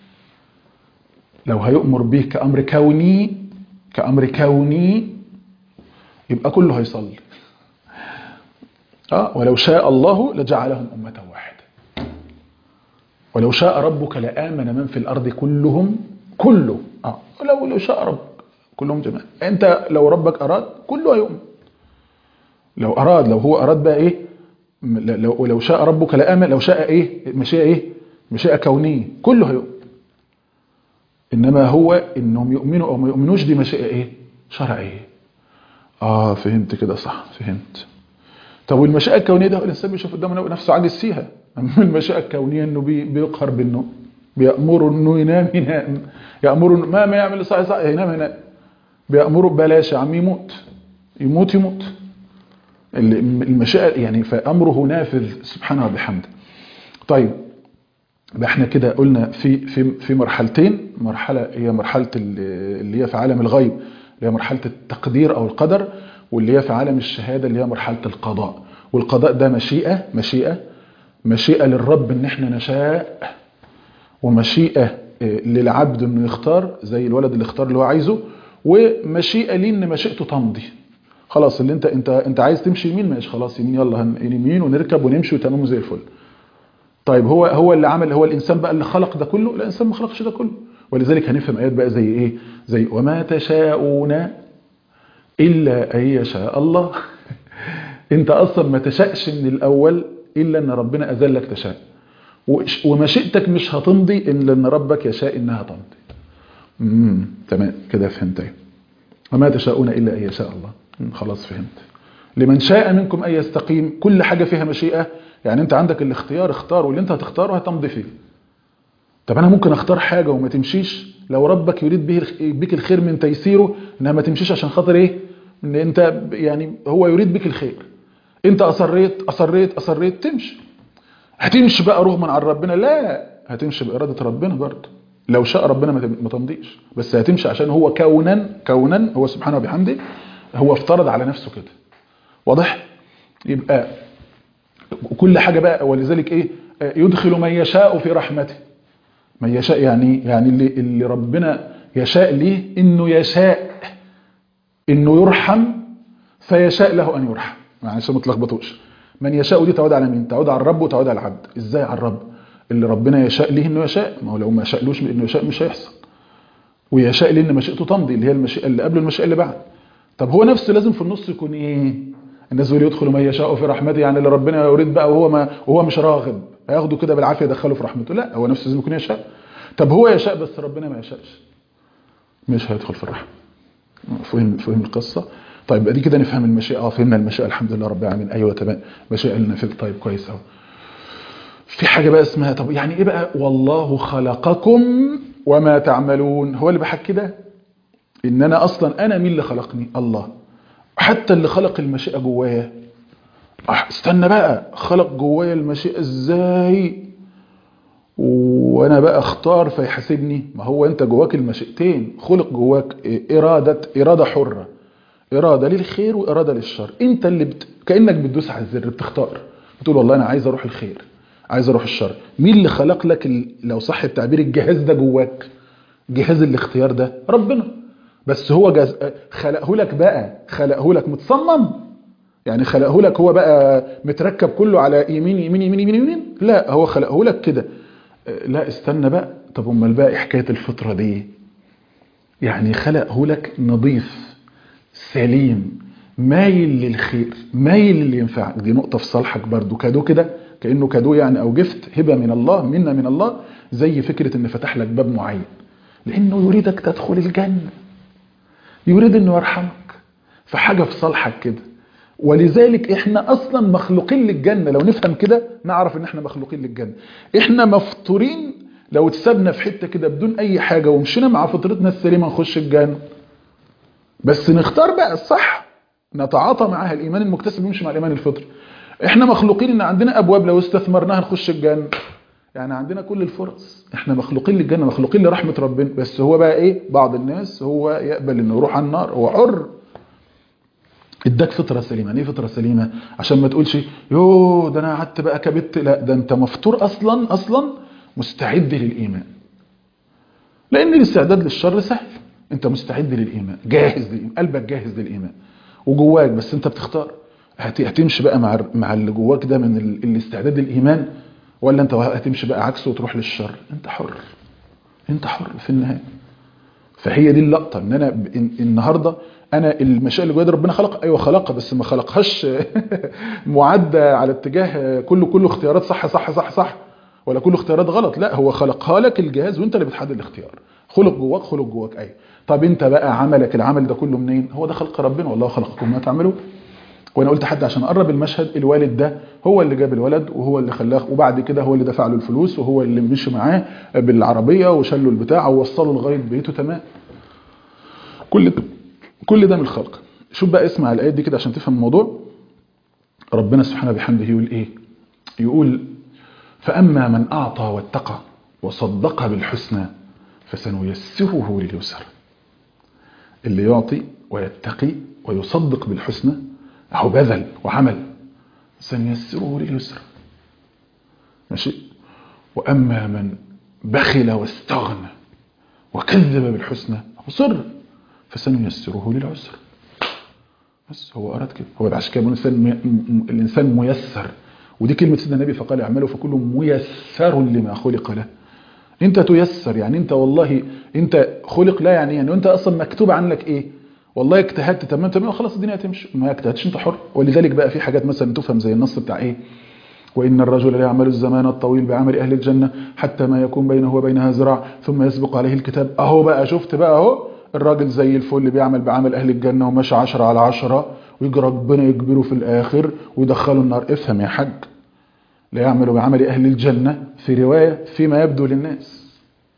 لو هيؤمر به كامر كوني كامر كوني يبقى كله هيصلي اه ولو شاء الله لجعلهم امه واحده ولو شاء ربك لامن من في الارض كلهم كله اه لو لو شاء ربك كلهم جميعا انت لو ربك اراد كله هيؤمن لو اراد لو هو اراد بقى ايه لو لو شاء ربك لامن لو شاء ايه مشيئه ايه مشيئه كونيه كله هيؤمن انما هو انهم يؤمنوا او ما يؤمنوش دي مشيئه ايه شرعيه اه فهمت كده صح فهمت طب والمشيئه الكونيه ده الانسان بيشوف قدامه نفسه عاجز فيها اما المشيئه الكونيه انه بي بيقهر بالنوم بيامره انه ينام ينام يامره ما ما يعمل صح صح ينام ينام بيامره بلاش يا عم يموت يموت يموت المشيئه يعني فامره نافذ سبحانه وبحمده طيب احنا كده قلنا في في في مرحلتين مرحله هي مرحله اللي هي في عالم الغيب اللي هي مرحله التقدير او القدر واللي هي في عالم الشهاده اللي هي مرحله القضاء والقضاء ده مشيئه مشيئه مشيئه للرب ان احنا نشاء ومشيئه للعبد انه يختار زي الولد اللي اختار اللي هو عايزه ومشيئه ليه ان مشيئته تمضي خلاص اللي انت انت انت عايز تمشي يمين ماشي خلاص يمين يلا يمين ونركب ونمشي وتمام زي الفل طيب هو هو اللي عمل هو الانسان بقى اللي خلق ده كله لا الانسان ما خلقش ده كله ولذلك هنفهم ايات بقى زي ايه زي وما تشاءون الا ان يشاء الله انت اصلا ما تشاءش من الاول الا ان ربنا اذلك تشاء ومشيئتك مش هتمضي الا ان ربك يشاء انها تمضي امم تمام كده فهمت وما تشاءون الا ان يشاء الله خلاص فهمت لمن شاء منكم ان يستقيم كل حاجه فيها مشيئه يعني انت عندك الاختيار اختار واللي انت هتختاره هتمضي فيه طب انا ممكن اختار حاجه وما تمشيش لو ربك يريد به بك الخير من تيسيره انها ما تمشيش عشان خاطر ايه ان انت يعني هو يريد بك الخير انت اصريت اصريت اصريت تمشي هتمشي بقى رغما عن ربنا لا هتمشي باراده ربنا برضه لو شاء ربنا ما تمضيش بس هتمشي عشان هو كونا كونا هو سبحانه وبحمده هو افترض على نفسه كده واضح يبقى كل حاجه بقى ولذلك ايه يدخل من يشاء في رحمته من يشاء يعني يعني اللي, اللي ربنا يشاء ليه انه يشاء انه يرحم فيشاء له ان يرحم يعني عشان ما تلخبطوش من يشاء دي تعود على مين تعود على الرب وتعود على العبد ازاي على الرب اللي ربنا يشاء ليه انه يشاء ما هو لو ما شاءلوش انه يشاء مش هيحصل ويشاء ليه ان مشيئته تمضي اللي هي المشيئه اللي قبل المشيئه اللي بعد طب هو نفسه لازم في النص يكون ايه الناس يقول يدخل من يشاء في رحمته يعني اللي ربنا يريد بقى وهو ما وهو مش راغب هياخده كده بالعافيه يدخله في رحمته لا هو نفسه لازم يكون يشاء طب هو يشاء بس ربنا ما يشاءش مش هيدخل في الرحمه فهم فهم القصه طيب دي كده نفهم المشيئه اه فهمنا المشيئه الحمد لله رب العالمين ايوه تمام مشيئه النافذ طيب كويس اهو في حاجه بقى اسمها طب يعني ايه بقى والله خلقكم وما تعملون هو اللي بحكي ده ان انا اصلا انا مين اللي خلقني الله حتى اللي خلق المشيئه جوايا استنى بقى خلق جوايا المشيئه ازاي وانا بقى اختار فيحاسبني ما هو انت جواك المشيئتين خلق جواك اراده اراده حره اراده للخير واراده للشر انت اللي بت... كانك بتدوس على الزر بتختار بتقول والله انا عايز اروح الخير عايز اروح الشر مين اللي خلق لك ال... لو صح التعبير الجهاز ده جواك جهاز الاختيار ده ربنا بس هو جز... خلقه لك بقى خلقه لك متصمم يعني خلقه لك هو بقى متركب كله على يمين يمين يمين يمين يمين لا هو خلقه لك كده لا استنى بقى طب امال بقى حكايه الفطره دي يعني خلقه لك نظيف سليم مايل للخير مايل للي ينفعك دي نقطه في صالحك برضو كادو كده كانه كادو يعني او جفت هبه من الله منا من الله زي فكره ان فتح لك باب معين لانه يريدك تدخل الجنه يريد انه يرحمك فحاجه في صالحك كده ولذلك احنا اصلا مخلوقين للجنه لو نفهم كده نعرف ان احنا مخلوقين للجنه احنا مفطورين لو اتسابنا في حته كده بدون اي حاجه ومشينا مع فطرتنا السليمه نخش الجنه بس نختار بقى الصح نتعاطى معاها الايمان المكتسب يمشي مع الايمان الفطري احنا مخلوقين ان عندنا ابواب لو استثمرناها نخش الجنه يعني عندنا كل الفرص احنا مخلوقين للجنه مخلوقين لرحمه ربنا بس هو بقى ايه بعض الناس هو يقبل انه يروح على النار هو حر اداك فطره سليمه يعني ايه فطره سليمه عشان ما تقولش يوه ده انا قعدت بقى كبت لا ده انت مفطور اصلا اصلا مستعد للايمان لان الاستعداد للشر سهل انت مستعد للايمان جاهز للايمان قلبك جاهز للايمان وجواك بس انت بتختار هتمشي بقى مع مع اللي جواك ده من الاستعداد للايمان ولا انت هتمشي بقى عكسه وتروح للشر انت حر انت حر في النهايه فهي دي اللقطه ان انا النهارده انا المشيئه اللي جوايا ربنا خلق ايوه خلقها بس ما خلقهاش معده على اتجاه كله كله اختيارات صح صح صح صح ولا كله اختيارات غلط لا هو خلقها لك الجهاز وانت اللي بتحدد الاختيار خلق جواك خلق جواك ايوه طب انت بقى عملك العمل ده كله منين هو ده خلق ربنا والله خلقكم ما تعملوا وانا قلت حد عشان اقرب المشهد الوالد ده هو اللي جاب الولد وهو اللي خلاه وبعد كده هو اللي دفع له الفلوس وهو اللي مشي معاه بالعربيه وشال له البتاع ووصله لغايه بيته تمام كل ده كل ده من الخلق شوف بقى اسمع الايات دي كده عشان تفهم الموضوع ربنا سبحانه بحمده يقول ايه يقول فاما من اعطى واتقى وصدق بالحسنى فسنيسره لليسر اللي يعطي ويتقي ويصدق بالحسنى أو بذل وعمل سنيسره لليسر ماشي وأما من بخل واستغنى وكذب بالحسنى وصر فسنيسره للعسر بس هو أراد كده هو عشان كده الإنسان الإنسان ميسر ودي كلمة سيدنا النبي فقال اعملوا فكل ميسر لما خلق له انت تيسر يعني انت والله انت خلق لا يعني يعني انت اصلا مكتوب عنك ايه والله اجتهدت تمام تمام خلاص الدنيا هتمشي ما اجتهدتش انت حر ولذلك بقى في حاجات مثلا تفهم زي النص بتاع ايه وإن الرجل لا يعمل الزمان الطويل بعمل أهل الجنة حتى ما يكون بينه وبينها زراع ثم يسبق عليه الكتاب أهو بقى شفت بقى أهو الراجل زي الفل بيعمل بعمل أهل الجنة وماشي عشرة على عشرة ويجي ربنا يجبره في الاخر ويدخله النار افهم يا حاج لا يعمل بعمل اهل الجنه في روايه فيما يبدو للناس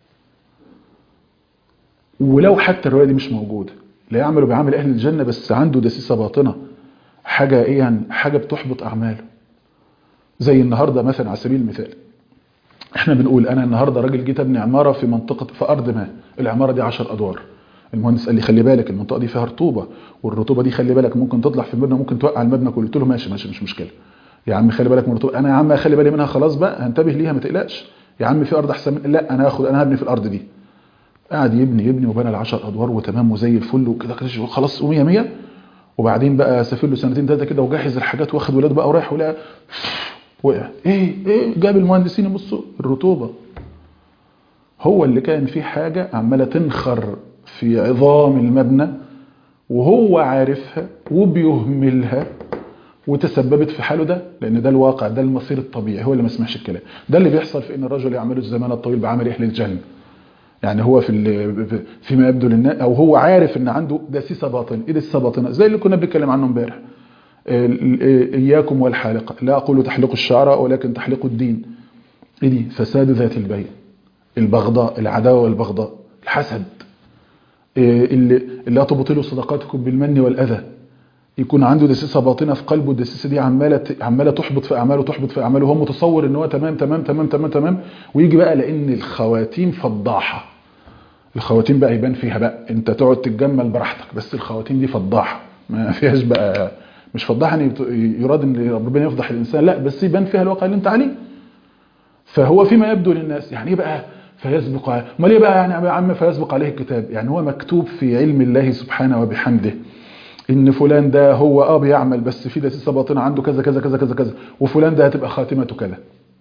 ولو حتى الروايه دي مش موجوده لا يعمل بعمل اهل الجنه بس عنده دسيسه باطنه حاجه ايه يعني حاجه بتحبط اعماله زي النهارده مثلا على سبيل المثال احنا بنقول انا النهارده راجل جيت ابني عماره في منطقه في ارض ما العماره دي 10 ادوار المهندس قال لي خلي بالك المنطقه دي فيها رطوبه والرطوبه دي خلي بالك ممكن تطلع في المبنى ممكن توقع المبنى كله قلت له ماشي ماشي مش مشكله يا عم خلي بالك من الرطوبه انا يا عم خلي بالي منها خلاص بقى هنتبه ليها ما تقلقش يا عم في ارض احسن من لا انا هاخد انا هبني في الارض دي قاعد يبني يبني وبنى ال 10 ادوار وتمام وزي الفل وكده كده خلاص و100 100 وبعدين بقى سافر له سنتين ثلاثه كده وجهز الحاجات واخد ولاده بقى ورايح ولا وقع ايه ايه جاب المهندسين يبصوا الرطوبه هو اللي كان فيه حاجه عماله تنخر في عظام المبنى وهو عارفها وبيهملها وتسببت في حاله ده لان ده الواقع ده المصير الطبيعي هو اللي ما سمعش الكلام ده اللي بيحصل في ان الرجل يعمل الزمان الطويل بعمل اهل الجنه يعني هو في فيما يبدو للناس او هو عارف ان عنده دسيسه باطنه ايه دسيسه باطنه زي اللي كنا بنتكلم عنه امبارح اياكم والحالقه لا اقول تحلق الشعر ولكن تحلق الدين ايه دي فساد ذات البين البغضاء العداوه والبغضاء الحسد اللي لا تبطلوا صدقاتكم بالمن والاذى يكون عنده دسيسه باطنه في قلبه الدسيسه دي عماله عماله تحبط في اعماله تحبط في اعماله وهو متصور ان هو تمام تمام تمام تمام تمام ويجي بقى لان الخواتيم فضاحه الخواتيم بقى يبان فيها بقى انت تقعد تتجمل براحتك بس الخواتيم دي فضاحه ما فيهاش بقى مش فضاحه ان يراد ان ربنا يفضح الانسان لا بس يبان فيها الواقع اللي انت عليه فهو فيما يبدو للناس يعني ايه بقى فيسبق امال ايه بقى يعني يا عم فيسبق عليه الكتاب يعني هو مكتوب في علم الله سبحانه وبحمده ان فلان ده هو اه بيعمل بس في دسيسه باطنه عنده كذا كذا كذا كذا كذا وفلان ده هتبقى خاتمته كذا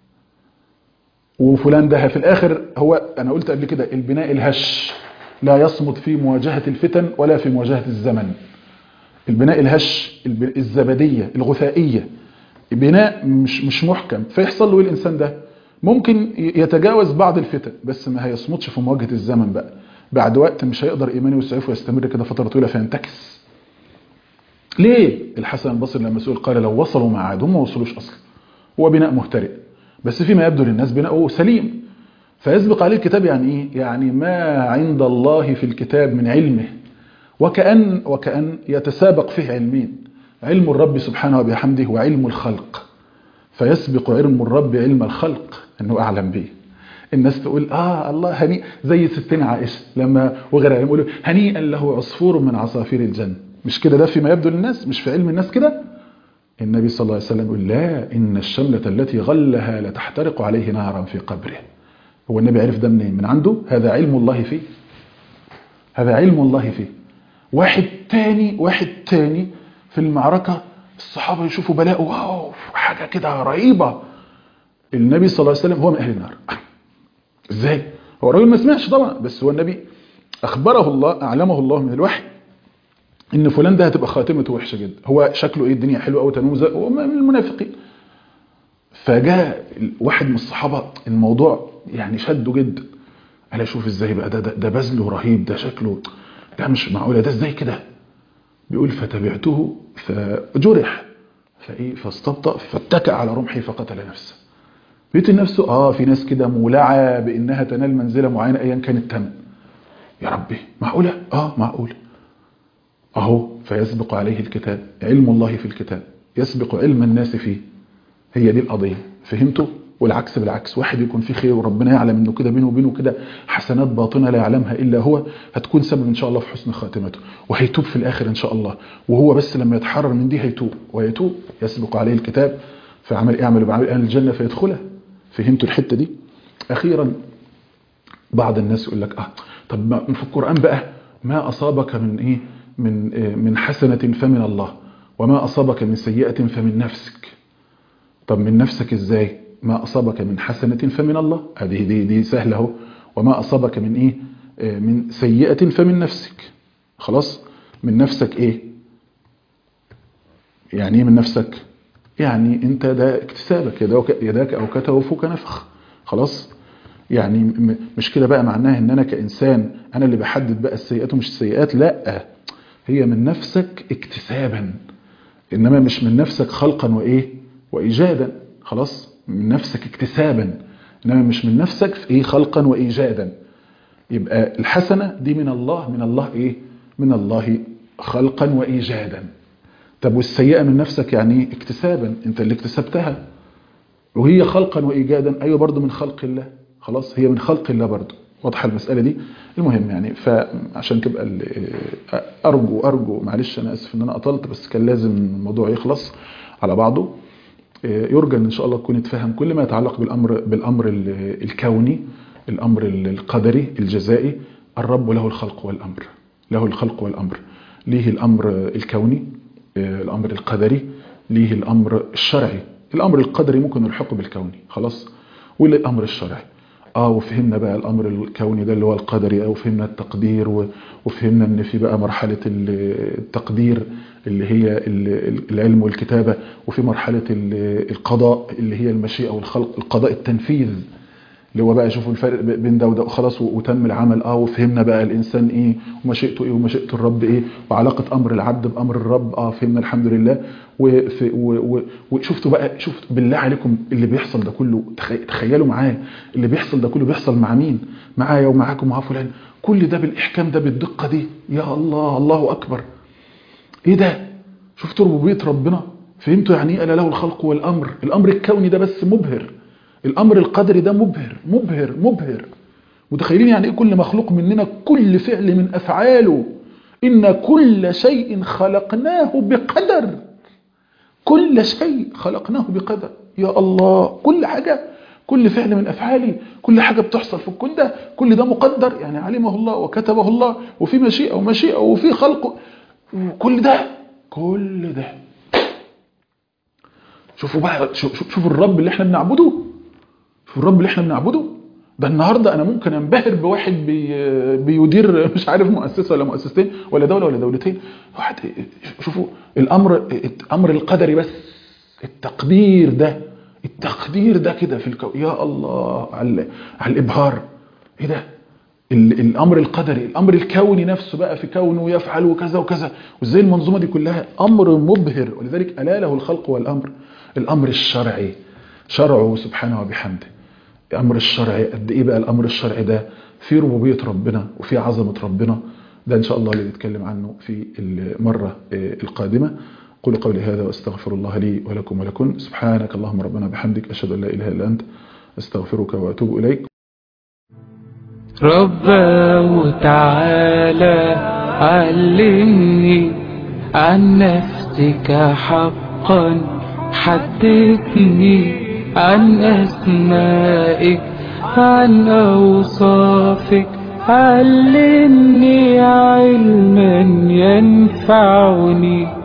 وفلان ده في الاخر هو انا قلت قبل كده البناء الهش لا يصمد في مواجهه الفتن ولا في مواجهه الزمن البناء الهش الزبديه الغثائيه بناء مش مش محكم فيحصل له الانسان ده ممكن يتجاوز بعض الفتن بس ما هيصمدش في مواجهه الزمن بقى بعد وقت مش هيقدر ايمانه ويسعفه ويستمر كده فتره طويله فينتكس ليه الحسن البصري لما سئل قال لو وصلوا مع عاد هم ما وصلوش اصلا هو بناء مهترئ بس فيما يبدو للناس بناؤه سليم فيسبق عليه الكتاب يعني ايه يعني ما عند الله في الكتاب من علمه وكأن وكأن يتسابق فيه علمين علم الرب سبحانه وبحمده وعلم الخلق فيسبق علم الرب علم الخلق انه اعلم به الناس تقول اه الله هنيء زي ستنا عائشه لما وغيرها يقولوا هنيئا له عصفور من عصافير الجنه مش كده ده فيما يبدو للناس مش في علم الناس كده النبي صلى الله عليه وسلم يقول لا إن الشملة التي غلها لتحترق عليه نارا في قبره هو النبي عرف ده منين من عنده هذا علم الله فيه هذا علم الله فيه واحد تاني واحد تاني في المعركة الصحابة يشوفوا بلاء واو حاجة كده رهيبة النبي صلى الله عليه وسلم هو من أهل النار ازاي هو الراجل ما سمعش طبعا بس هو النبي أخبره الله أعلمه الله من الوحي ان فلان ده هتبقى خاتمته وحشه جدا هو شكله ايه الدنيا حلوه قوي تنوم زي من المنافقين فجاء واحد من الصحابه الموضوع يعني شده جدا قال اشوف ازاي بقى ده ده, ده بذله رهيب ده شكله ده مش معقوله ده ازاي كده بيقول فتبعته فجرح فايه فاستبطأ فاتكأ على رمحه فقتل نفسه بيقتل نفسه اه في ناس كده مولعه بانها تنال منزله معينه ايا كان الثمن يا ربي معقوله اه معقوله أهو فيسبق عليه الكتاب علم الله في الكتاب يسبق علم الناس فيه هي دي القضية فهمتوا؟ والعكس بالعكس واحد يكون فيه خير وربنا يعلم انه كده بينه وبينه كده حسنات باطنة لا يعلمها إلا هو هتكون سبب إن شاء الله في حسن خاتمته وهيتوب في الآخر إن شاء الله وهو بس لما يتحرر من دي هيتوب ويتوب يسبق عليه الكتاب فعمل اعمل بعمل أهل الجنة فيدخلها فهمتوا الحتة دي أخيرا بعض الناس يقول لك اه طب في القرآن بقى ما أصابك من إيه من من حسنة فمن الله وما أصابك من سيئة فمن نفسك طب من نفسك إزاي ما أصابك من حسنة فمن الله هذه دي, دي سهلة اهو وما أصابك من إيه من سيئة فمن نفسك خلاص من نفسك إيه يعني إيه من نفسك يعني أنت ده اكتسابك يداك أو كتوفك نفخ خلاص يعني مش كده بقى معناها ان انا كإنسان انا اللي بحدد بقى السيئات ومش السيئات لا هي من نفسك اكتسابا انما مش من نفسك خلقا وايه وايجادا خلاص من نفسك اكتسابا انما مش من نفسك في ايه خلقا وايجادا يبقى الحسنه دي من الله من الله ايه من الله خلقا وايجادا طب والسيئه من نفسك يعني ايه اكتسابا انت اللي اكتسبتها وهي خلقا وايجادا ايوه برضو من خلق الله خلاص هي من خلق الله برضو واضحه المساله دي المهم يعني فعشان تبقى ال- ارجو ارجو معلش انا اسف ان انا اطلت بس كان لازم الموضوع يخلص على بعضه يرجى ان ان شاء الله تكون اتفهم كل ما يتعلق بالامر بالامر ال- الكوني الامر ال- القدري الجزائي الرب له الخلق والامر له الخلق والامر ليه الامر الكوني آه، الامر القدري ليه الامر الشرعي الامر القدري ممكن نلحقه بالكوني خلاص والامر الشرعي اه وفهمنا بقى الامر الكوني ده اللي هو القدري او فهمنا التقدير و- وفهمنا ان في بقى مرحله ال- التقدير اللي هي ال- العلم والكتابه وفي مرحله ال- القضاء اللي هي المشيئه والخلق القضاء التنفيذ اللي هو بقى شوفوا الفرق بين ده وده خلاص وتم العمل اه وفهمنا بقى الانسان ايه ومشيئته ايه ومشيئه الرب ايه وعلاقه امر العبد بامر الرب اه فهمنا الحمد لله وفي- و- و- وشفتوا بقى شفت بالله عليكم اللي بيحصل ده كله تخي- تخيلوا معايا اللي بيحصل ده كله بيحصل مع مين معايا ومعاكم ومع فلان كل ده بالاحكام ده بالدقه دي يا الله الله اكبر ايه ده شفتوا ربوبيه ربنا فهمتوا يعني ايه الا له الخلق والامر الامر الكوني ده بس مبهر الامر القدري ده مبهر مبهر مبهر متخيلين يعني ايه كل مخلوق مننا كل فعل من افعاله ان كل شيء خلقناه بقدر كل شيء خلقناه بقدر يا الله كل حاجه كل فعل من افعالي كل حاجه بتحصل في الكون ده كل ده مقدر يعني علمه الله وكتبه الله وفي مشيئه ومشيئه وفي خلق وكل ده كل ده شوفوا بقى شو- شو- شوفوا الرب اللي احنا بنعبده شوفوا الرب اللي احنا بنعبده ده النهارده انا ممكن انبهر بواحد بي بيدير مش عارف مؤسسه ولا مؤسستين ولا دوله ولا دولتين واحد شوفوا الامر الامر القدري بس التقدير ده التقدير ده كده في الكون يا الله على على الابهار ايه ده ال- الامر القدري الامر الكوني نفسه بقى في كونه يفعل وكذا وكذا وازاي المنظومه دي كلها امر مبهر ولذلك الا له الخلق والامر الامر الشرعي شرعه سبحانه وبحمده الامر الشرعي قد ايه بقى الامر الشرعي ده في ربوبيه ربنا وفي عظمه ربنا ده ان شاء الله اللي نتكلم عنه في المره آه، القادمه قولوا قولي هذا واستغفر الله لي ولكم ولكم سبحانك اللهم ربنا بحمدك اشهد ان لا اله الا انت استغفرك واتوب اليك رباه تعالى علمني عن نفسك حقا حدثني عن أسمائك عن أوصافك علمني علما ينفعني